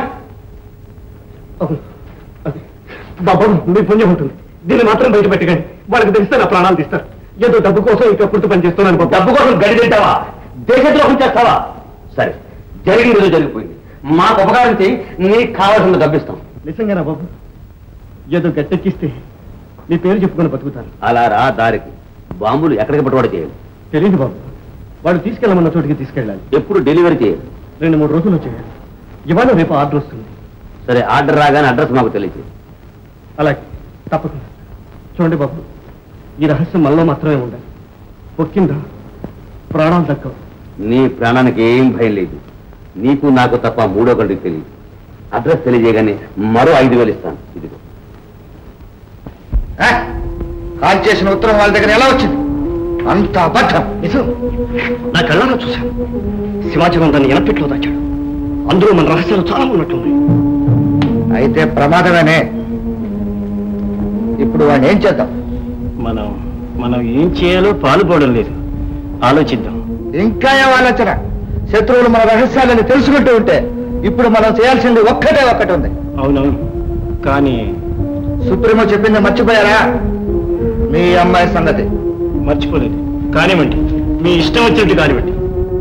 బాబు మీ పుణ్యం ఉంటుంది దీన్ని మాత్రం బయట పెట్టకండి వాళ్ళకి తెలిస్తే నా ప్రాణాలు తీస్తారు ఏదో డబ్బు కోసం ఇంకా పుర్తు పని చేస్తున్నాను బాబు డబ్బు కోసం గడి తింటావా దేశద్రోహం చేస్తావా సరే జరిగింది ఏదో జరిగిపోయింది మాకు ఉపకారం చేయి నీకు కావాల్సిన డబ్బిస్తాం నిజంగానా బాబు ఏదో గట్టెక్కిస్తే నీ పేరు చెప్పుకొని బతుకుతాను అలా రా దారికి బాంబులు ఎక్కడికి పట్టుబడి చేయాలి తెలియదు బాబు వాడు తీసుకెళ్ళమన్న చోటికి తీసుకెళ్ళాలి ఎప్పుడు డెలివరీ చేయాలి రెండు మూడు రోజులు చేయాలి ఇవాళ రేపు ఆర్డర్ వస్తుంది సరే ఆర్డర్ రాగానే అడ్రస్ మాకు తెలియదు అలాగే తప్పకుండా చూడండి బాబు ఈ రహస్యం మనలో మాత్రమే ఉండాలి పొక్కిందా ప్రాణాలు దక్కవు నీ ప్రాణానికి ఏం భయం లేదు నీకు నాకు తప్ప మూడో గంటకి తెలియదు అడ్రస్ తెలియజేయగానే మరో ఐదు వేలు ఇస్తాను ఇదిగో కాల్ చేసిన ఉత్తరం వాళ్ళ దగ్గర ఎలా వచ్చింది అంత అబద్ధం నిజం నా కళ్ళలో చూశాను శివాజీవం దాన్ని ఎనపెట్లో దాచాడు అందులో మన రహస్యాలు చాలా ఉన్నట్లున్నాయి అయితే ప్రమాదమేనే ఇప్పుడు వాడిని ఏం చేద్దాం మనం మనం ఏం చేయాలో పాల్గొనడం లేదు ఆలోచిద్దాం ఇంకా ఏం ఆలోచన శత్రువులు మన రహస్యాలని తెలుసుకుంటూ ఉంటే ఇప్పుడు మనం చేయాల్సింది ఒక్కటే ఒక్కటి ఉంది అవునవును కానీ సుప్రీమో చెప్పింది మర్చిపోయారా మీ అమ్మాయి సంగతి మర్చిపోలేదు కానివ్వండి మీ ఇష్టం వచ్చినట్టు కానివ్వండి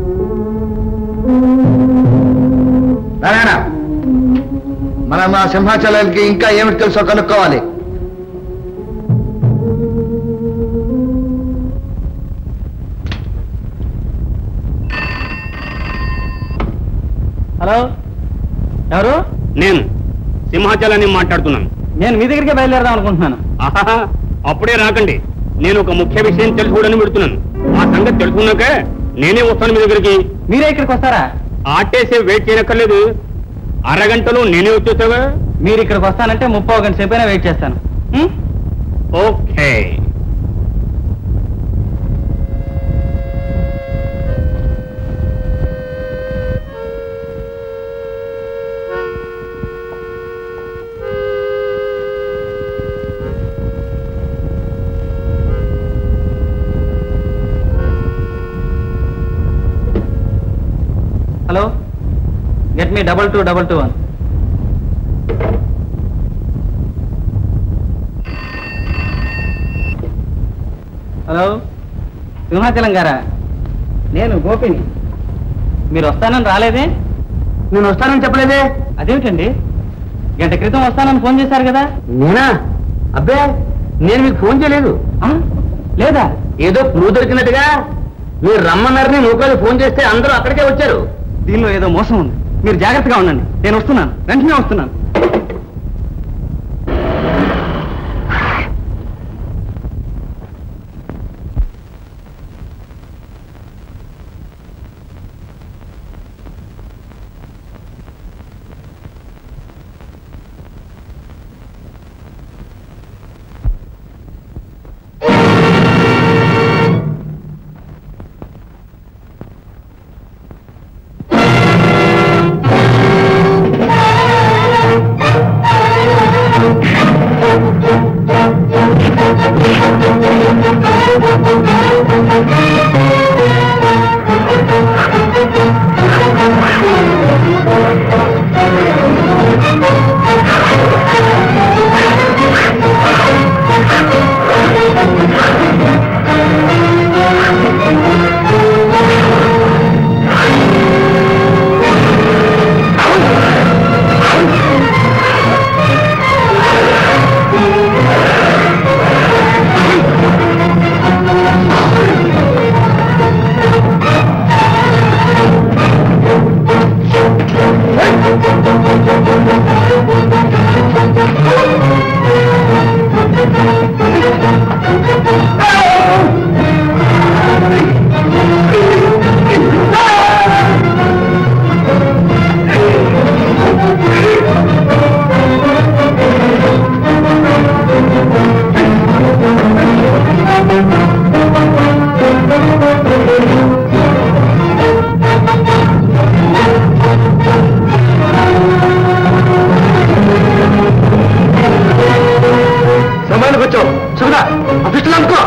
నారాయణ మనం ఆ సింహాచలానికి ఇంకా ఏమిటి తెలుసో కనుక్కోవాలి హలో ఎవరు నేను సింహాచలాన్ని మాట్లాడుతున్నాను నేను మీ దగ్గరికి బయలుదేరదాం అనుకుంటున్నాను ఆహాహా, అప్పుడే రాకండి నేను ఒక ముఖ్య విషయం తెలుసుకోవడానికి పెడుతున్నాను ఆ సంగతి తెలుసుకున్నాక నేనే వస్తాను మీ దగ్గరికి మీరే ఇక్కడికి వస్తారా ఆటేసే వెయిట్ చేయనక్కర్లేదు అరగంటలో నేనే వచ్చేసావా మీరు ఇక్కడికి వస్తానంటే ముప్పై గంట సేపైనా వెయిట్ చేస్తాను ఉం? Okay get me double two double two one hello Simhachalam గారా నేను గోపిని మీరు వస్తానని రాలేదే నేను వస్తానని చెప్పలేదే అదేమిటండి గంట క్రితం వస్తానని ఫోన్ చేశారు కదా నేనా అబ్బే నేను మీకు ఫోన్ చేయలేదు లేదా ఏదో క్లూ దొరికినట్టుగా మీరు రమ్మన్నారని నూకాలు ఫోన్ చేస్తే అందరూ అక్కడికే వచ్చారు దీనిలో ఏదో మోసం ఉంది మీరు జాగ్రత్తగా ఉండండి నేను వస్తున్నాను వెంటనే వస్తున్నాను సమయానికి వచ్చావు సుగదా అఫీసులో అనుకో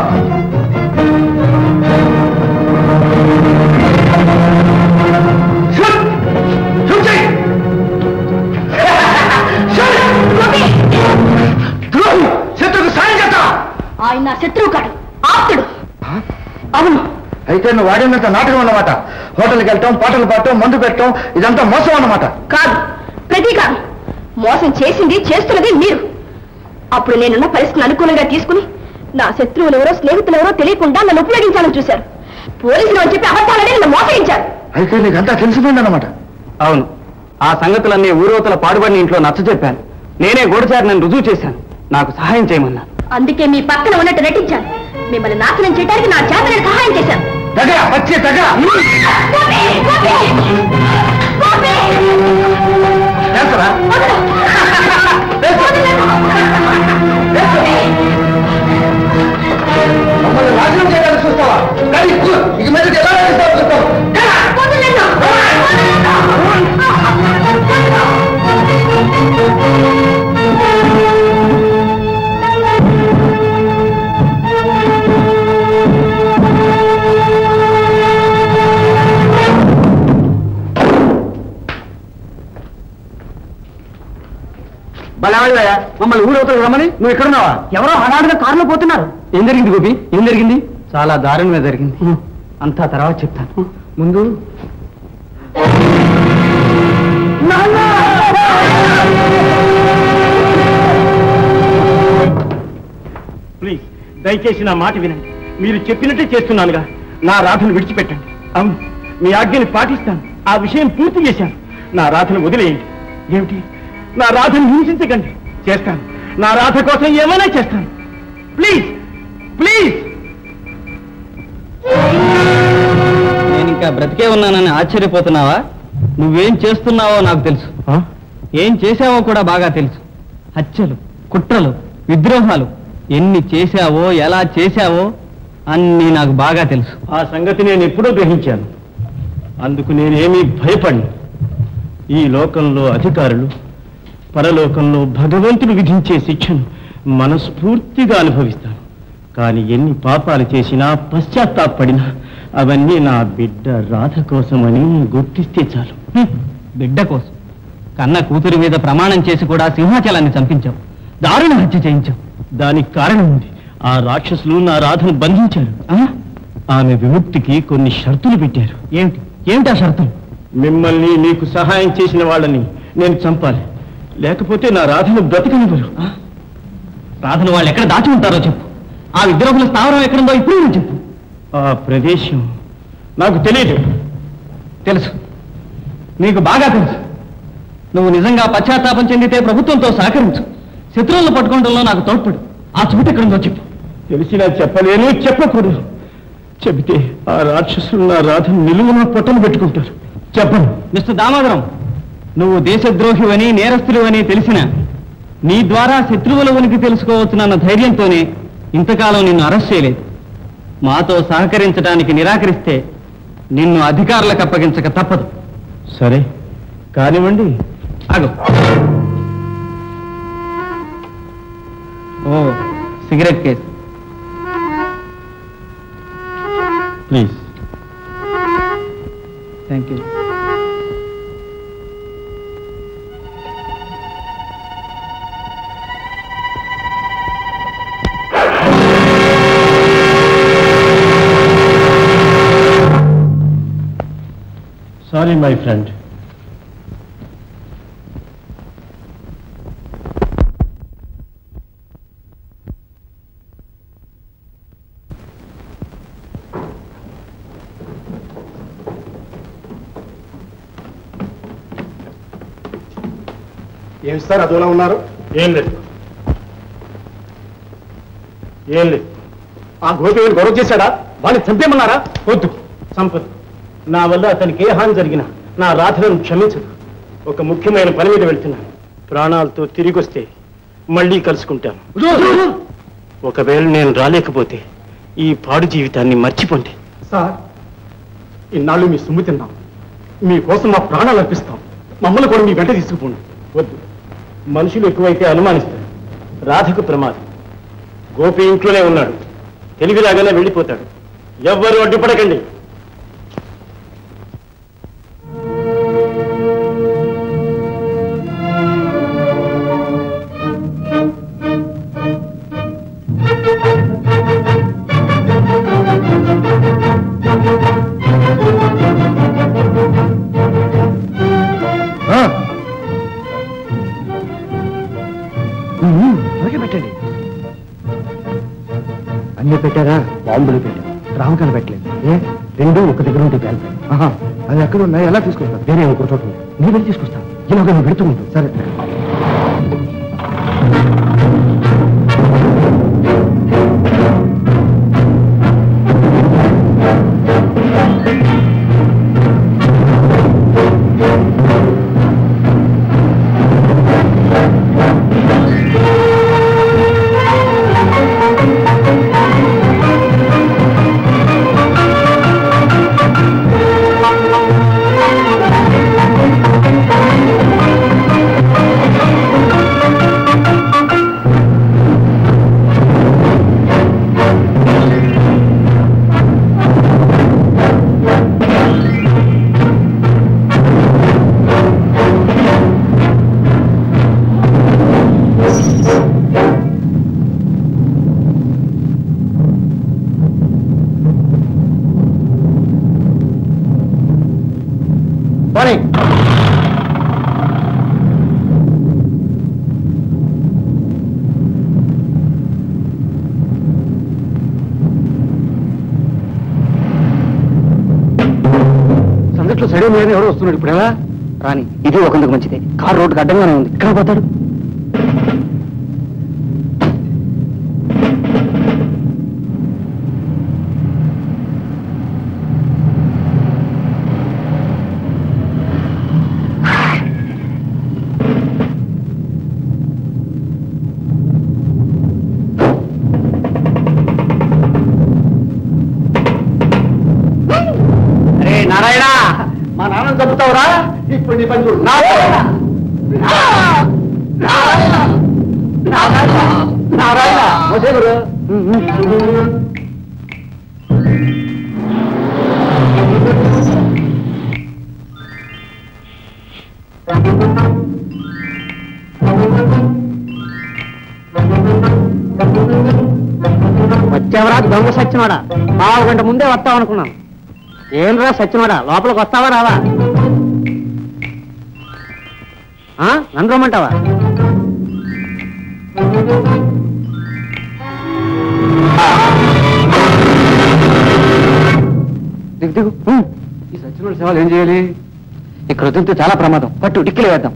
శత్రుకు సాయం చేస్తా ఆయన నా శత్రువు కాడు ఆప్తుడు అవును అయితే నువ్వు వాడినంత నాటకం అన్నమాట హోటల్కి వెళ్ళటం పాటలు పాడటం మందు పెట్టడం ఇదంతా మోసం అన్నమాట కాదు ప్రతీకారం మోసం చేసింది చేస్తున్నది మీరు అప్పుడు నేనున్న పరిస్థితిని అనుకూలంగా తీసుకుని నా శత్రువులు ఎవరో స్నేహితులు ఎవరో తెలియకుండా నన్ను ఉపయోగించాలని చూశారు పోలీసులు అని చెప్పి అబద్ధాలని నన్ను మోసగించారు అయితే నీకంతా తెలిసిపోయిందన్నమాట అవును ఆ సంగతులన్నీ ఊరోతల పాడుబడిన ఇంట్లో నచ్చ చెప్పాను నేనే గూఢచారిని రుజువు చేశాను నాకు సహాయం చేయమన్నా అందుకే మీ పక్కన ఉన్నట్టు నటించాను మిమ్మల్ని నాశనం చేయడానికి నా చేత నేను సహాయం చేశాను దగ్గర వచ్చే దగ్గర చేస్తారా మమ్మల్ని నాశనం చేయడానికి చూస్తావా కానీ ఇక మీద ఎలా చేస్తావో చూస్తావు బలవాళ్ళయ్యా మమ్మల్ని ఊరవతలకు రమ్మని నువ్వు ఎక్కడున్నావా ఎవరో హడాడుగా కారులో పోతున్నారు ఏం జరిగింది గోపి ఏం జరిగింది చాలా దారుణమే జరిగింది అంతా తర్వాత చెప్తాను ముందు ప్లీజ్ దయచేసి నా మాట వినండి మీరు చెప్పినట్టే చేస్తున్నానుగా నా రాధను విడిచిపెట్టండి అవును మీ ఆజ్ఞని పాటిస్తాను ఆ విషయం పూర్తి చేశాను నా రాధను వదిలేయండి ఏమిటి నా రాధను హింసించకండి చేస్తాను నా రాధ కోసం ఏమైనా చేస్తాను ప్లీజ్ ప్లీజ్ నేను ఇంకా బ్రతికే ఉన్నానని ఆశ్చర్యపోతున్నావా నువ్వేం చేస్తున్నావో నాకు తెలుసు ఏం చేశావో కూడా బాగా తెలుసు హత్యలు కుట్రలు విద్రోహాలు ఎన్ని చేశావో ఎలా చేశావో అన్నీ నాకు బాగా తెలుసు ఆ సంగతి నేను ఎప్పుడో గ్రహించాను అందుకు నేనేమీ భయపడను ఈ లోకంలో అధికారులు పరలోకంలో భగవంతుడు విధించే శిక్షను మనస్ఫూర్తిగా అనుభవిస్తాను కానీ ఎన్ని పాపాలు చేసినా పశ్చాత్తాపడినా అవన్నీ నా బిడ్డ రాధ కోసమని గుర్తిస్తే చాలు హ్మ్. బిడ్డ కోసం కన్న కూతురి మీద ప్రమాణం చేసి కూడా సింహాచలాన్ని చంపించావు దారుణ హత్య చేయించావు దానికి కారణం ఉంది ఆ రాక్షసులు నా రాధను బంధించారు ఆమె విముక్తికి కొన్ని షరతులు పెట్టారు ఏమిటి ఏమిటా షరతులు మిమ్మల్ని నీకు సహాయం చేసిన వాళ్ళని నేను చంపాలి లేకపోతే నా రాధను బ్రతకనివ్వరు రాధను వాళ్ళు ఎక్కడ దాచి ఉంటారో చెప్పు ఆ విగ్రహుల స్థావరం ఎక్కడుందో ఇప్పుడు నువ్వు చెప్పు ఆ ప్రదేశం నాకు తెలియదు తెలుసు నీకు బాగా తెలుసు నువ్వు నిజంగా పశ్చాత్తాపం చెందితే ప్రభుత్వంతో సహకరించు శత్రువులను పట్టుకోవడంలో నాకు తోడ్పడు ఆ చోటు ఎక్కడుందో చెప్పు తెలిసినా చెప్పలేను చెప్పకూడదు చెబితే ఆ రాక్షసులు నా రాధను నిలువున పొట్టలు పెట్టుకుంటారు చెప్పను మిస్టర్ దామోదరం నువ్వు దేశద్రోహివని నేరస్తుడివని తెలిసిన నీ ద్వారా శత్రువుల ఉనికి తెలుసుకోవచ్చునన్న ధైర్యంతోనే ఇంతకాలం నిన్ను అరెస్ట్ చేయలేదు మాతో సహకరించడానికి నిరాకరిస్తే నిన్ను అధికారులకు అప్పగించక తప్పదు సరే కానివ్వండి ఆగు ఓ cigarette case please thank you sorry my friend ఏం సార్ అదోలా ఉన్నారు ఏం లేదు ఏం లేదు ఆ గోపి గొడవ చేశాడా వాడిని చంపేమన్నారా వద్దు సంపత్ నా వల్ల అతనికి ఏ హాని జరిగినా నా రాధలను క్షమించదు ఒక ముఖ్యమైన పని మీద వెళ్తున్నాను ప్రాణాలతో తిరిగి వస్తే మళ్ళీ కలుసుకుంటాను ఒకవేళ నేను రాలేకపోతే ఈ పాడు జీవితాన్ని మర్చిపోండి సార్ ఇన్నాళ్ళు మీ సొమ్ము తిన్నాం మీకోసం మా ప్రాణాలు అర్పిస్తాం మమ్మల్ని కూడా మీ వెంట తీసుకుపోండి వద్దు మనుషులు ఎక్కువైతే అనుమానిస్తారు రాధకు ప్రమాదం గోపి ఇంట్లోనే ఉన్నాడు తెలివిలాగానే వెళ్ళిపోతాడు ఎవ్వరు అడ్డుపడకండి అలాగే పెట్టండి అన్నీ పెట్టారా బాంబులు పెట్టారు రామకాలు పెట్టలేదు ఏ రెండు ఒక దగ్గర ఉంటే పేలుతాయి ఆహా అది ఎక్కడ ఉన్నాయి ఎలా తీసుకొస్తాను వేరే ఒక చోట ఉంది. నేను వెళ్ళి తీసుకొస్తాను ఇలాగ నువ్వు పెడుతూ ఉంటావు సరే పోనీ సందట్లో సైడ్ మీద ఎవరో వస్తున్నాడు ఇప్పుడు ఎలా రాని ఇది ఒకందుకు మంచిదే కారు రోడ్డుకి అడ్డంగానే ఉంది ఇక్కడ పోతాడు అరే నారాయణ మా నాన్న చంపుతావురా ఇప్పుడు నీ పని చూడు నారాయణ నారాయణ నారాయణ నారాయణ వచ్చే గురు వచ్చావరా దొంగ సచ్చినోడా పావు గంట ముందే వస్తావు అనుకున్నాను ఏంరా సచ్చినోడా లోపలికి వస్తావా రావా ఆ? నన్ను రమ్మంటావా దిగు దిగు ఉమ్. ఈ సచ్చినోడి సేవలు ఏం చేయాలి ఇక్కడ వదిలితే చాలా ప్రమాదం పట్టు డిక్కిలో వేద్దాం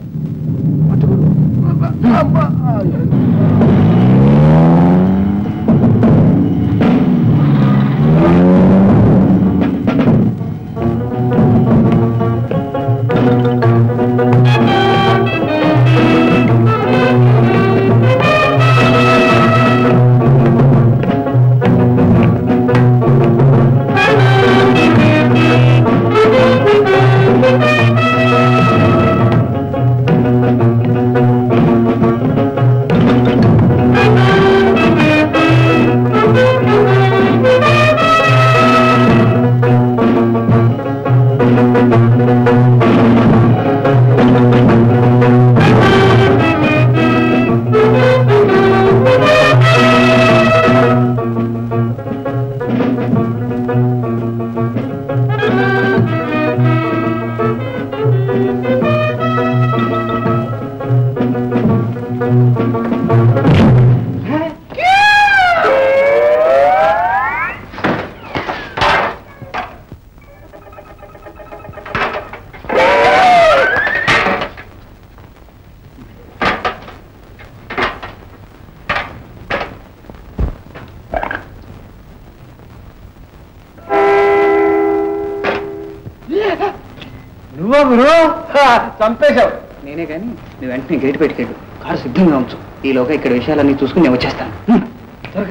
నువ్వు గురు చంపేశావు నేనే కానీ నువ్వు వెంటనే గేట్ పెట్టుకెళ్ళు కారు సిద్ధంగా ఉంచు ఈలోగా ఇక్కడ విషయాలన్నీ చూసుకుని నేను వచ్చేస్తాను హ్మ్. త్వరగా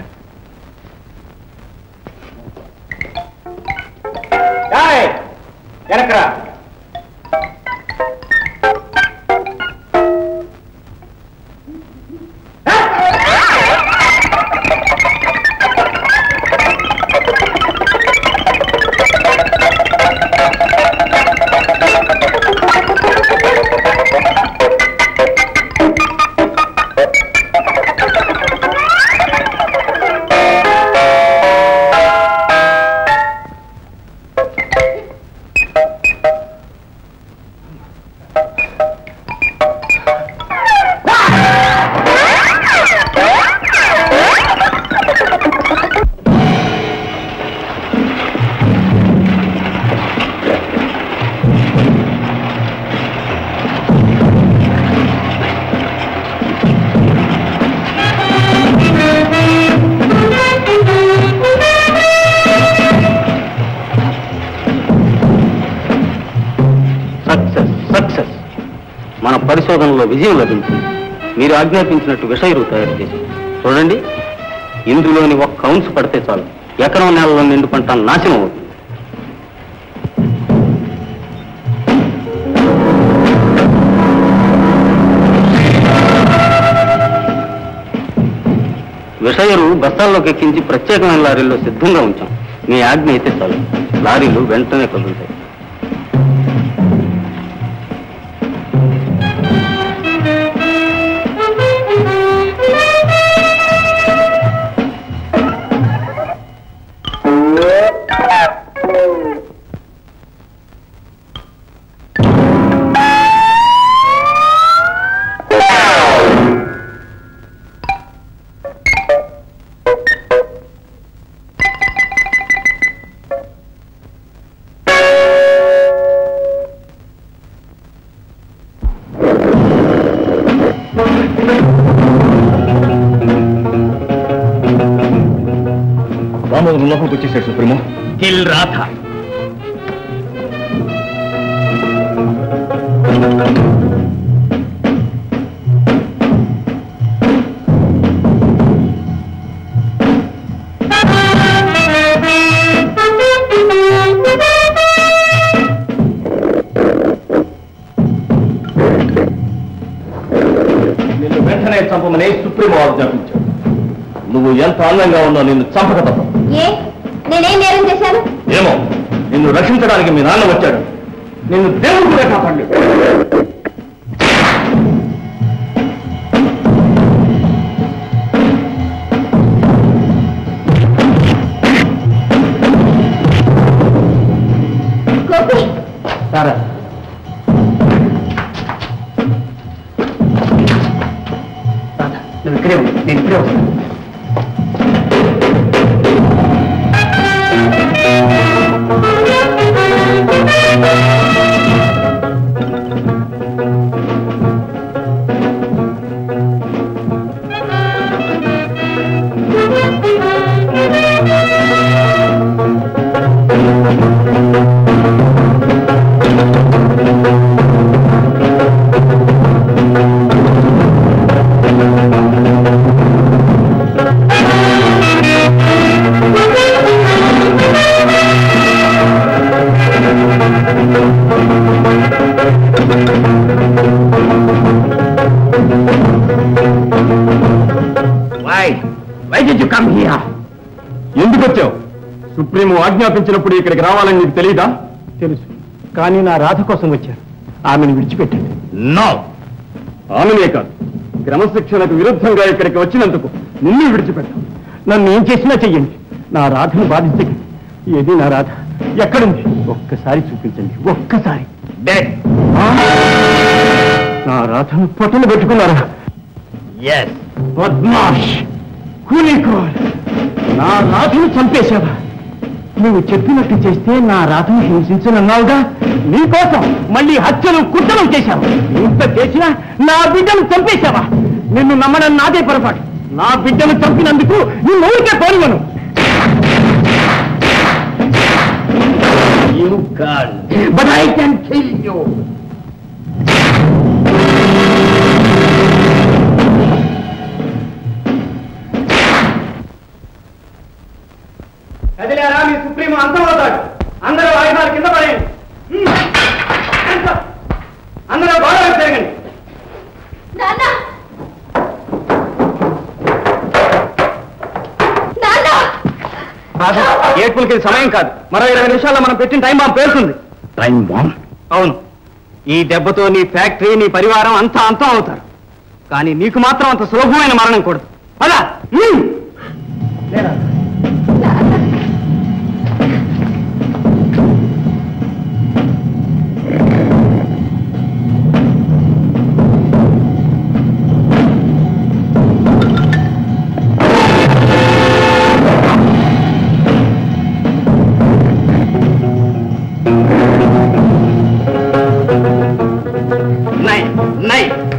వెనకరా సక్సెస్ సక్సెస్ మన పరిశోధనలో విజయం లభించింది మీరు ఆజ్ఞాపించినట్టు విషయరు తయారు చేసి చూడండి ఇందులోని ఒక్క కౌన్స్ పడితే చాలు ఎకరం నేలలో నిండు పంట నాశనం అవుతుంది విషయరు బస్తాల్లోకి ఎక్కించి ప్రత్యేకమైన లారీల్లో సిద్ధంగా ఉంచాం మీ ఆజ్ఞ అయితే చాలు లారీలు వెంటనే కదులుతాయి రామోదరం లోపలికి వచ్చేసాడు సుప్రీమో కిల్ రాధ నిన్ను వెంటనే చంపమని సుప్రీమో ఆజ్ఞాపించాడు నువ్వు ఎంత అందంగా ఉన్నావు నిన్ను చంపక తప్ప ఏ నేనేం నేరం చేశాను ఏమో నిన్ను రక్షించడానికి మీ నాన్న వచ్చాడు నిన్ను దేవుడు కూడా కాపాడలేదు సారా నువ్వు ఇక్కడే ఉండు నేను ఇక్కడే వస్తాను why why did you come here ఎందుకు వచ్చావు సుప్రీం ఆజ్ఞాపించినప్పుడు ఇక్కడికి రావాలని నీకు తెలియదా తెలుసు కానీ నా రాధ కోసం వచ్చాను ఆమెను విడిచిపెట్టండి నో ఆమెనే కాదు క్రమశిక్షణకు విరుద్ధంగా ఇక్కడికి వచ్చినందుకు నిన్ను విడిచిపెట్టాను నన్ను ఏం చేసినా చెయ్యండి నా రాధను బాధించకండి ఏది నా రాధ ఎక్కడుంది ఒక్కసారి చూపించండి ఒక్కసారి ఆ? నా రాధను పొట్టలు పెట్టుకున్నారా ఎస్ బద్మాష్ కూలీకోర్ నా రాధను చంపేశావా నువ్వు చెప్పినట్టు చేస్తే నా రాధను హింసించనన్నావుగా నీకోసం మళ్ళీ హత్యలు కుట్రలు చేశావు ఇంత చేసినా నా బిడ్డను చంపేశావా నిన్ను నమ్మడం నాదే పొరపాటు నా బిడ్డను చంపినందుకు నిన్ను ఊరికే పోనివను you can't but I can kill you కదిలేరా మీ సుప్రీం అంతమవుతాడు అందరూ ఆయుధాలు కింద పడేయండి హ్మ్. ఎంత? అందరూ గౌరవం తిరగండి ఏడ్పులకి సమయం కాదు మరో ఇరవై నిమిషాల్లో మనం పెట్టిన టైం బాంబ్ పేరుతుంది టైం బాంబ్ అవును ఈ దెబ్బతో నీ ఫ్యాక్టరీ నీ పరివారం అంతా అంతం అవుతారు కానీ నీకు మాత్రం అంత సులభమైన మరణం కూడదు అలా నై నై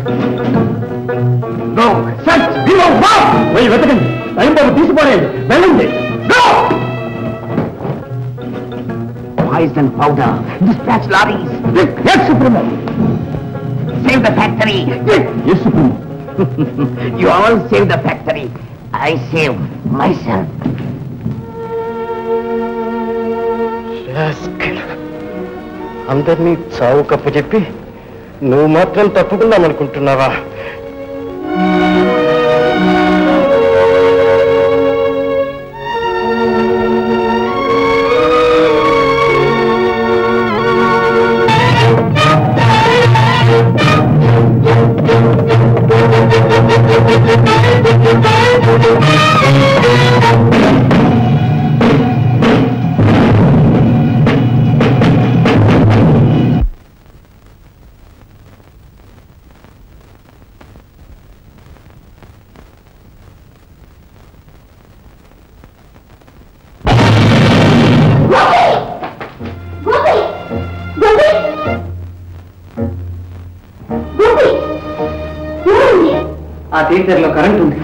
గో సచ్ గివ్ బాంబ్ పోయి వెతకండి టైం బాంబు తీసిపోలేదు వెళ్ళండి go Poison powder. Dispatch lorries. Yes Supremo Save the factory. Yes Supremo you all save the factory. I save myself. అందరినీ చావు కప్పు చెప్పి నువ్వు మాత్రం తప్పుకుందామనుకుంటున్నావా ఆ థియేటర్లో కరెంట్ ఉంది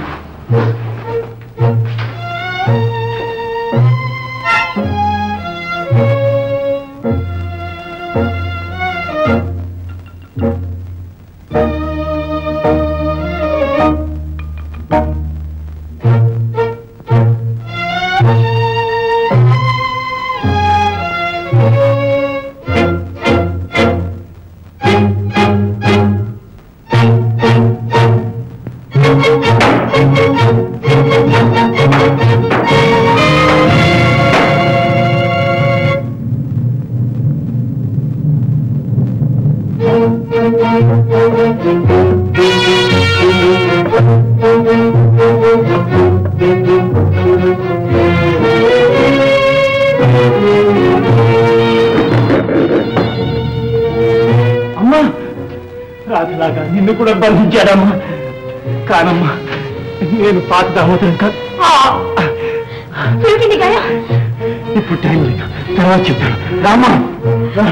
వాడిలాగా నిన్ను కూడా బంధించాడమ్మా కానమ్మా నేను పాత దామోదరం కాదు ఏమిటి నీ గాయం ఇప్పుడు టైం లేదు తర్వాత చెప్తాను రామ్మా రా.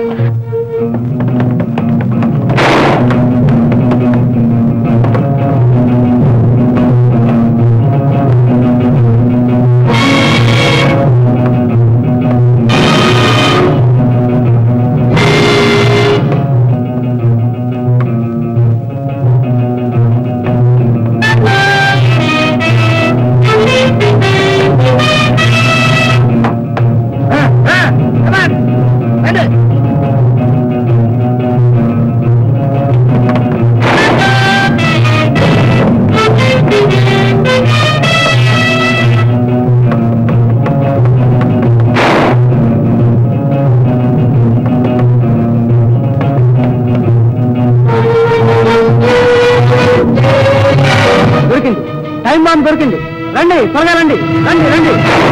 దొరికింది టైం బాంబ్ దొరికింది రండి త్వరగా రండి రండి రండి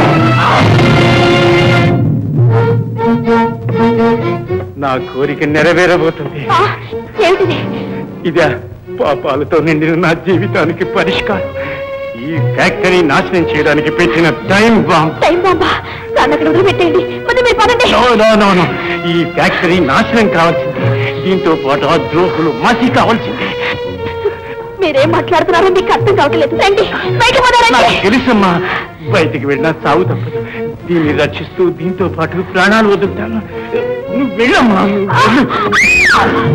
నా కోరిక నెరవేరబోతుంది ఏమిటిది ఇదే పాపాలతో నిండిన నా జీవితానికి పరిష్కారం ఈ ఫ్యాక్టరీ నాశనం చేయడానికి పెట్టిన టైం బాంబ్ టైం బాంబా దాన్ని అక్కడ వదిలిపెట్టేయండి ముందు మీరు పదండి నో నో నో నో ఈ ఫ్యాక్టరీ నాశనం కావాల్సిందే దీంతో పాటు ఆ ద్రోహులు మసి కావాల్సిందే మీరేం మాట్లాడుతున్నారో మీకు అర్థం కావట్లేదు రండి బయట నాకు పోదారండి తెలుసమ్మా బయటికి వెళ్ళినా సాగు తప్పదు దీన్ని రక్షిస్తూ దీంతో పాటు ప్రాణాలు వదులుతాను నువ్వు వెళ్ళమ్మా నువ్వు వెళ్ళు.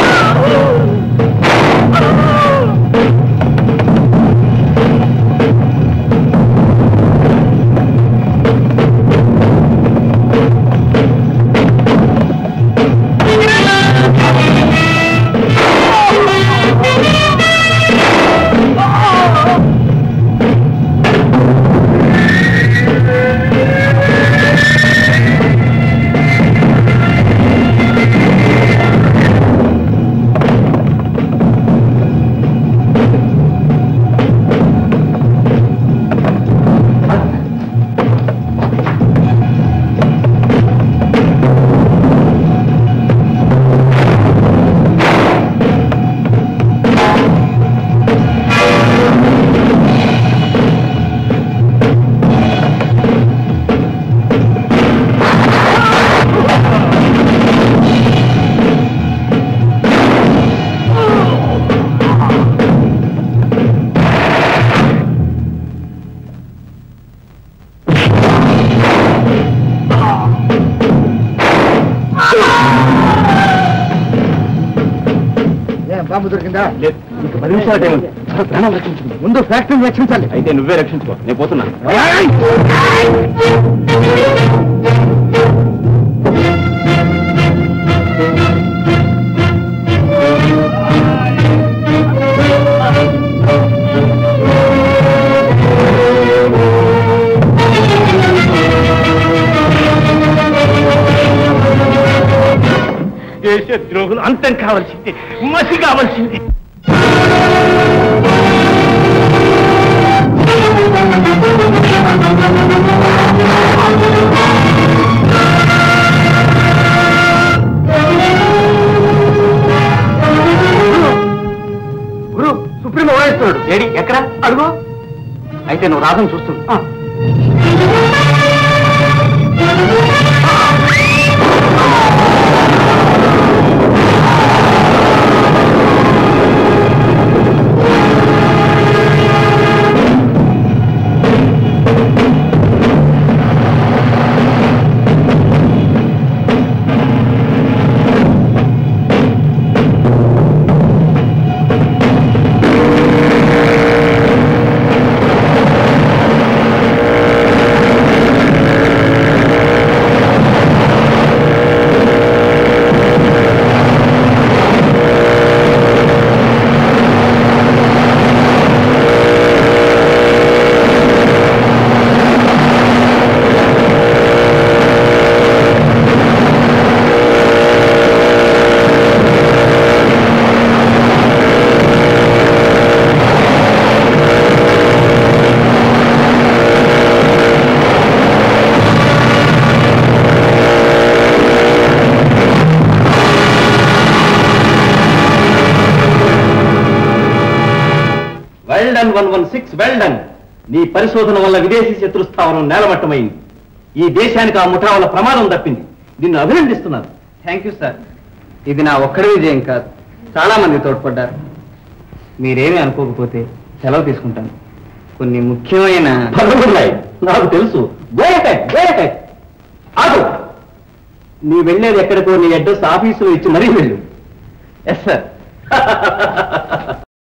బాంబు దొరికిందా లేదు ఇంక పది నిమిషాల టైం ఉంది త్వరగా ప్రాణాలు రక్షించండి ముందు ఫ్యాక్టరీ రక్షించాలి అయితే నువ్వే రక్షించుకో నేను పోతున్నా దేశ ద్రోహులు అంతం కావాల్సిందే మసి కావాల్సిందే గురు సుప్రీం ఓడేస్తున్నాడు ఏడి ఎక్కడ అడుగు అయితే నువ్వు రాధను చూస్తున్నా ఆ well done one one six well done నీ పరిశోధన వల్ల విదేశీ శత్రు స్థావరం నేలమట్టమైంది ఈ దేశానికి ఆ ముఠా వల్ల ప్రమాదం తప్పింది నిన్ను అభినందిస్తున్నాను థ్యాంక్ యూ సార్ ఇది నా ఒక్కడి విజయం కాదు చాలా మంది తోడ్పడ్డారు మీరేమీ అనుకోకపోతే సెలవు తీసుకుంటాను కొన్ని ముఖ్యమైన పనులున్నాయి నాకు తెలుసు గోయకట్ గోయకట్ ఆగు నీ వెళ్ళేది ఎక్కడికో నీ అడ్రస్ ఆఫీసులో ఇచ్చి మరీ వెళ్ళు ఎస్ సార్